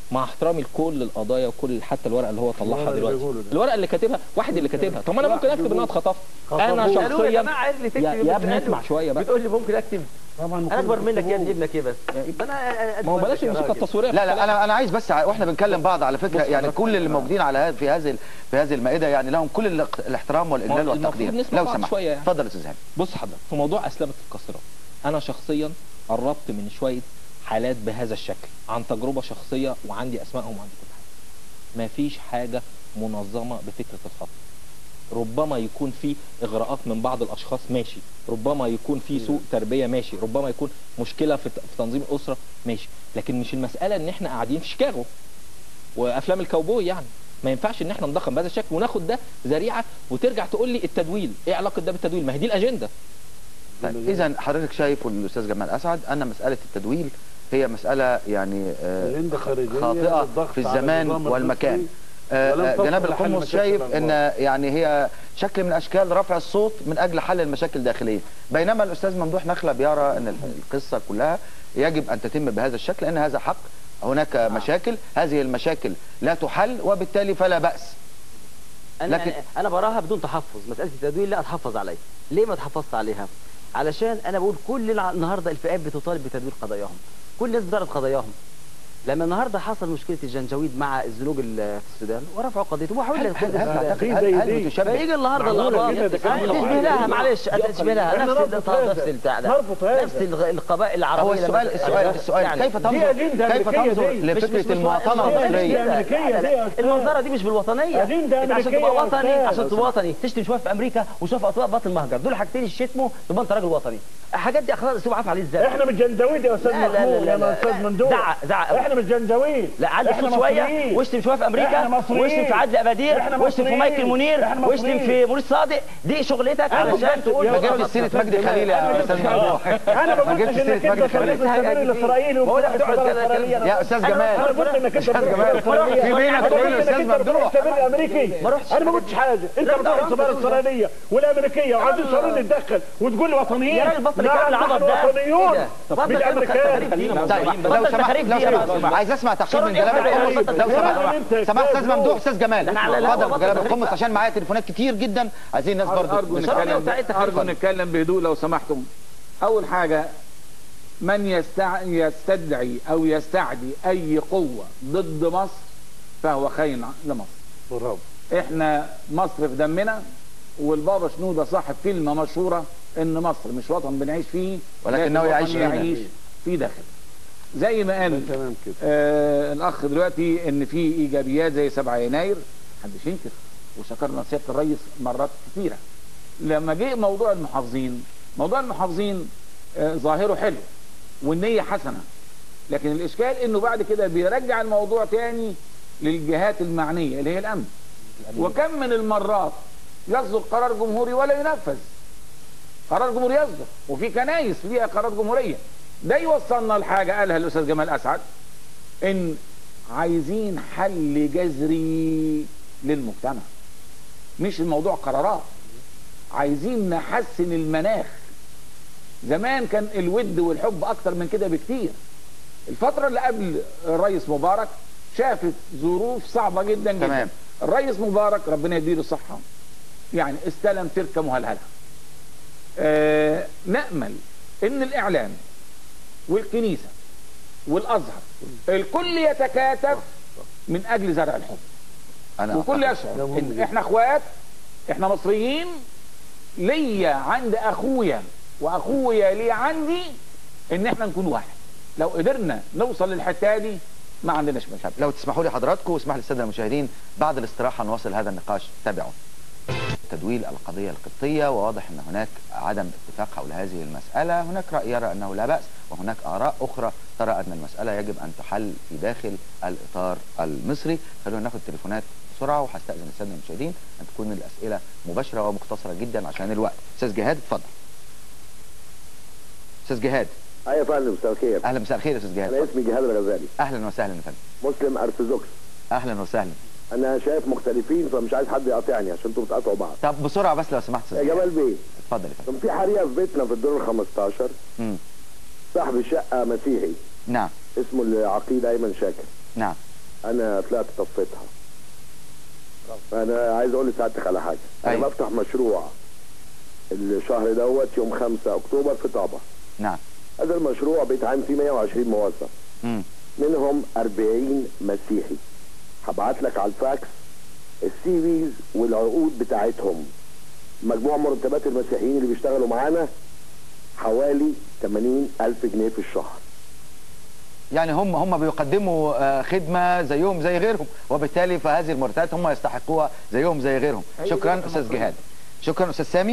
Speaker 8: مع احترامي لكل القضايا وكل حتى الورقه اللي هو طلعها
Speaker 4: الورقة اللي
Speaker 8: دلوقتي
Speaker 4: بيقولوا ده.
Speaker 8: الورقه اللي كاتبها واحد اللي كاتبها طب ما انا ممكن اكتب ان انا اتخطفت انا
Speaker 4: خطفوه.
Speaker 9: قالوا يا
Speaker 8: شخصيا
Speaker 9: جماعه عيل اللي تكتب
Speaker 8: يا, يا ابني
Speaker 9: بتسأله.
Speaker 8: اسمع شويه بقى
Speaker 9: بتقول لي ممكن اكتب
Speaker 4: طبعا
Speaker 9: انا اكبر منك يا ابني ابنك ايه بس يبقى انا
Speaker 8: ما هو بلاش الموسيقى التصويريه في
Speaker 1: لا لا
Speaker 8: الكلام.
Speaker 1: انا انا عايز بس ع- واحنا بنكلم بعض على فكره
Speaker 8: بص
Speaker 1: يعني
Speaker 8: حضرتك،
Speaker 1: كل اللي
Speaker 8: أنا-
Speaker 1: موجودين على هذا في هذه ال- في هذه المائده يعني لهم كل الاق- الاحترام والاجلال
Speaker 8: ما هو المفروض
Speaker 1: والتقدير
Speaker 8: نسمع
Speaker 1: لو
Speaker 8: بعض
Speaker 1: سمحت
Speaker 8: شوية يعني.
Speaker 1: اتفضل يا استاذ هاني
Speaker 8: بص حضرتك في موضوع اسلمه القاصرات انا شخصيا قربت من شويه حالات بهذا الشكل عن تجربه شخصيه وعندي اسمائهم وعندي كل حاجه مفيش حاجه منظمه بفكره الخطف ربما يكون في اغراءات من بعض الاشخاص ماشي ربما يكون في سوء تربيه ماشي ربما يكون مشكله في في تنظيم الاسره ماشي لكن مش المساله ان احنا قاعدين في شيكاغو وافلام الكاوبوي يعني ما ينفعش ان احنا نضخم بهذا الشكل وناخد ده ذريعه وترجع تقول لي التدويل ايه علاقه ده بالتدويل ما هي دي الاجنده
Speaker 1: طيب اذا حضرتك شايف والاستاذ جمال اسعد ان مساله التدويل هي مساله يعني آه،
Speaker 4: الهند خارجية
Speaker 1: خاطئه
Speaker 4: للضغط
Speaker 1: في
Speaker 4: على
Speaker 1: الزمان
Speaker 4: النظام
Speaker 1: والمكان
Speaker 4: المصري
Speaker 1: آه،
Speaker 4: ولم
Speaker 1: آه،
Speaker 4: تصل
Speaker 1: جناب
Speaker 4: لحل
Speaker 1: القمص
Speaker 4: مشاكل
Speaker 1: شايف
Speaker 4: الأنبار.
Speaker 1: ان يعني هي شكل من اشكال رفع الصوت من اجل حل المشاكل الداخليه بينما الاستاذ ممدوح نخله بيرى ان القصه كلها يجب ان تتم بهذا الشكل لان هذا حق هناك مشاكل هذه المشاكل لا تحل وبالتالي فلا باس
Speaker 9: انا
Speaker 1: لكن-
Speaker 9: لكن انا براها بدون تحفظ مساله التدوير لا اتحفظ عليها ليه ما اتحفظت عليها علشان انا بقول كل الع- النهارده الفئات بتطالب بتدوير قضاياهم كل الناس بتعرض قضاياهم لما النهارده حصل مشكله الجنجويد مع الزنوج ال- في السودان ورفعوا قضيته وحول
Speaker 1: هل هل
Speaker 9: الحدث
Speaker 1: هل
Speaker 9: السوداني.
Speaker 1: تعتقد
Speaker 4: في
Speaker 1: هل
Speaker 4: زي
Speaker 1: هل
Speaker 4: دي.
Speaker 1: بتشبه
Speaker 9: فيجي النهارده
Speaker 4: معقولة
Speaker 9: القضاء
Speaker 4: كده ده كلام
Speaker 9: تشبه
Speaker 4: عادي.
Speaker 9: لها معلش تشبه لها
Speaker 4: إحنا
Speaker 9: نفس
Speaker 4: نرفض
Speaker 9: الط-
Speaker 4: هذا.
Speaker 9: نفس البتاع ده
Speaker 4: نرفض هذا.
Speaker 9: نفس الغ- القبائل العربيه
Speaker 1: هو
Speaker 9: لما
Speaker 1: السؤال
Speaker 9: ت-
Speaker 1: السؤال السؤال
Speaker 9: يعني
Speaker 1: كيف
Speaker 4: دي
Speaker 1: تنظر
Speaker 4: أجندة
Speaker 1: كيف
Speaker 4: أمريكية
Speaker 1: تنظر
Speaker 4: دي.
Speaker 9: مش- مش-
Speaker 1: لفكره
Speaker 9: مش-
Speaker 1: المواطنه
Speaker 9: مش-
Speaker 1: المصريه
Speaker 4: أمريكية
Speaker 9: لا، لا،
Speaker 4: دي يا أستاذ.
Speaker 9: المنظره دي مش بالوطنيه
Speaker 4: أجندة
Speaker 9: انت عشان
Speaker 4: أمريكية
Speaker 9: تبقى
Speaker 4: يا
Speaker 9: وطني
Speaker 4: أستاذ.
Speaker 9: عشان تبقى وطني تشتم شويه في امريكا وشويه في اطباق باطن المهجر دول حاجتين يشتموا تبقى انت راجل وطني الحاجات دي اخلاق اسلوب عارف عليه ازاي
Speaker 4: احنا مش جنزويد يا استاذ
Speaker 9: لا، لا، لا،
Speaker 4: محمود
Speaker 9: لا،
Speaker 4: يا
Speaker 9: لا.
Speaker 4: استاذ مندوب
Speaker 9: زعق- زعق.
Speaker 4: احنا مش جنزويد
Speaker 9: لا عندك
Speaker 4: احنا
Speaker 9: صوت شويه
Speaker 4: مصريين.
Speaker 9: واشتم شويه في امريكا
Speaker 4: احنا مصريين.
Speaker 9: واشتم في عادل ابادير
Speaker 4: احنا
Speaker 9: واشتم في
Speaker 4: مصريين.
Speaker 9: مايكل منير
Speaker 4: احنا
Speaker 9: واشتم
Speaker 4: مصريين.
Speaker 9: في موريس صادق دي شغلتك علشان تقول
Speaker 4: يا
Speaker 1: ما
Speaker 4: أستاذ
Speaker 1: جبتش سيره مجدي خليل يا استاذ ممدوح
Speaker 4: انا ما
Speaker 1: ما
Speaker 4: قلتش
Speaker 1: جبتش
Speaker 4: انك
Speaker 1: سيره
Speaker 4: انت
Speaker 1: مجدي
Speaker 4: خليت
Speaker 1: خليل
Speaker 4: السفير الاسرائيلي
Speaker 9: هو ده
Speaker 4: وبتروح
Speaker 9: بتقعد
Speaker 4: السفارة
Speaker 9: كده-
Speaker 4: الإسرائيلية.
Speaker 1: يا استاذ
Speaker 9: أنا-
Speaker 1: جمال
Speaker 4: انا قلت انك انت
Speaker 1: استاذ
Speaker 4: بتروح
Speaker 1: جمال
Speaker 4: السفارة الإسرائيلية.
Speaker 1: في بينك
Speaker 4: أنا قلت
Speaker 1: وبين
Speaker 4: إنك
Speaker 1: الاستاذ
Speaker 4: أنت بتروح
Speaker 1: ممدوح
Speaker 4: السفير الامريكي
Speaker 9: ما رحتش.
Speaker 4: انا ما قلتش حاجه انت
Speaker 9: لا،
Speaker 4: بتروح
Speaker 9: لا،
Speaker 4: السفاره
Speaker 9: لا.
Speaker 4: الاسرائيليه والامريكيه وعايزين السعوديه تتدخل وتقول لي وطنيين
Speaker 9: يا راجل بطل
Speaker 4: نعم،
Speaker 9: الكلام العبط
Speaker 4: نحن
Speaker 9: ده
Speaker 4: وطنيون
Speaker 9: إيه ده؟ بطل
Speaker 4: مش
Speaker 9: كلام
Speaker 4: امريكان
Speaker 9: التخريف دي.
Speaker 1: طيب
Speaker 9: بطل
Speaker 1: لو سمحت
Speaker 9: التخريف
Speaker 1: لو
Speaker 9: دي يا
Speaker 1: سمحت
Speaker 9: باشا.
Speaker 1: عايز اسمع تحقيق من
Speaker 9: شرط
Speaker 1: جلال
Speaker 9: إيه؟
Speaker 1: القمص
Speaker 9: بطل
Speaker 1: لو
Speaker 9: التخريف.
Speaker 1: سمحت سمحت استاذ ممدوح استاذ جمال
Speaker 9: لا، لا، لا،
Speaker 1: اتفضل
Speaker 9: بطل
Speaker 1: جلال
Speaker 9: التخريف.
Speaker 1: القمص عشان معايا تليفونات كتير جدا عايزين الناس برضه
Speaker 3: ارجو
Speaker 1: نسمع.
Speaker 3: نتكلم
Speaker 9: بتاع التخريف.
Speaker 3: ارجو نتكلم بهدوء لو سمحتم اول حاجه من يستع... يستدعي او يستعدي اي قوه ضد مصر فهو خاين لمصر
Speaker 4: برافو
Speaker 3: احنا مصر في دمنا والبابا شنودة صاحب كلمة مشهورة ان مصر مش وطن بنعيش فيه
Speaker 1: ولكنه
Speaker 3: لكن
Speaker 1: يعيش
Speaker 3: وطن
Speaker 1: فينا.
Speaker 3: يعيش في داخل زي ما قال
Speaker 4: تمام كده
Speaker 3: آه الاخ دلوقتي ان في ايجابيات زي 7 يناير محدش ينكر وشكرنا سياده الرئيس مرات كثيره لما جه موضوع المحافظين موضوع المحافظين آه ظاهره حلو والنيه حسنه لكن الاشكال انه بعد كده بيرجع الموضوع تاني للجهات المعنيه اللي هي الامن وكم من المرات يصدر قرار جمهوري ولا ينفذ قرار جمهوري يصدر وفي كنايس فيها قرارات جمهوريه ده يوصلنا لحاجه قالها الاستاذ جمال اسعد ان عايزين حل جذري للمجتمع مش الموضوع قرارات عايزين نحسن المناخ زمان كان الود والحب اكتر من كده بكتير الفترة اللي قبل الرئيس مبارك شافت ظروف صعبة جدا جدا
Speaker 1: تمام.
Speaker 3: الرئيس مبارك ربنا يديله الصحة يعني استلم تركة مهلهلة آه نأمل ان الاعلام والكنيسة والازهر الكل يتكاتف من اجل زرع الحب
Speaker 1: انا
Speaker 3: وكل
Speaker 1: أعتقد.
Speaker 3: يشعر ان احنا اخوات احنا مصريين ليا عند اخويا واخويا لي عندي ان احنا نكون واحد لو قدرنا نوصل للحته دي ما عندناش مشاكل
Speaker 1: لو تسمحوا لي حضراتكم واسمح للساده المشاهدين بعد الاستراحه نواصل هذا النقاش تابعوا تدويل القضية القبطية وواضح أن هناك عدم اتفاق حول هذه المسألة هناك رأي يرى أنه لا بأس وهناك آراء أخرى ترى أن المسألة يجب أن تحل في داخل الإطار المصري خلونا ناخد تليفونات بسرعة وهستأذن السادة المشاهدين أن تكون الأسئلة مباشرة ومختصرة جدا عشان الوقت أستاذ جهاد اتفضل أستاذ جهاد
Speaker 11: ايوه يا فندم مساء الخير
Speaker 1: أهلا مساء الخير يا أستاذ جهاد
Speaker 11: انا
Speaker 1: اتفضل.
Speaker 11: اسمي جهاد الغزالي
Speaker 1: أهلا وسهلا يا فندم
Speaker 11: مسلم ارثوذكس
Speaker 1: أهلا وسهلا
Speaker 11: انا شايف مختلفين فمش عايز حد يقاطعني عشان انتوا بتقاطعوا بعض
Speaker 1: طب بسرعة بس لو سمحت
Speaker 11: يا
Speaker 1: أستاذ جهاد
Speaker 11: جمال بيه
Speaker 1: اتفضل يا فندم
Speaker 11: كان في حريقه في بيتنا في الدور ال 15
Speaker 1: مم.
Speaker 11: صاحب الشقه مسيحي
Speaker 1: نعم
Speaker 11: اسمه العقيد ايمن شاكر
Speaker 1: نعم
Speaker 11: انا طلعت طفيتها انا عايز اقول لسعادتك على حاجه انا
Speaker 1: أيوة.
Speaker 11: بفتح مشروع الشهر دوت يوم 5 اكتوبر في طابا
Speaker 1: نعم
Speaker 11: هذا المشروع بيتعامل فيه 120 موظف
Speaker 1: مم.
Speaker 11: منهم 40 مسيحي هبعت لك على الفاكس السي فيز والعقود بتاعتهم مجموع مرتبات المسيحيين اللي بيشتغلوا معانا حوالي 80 ألف جنيه في الشهر
Speaker 1: يعني هم هم بيقدموا آه، خدمه زيهم زي غيرهم وبالتالي فهذه المرتبات هم يستحقوها زيهم زي غيرهم
Speaker 3: أي
Speaker 1: شكرا
Speaker 3: ده
Speaker 1: استاذ
Speaker 3: المفروض.
Speaker 1: جهاد شكرا استاذ سامي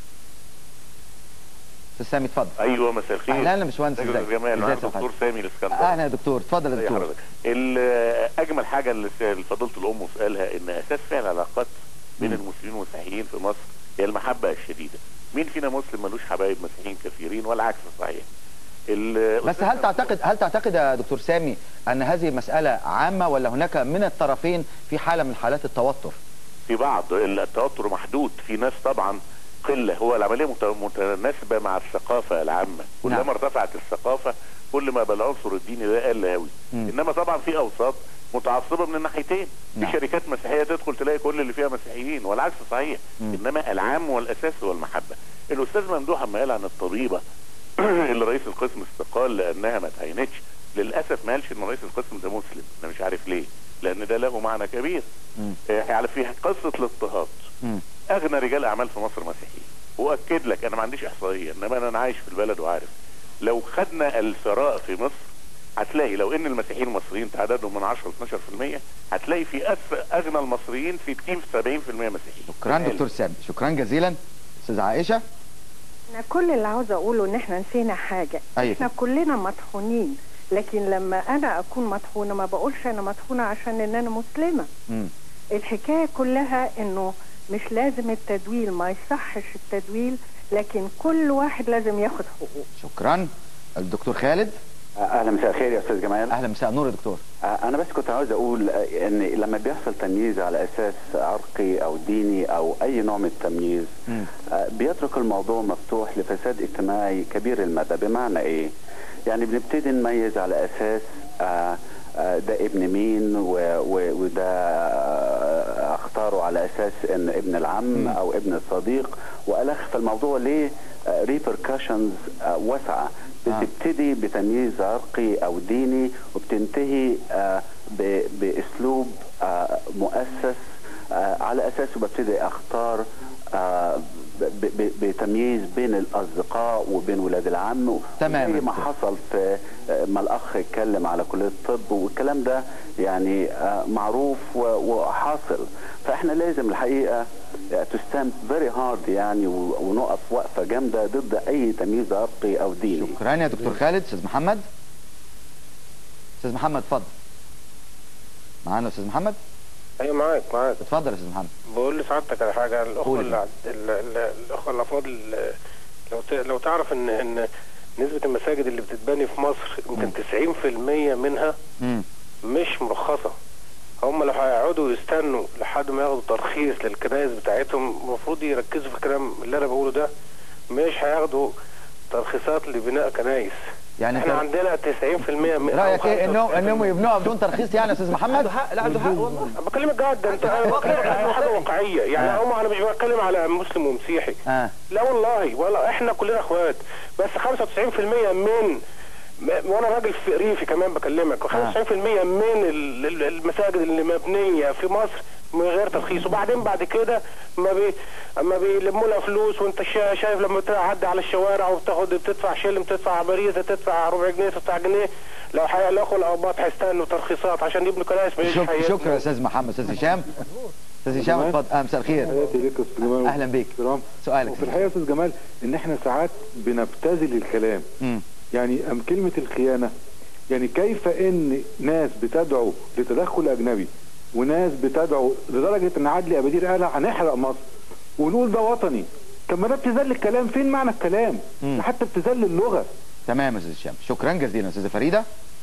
Speaker 1: استاذ سامي اتفضل
Speaker 12: ايوه مساء الخير
Speaker 1: اهلا يا باشمهندس
Speaker 12: ازيك يا
Speaker 1: ازيك
Speaker 12: أستاذ جمال
Speaker 1: ازيك
Speaker 12: معاك
Speaker 1: يا
Speaker 12: دكتور
Speaker 1: فندم؟
Speaker 12: سامي الاسكندر
Speaker 1: اهلا يا دكتور اتفضل يا
Speaker 12: ازي
Speaker 1: دكتور
Speaker 12: حضرتك ال- اجمل حاجه اللي س- اللي فضيله الام سالها ان اساس فعل العلاقات بين
Speaker 1: مم.
Speaker 12: المسلمين والمسيحيين في مصر هي المحبه الشديده مين فينا مسلم ملوش حبايب مسيحيين كثيرين والعكس صحيح ال-
Speaker 1: بس هل تعتقد هل تعتقد يا دكتور سامي ان هذه مساله عامه ولا هناك من الطرفين في حاله من حالات التوتر
Speaker 12: في بعض التوتر محدود في ناس طبعا قله هو العمليه مت- متناسبه مع الثقافه العامه كلما
Speaker 1: نعم.
Speaker 12: ارتفعت الثقافه كل ما بقى العنصر الديني ده قل قوي
Speaker 1: مم.
Speaker 12: انما طبعا في اوساط متعصبه من الناحيتين
Speaker 1: نعم.
Speaker 12: في شركات مسيحيه تدخل تلاقي كل اللي فيها مسيحيين والعكس صحيح
Speaker 1: مم.
Speaker 12: انما العام والاساس هو المحبه الاستاذ ممدوح اما قال عن الطبيبه اللي رئيس القسم استقال لانها ما تعينتش للاسف ما قالش ان رئيس القسم ده مسلم انا مش عارف ليه لان ده له معنى كبير
Speaker 1: مم.
Speaker 12: آه، على في قصه الاضطهاد
Speaker 1: مم.
Speaker 12: اغنى رجال اعمال في مصر مسيحيين واكد لك انا ما عنديش احصائيه انما انا عايش في البلد وعارف لو خدنا الثراء في مصر هتلاقي لو ان المسيحيين المصريين تعدادهم من 10 ل 12% هتلاقي في أس- اغنى المصريين 60 70% مسيحيين
Speaker 1: شكرا دكتور سامي شكرا جزيلا استاذ عائشه
Speaker 13: انا كل اللي عاوزه اقوله ان احنا نسينا حاجه
Speaker 1: أيوة.
Speaker 13: احنا كلنا مطحونين لكن لما انا اكون مطحونه ما بقولش انا مطحونه عشان ان انا مسلمه
Speaker 1: مم.
Speaker 13: الحكايه كلها انه مش لازم التدويل ما يصحش التدويل لكن كل واحد لازم ياخد حقوقه
Speaker 1: شكرا الدكتور خالد
Speaker 14: اهلا مساء الخير يا استاذ جمال
Speaker 1: اهلا مساء النور يا دكتور
Speaker 14: انا بس كنت عاوز اقول ان لما بيحصل تمييز على اساس عرقي او ديني او اي نوع من التمييز
Speaker 1: مم.
Speaker 14: بيترك الموضوع مفتوح لفساد اجتماعي كبير المدى بمعنى ايه يعني بنبتدي نميز على اساس آه، آه، ده ابن مين و- و- وده آه، اختاره على اساس ان ابن العم او ابن الصديق والخ فالموضوع ليه ريبركشنز واسعه بتبتدي بتمييز عرقي او ديني وبتنتهي آه، ب- باسلوب آه، مؤسس آه، على اساسه ببتدي اختار آه، ب- ب- بتمييز بين الاصدقاء وبين ولاد العم
Speaker 1: تمام
Speaker 14: زي ما
Speaker 1: دكتور.
Speaker 14: حصل في آه، ما الاخ اتكلم على كليه الطب والكلام ده يعني آه، معروف و- وحاصل فاحنا لازم الحقيقه تستند فيري هارد يعني و- ونقف وقفه جامده ضد اي تمييز عرقي او ديني
Speaker 1: شكرا يا دكتور خالد استاذ محمد استاذ محمد اتفضل معانا استاذ محمد
Speaker 15: ايوه معاك معاك
Speaker 1: اتفضل يا استاذ محمد
Speaker 15: بقول لسعادتك على حاجه الاخوه
Speaker 1: قول.
Speaker 15: اللي عد- ال- ال- الاخوه الافاضل ال- لو ت- لو تعرف ان ان نسبه المساجد اللي بتتبني في مصر يمكن 90% منها
Speaker 1: مم.
Speaker 15: مش مرخصه هم لو هيقعدوا يستنوا لحد ما ياخدوا ترخيص للكنائس بتاعتهم المفروض يركزوا في الكلام اللي انا بقوله ده مش هياخدوا ترخيصات لبناء كنائس
Speaker 1: يعني
Speaker 15: احنا
Speaker 1: انت
Speaker 15: عندنا 90% من
Speaker 1: رايك
Speaker 15: أو
Speaker 1: ايه انهم
Speaker 15: 95%
Speaker 1: انهم يبنوها بدون ترخيص يعني يا استاذ محمد
Speaker 10: لا عنده حق والله
Speaker 15: بكلمك جد انت انا بكلمك على حاجه واقعيه يعني
Speaker 1: آه.
Speaker 15: هم انا مش بتكلم على مسلم ومسيحي
Speaker 1: اه
Speaker 15: لا والله ولا احنا كلنا اخوات بس 95% من م- وانا راجل في ريفي كمان بكلمك 95% من ال- ال- المساجد اللي مبنيه في مصر من غير ترخيص وبعدين بعد كده ما بي اما بيلموا لها فلوس وانت شا- شايف لما تعدي على الشوارع وبتاخد بتدفع شلم تدفع بريزه تدفع ربع جنيه تدفع جنيه لو هيلاقوا الاباط هيستنوا ترخيصات عشان يبنوا كنائس مش
Speaker 1: شك...
Speaker 15: هيبنوا.
Speaker 1: شكرا يا استاذ محمد استاذ هشام استاذ هشام اتفضل اه مساء الخير
Speaker 16: حياتي ليك يا استاذ جمال
Speaker 1: اهلا بيك
Speaker 16: احترام
Speaker 1: سؤالك
Speaker 16: وفي الحقيقه يا استاذ جمال ان احنا ساعات بنبتذل الكلام
Speaker 1: مم.
Speaker 16: يعني ام كلمه الخيانه يعني كيف ان ناس بتدعو لتدخل اجنبي وناس بتدعو لدرجه ان عدلي ابدير قال هنحرق مصر ونقول ده وطني طب ما ده ابتذال الكلام فين معنى الكلام
Speaker 1: مم.
Speaker 16: ده حتى ابتذال للغه
Speaker 1: تمام يا استاذ هشام شكرا جزيلا استاذه فريده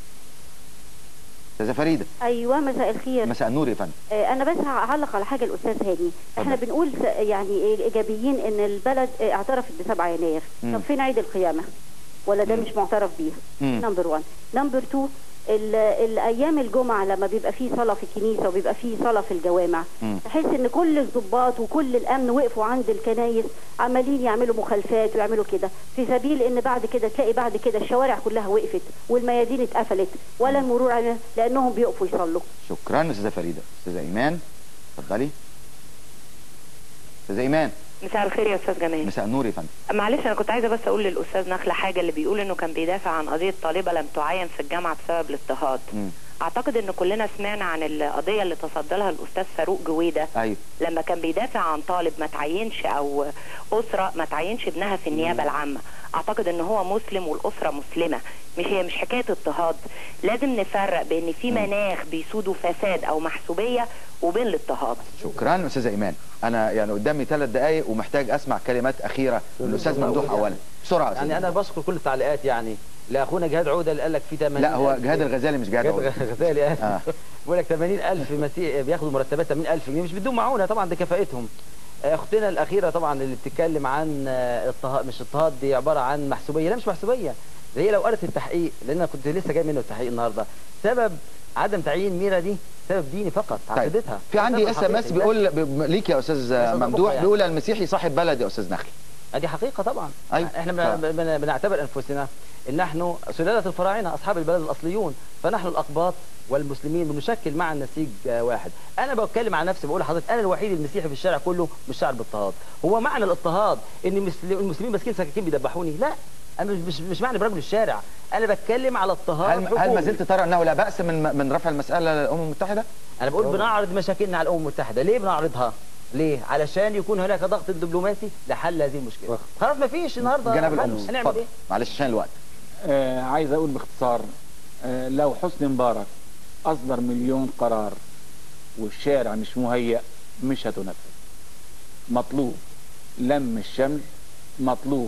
Speaker 1: استاذه فريده
Speaker 17: ايوه مساء الخير
Speaker 1: مساء النور يا فندم
Speaker 17: آه، انا بس هعلق على حاجه الاستاذ هاني احنا بنقول س- يعني الايجابيين ان البلد آه، اعترفت ب 7 يناير
Speaker 18: مم.
Speaker 17: طب فين عيد القيامه ولا ده مش معترف بيها
Speaker 18: مم.
Speaker 17: نمبر 1 نمبر 2 ال- الايام الجمعه لما بيبقى فيه صلاه في الكنيسه وبيبقى فيه صلاه في الجوامع
Speaker 1: مم.
Speaker 17: تحس ان كل الضباط وكل الامن وقفوا عند الكنايس عمالين يعملوا مخالفات ويعملوا كده في سبيل ان بعد كده تلاقي بعد كده الشوارع كلها وقفت والميادين اتقفلت ولا المرور عليها لانهم بيقفوا يصلوا
Speaker 1: شكرا استاذه فريده استاذه ايمان اتفضلي استاذه ايمان
Speaker 18: مساء الخير يا استاذ جمال
Speaker 1: مساء النور يا فندم
Speaker 18: معلش انا كنت عايزه بس اقول للاستاذ نخله حاجه اللي بيقول انه كان بيدافع عن قضيه طالبه لم تعين في الجامعه بسبب الاضطهاد
Speaker 1: مم.
Speaker 18: اعتقد ان كلنا سمعنا عن القضيه اللي تصدى لها الاستاذ فاروق جويده
Speaker 1: ايوه
Speaker 18: لما كان بيدافع عن طالب ما تعينش او اسره ما تعينش ابنها في النيابه العامه اعتقد ان هو مسلم والاسره مسلمه مش هي مش حكايه اضطهاد لازم نفرق بان في مناخ بيسوده فساد او محسوبيه وبين الاضطهاد
Speaker 1: شكرا استاذه ايمان انا يعني قدامي ثلاث دقائق ومحتاج اسمع كلمات اخيره من الاستاذ ممدوح اولا بسرعه يا أستاذ
Speaker 9: يعني انا بشكر كل التعليقات يعني لاخونا جهاد عوده اللي قال لك في 80
Speaker 1: لا هو جهاد الغزالي مش جهاد عوده
Speaker 9: الغزالي
Speaker 1: آه.
Speaker 9: آه. بيقول لك 80000 مسيح بياخدوا مرتبات 80000 جنيه مش بدون معونه طبعا دي كفاءتهم اختنا الاخيره طبعا اللي بتتكلم عن آه، اضطهاد مش اضطهاد دي عباره عن محسوبيه لا مش محسوبيه ده هي لو قرت التحقيق لان انا كنت لسه جاي منه التحقيق النهارده سبب عدم تعيين ميرا دي سبب ديني فقط عقيدتها
Speaker 1: في عندي
Speaker 9: سبب
Speaker 1: اس ام اس
Speaker 9: حقيقي.
Speaker 1: بيقول ب- ليك يا استاذ
Speaker 9: أستاذ
Speaker 1: ممدوح
Speaker 9: يعني.
Speaker 1: بيقول المسيحي صاحب بلد يا استاذ نخل
Speaker 9: دي حقيقة طبعا
Speaker 1: أيوة.
Speaker 9: احنا
Speaker 1: طبعا.
Speaker 9: بن- بن- بنعتبر انفسنا ان نحن سلالة الفراعنة اصحاب البلد الاصليون فنحن الاقباط والمسلمين بنشكل معا نسيج آه، واحد انا بتكلم عن نفسي بقول لحضرتك انا الوحيد المسيحي في الشارع كله مش شعر باضطهاد هو معنى الاضطهاد ان المسل- المسلمين ماسكين سكاكين بيدبحوني لا انا مش مش, مش معنى برجل الشارع انا بتكلم على اضطهاد
Speaker 1: هل هل ما
Speaker 9: حكومي.
Speaker 1: زلت ترى انه لا باس من من رفع المساله للامم المتحده؟
Speaker 9: انا بقول بنعرض مشاكلنا على الامم المتحده ليه بنعرضها ليه علشان يكون هناك ضغط دبلوماسي لحل هذه المشكله خلاص ما فيش النهارده
Speaker 1: جناب
Speaker 9: حل.
Speaker 1: الامم
Speaker 9: هنعمل
Speaker 1: اتفضل
Speaker 9: ايه
Speaker 1: معلش عشان الوقت
Speaker 3: آه عايز اقول باختصار آه لو حسني مبارك اصدر مليون قرار والشارع مش مهيأ مش هتنفذ مطلوب لم الشمل مطلوب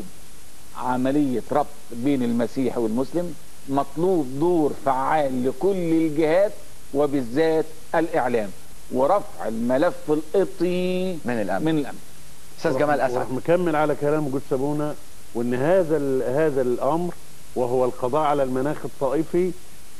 Speaker 3: عملية ربط بين المسيحي والمسلم مطلوب دور فعال لكل الجهات وبالذات الإعلام ورفع الملف القبطي
Speaker 1: من الأمن
Speaker 3: من الأمن
Speaker 1: استاذ جمال اسعد
Speaker 4: وراح مكمل على كلام جود سابونا وان هذا ال- هذا الامر وهو القضاء على المناخ الطائفي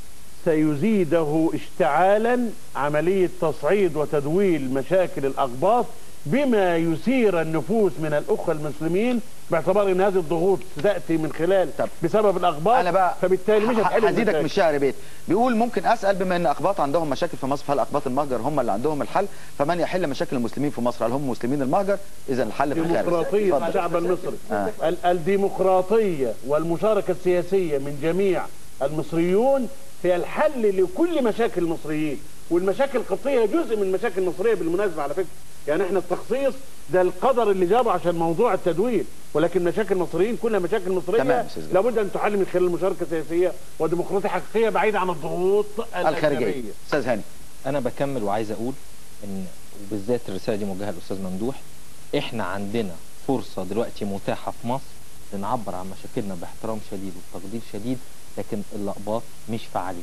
Speaker 4: سيزيده اشتعالا عمليه تصعيد وتدويل مشاكل الاقباط بما يثير النفوس من الاخوه المسلمين باعتبار ان هذه الضغوط تاتي من خلال بسبب الاقباط
Speaker 1: انا بقى
Speaker 4: فبالتالي مش هتحل
Speaker 1: هزيدك
Speaker 4: المشاكل.
Speaker 1: من الشعر بيت بيقول ممكن اسال بما ان اقباط عندهم مشاكل في مصر فهل اقباط المهجر هم اللي عندهم الحل فمن يحل مشاكل المسلمين في مصر هل هم مسلمين المهجر اذا الحل في الخارج
Speaker 4: ديمقراطية
Speaker 1: اتفضل.
Speaker 4: الشعب المصري
Speaker 1: آه.
Speaker 4: ال- الديمقراطية والمشاركة السياسية من جميع المصريون هي الحل لكل مشاكل المصريين والمشاكل القبطية جزء من المشاكل المصرية بالمناسبة على فكرة يعني احنا التخصيص ده القدر اللي جابه عشان موضوع التدوين ولكن مشاكل المصريين كلها مشاكل مصرية
Speaker 1: تمام، أستاذ جمال.
Speaker 4: لابد ان تحل من خلال المشاركة السياسية وديمقراطية حقيقية بعيدة عن الضغوط
Speaker 1: الخارجيه
Speaker 4: الأجنبية
Speaker 1: استاذ هاني
Speaker 8: انا بكمل وعايز اقول ان وبالذات الرساله دي موجهه للاستاذ ممدوح احنا عندنا فرصه دلوقتي متاحه في مصر لنعبر عن مشاكلنا باحترام شديد وبتقدير شديد لكن الاقباط مش فعالين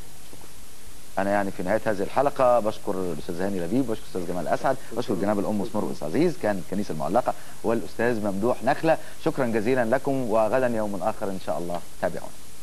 Speaker 1: انا يعني في نهايه هذه الحلقه بشكر الاستاذ هاني لبيب بشكر الاستاذ جمال اسعد بشكر جناب الام مسمار أنس عزيز كان الكنيسه المعلقه والاستاذ ممدوح نخله شكرا جزيلا لكم وغدا يوم اخر ان شاء الله تابعونا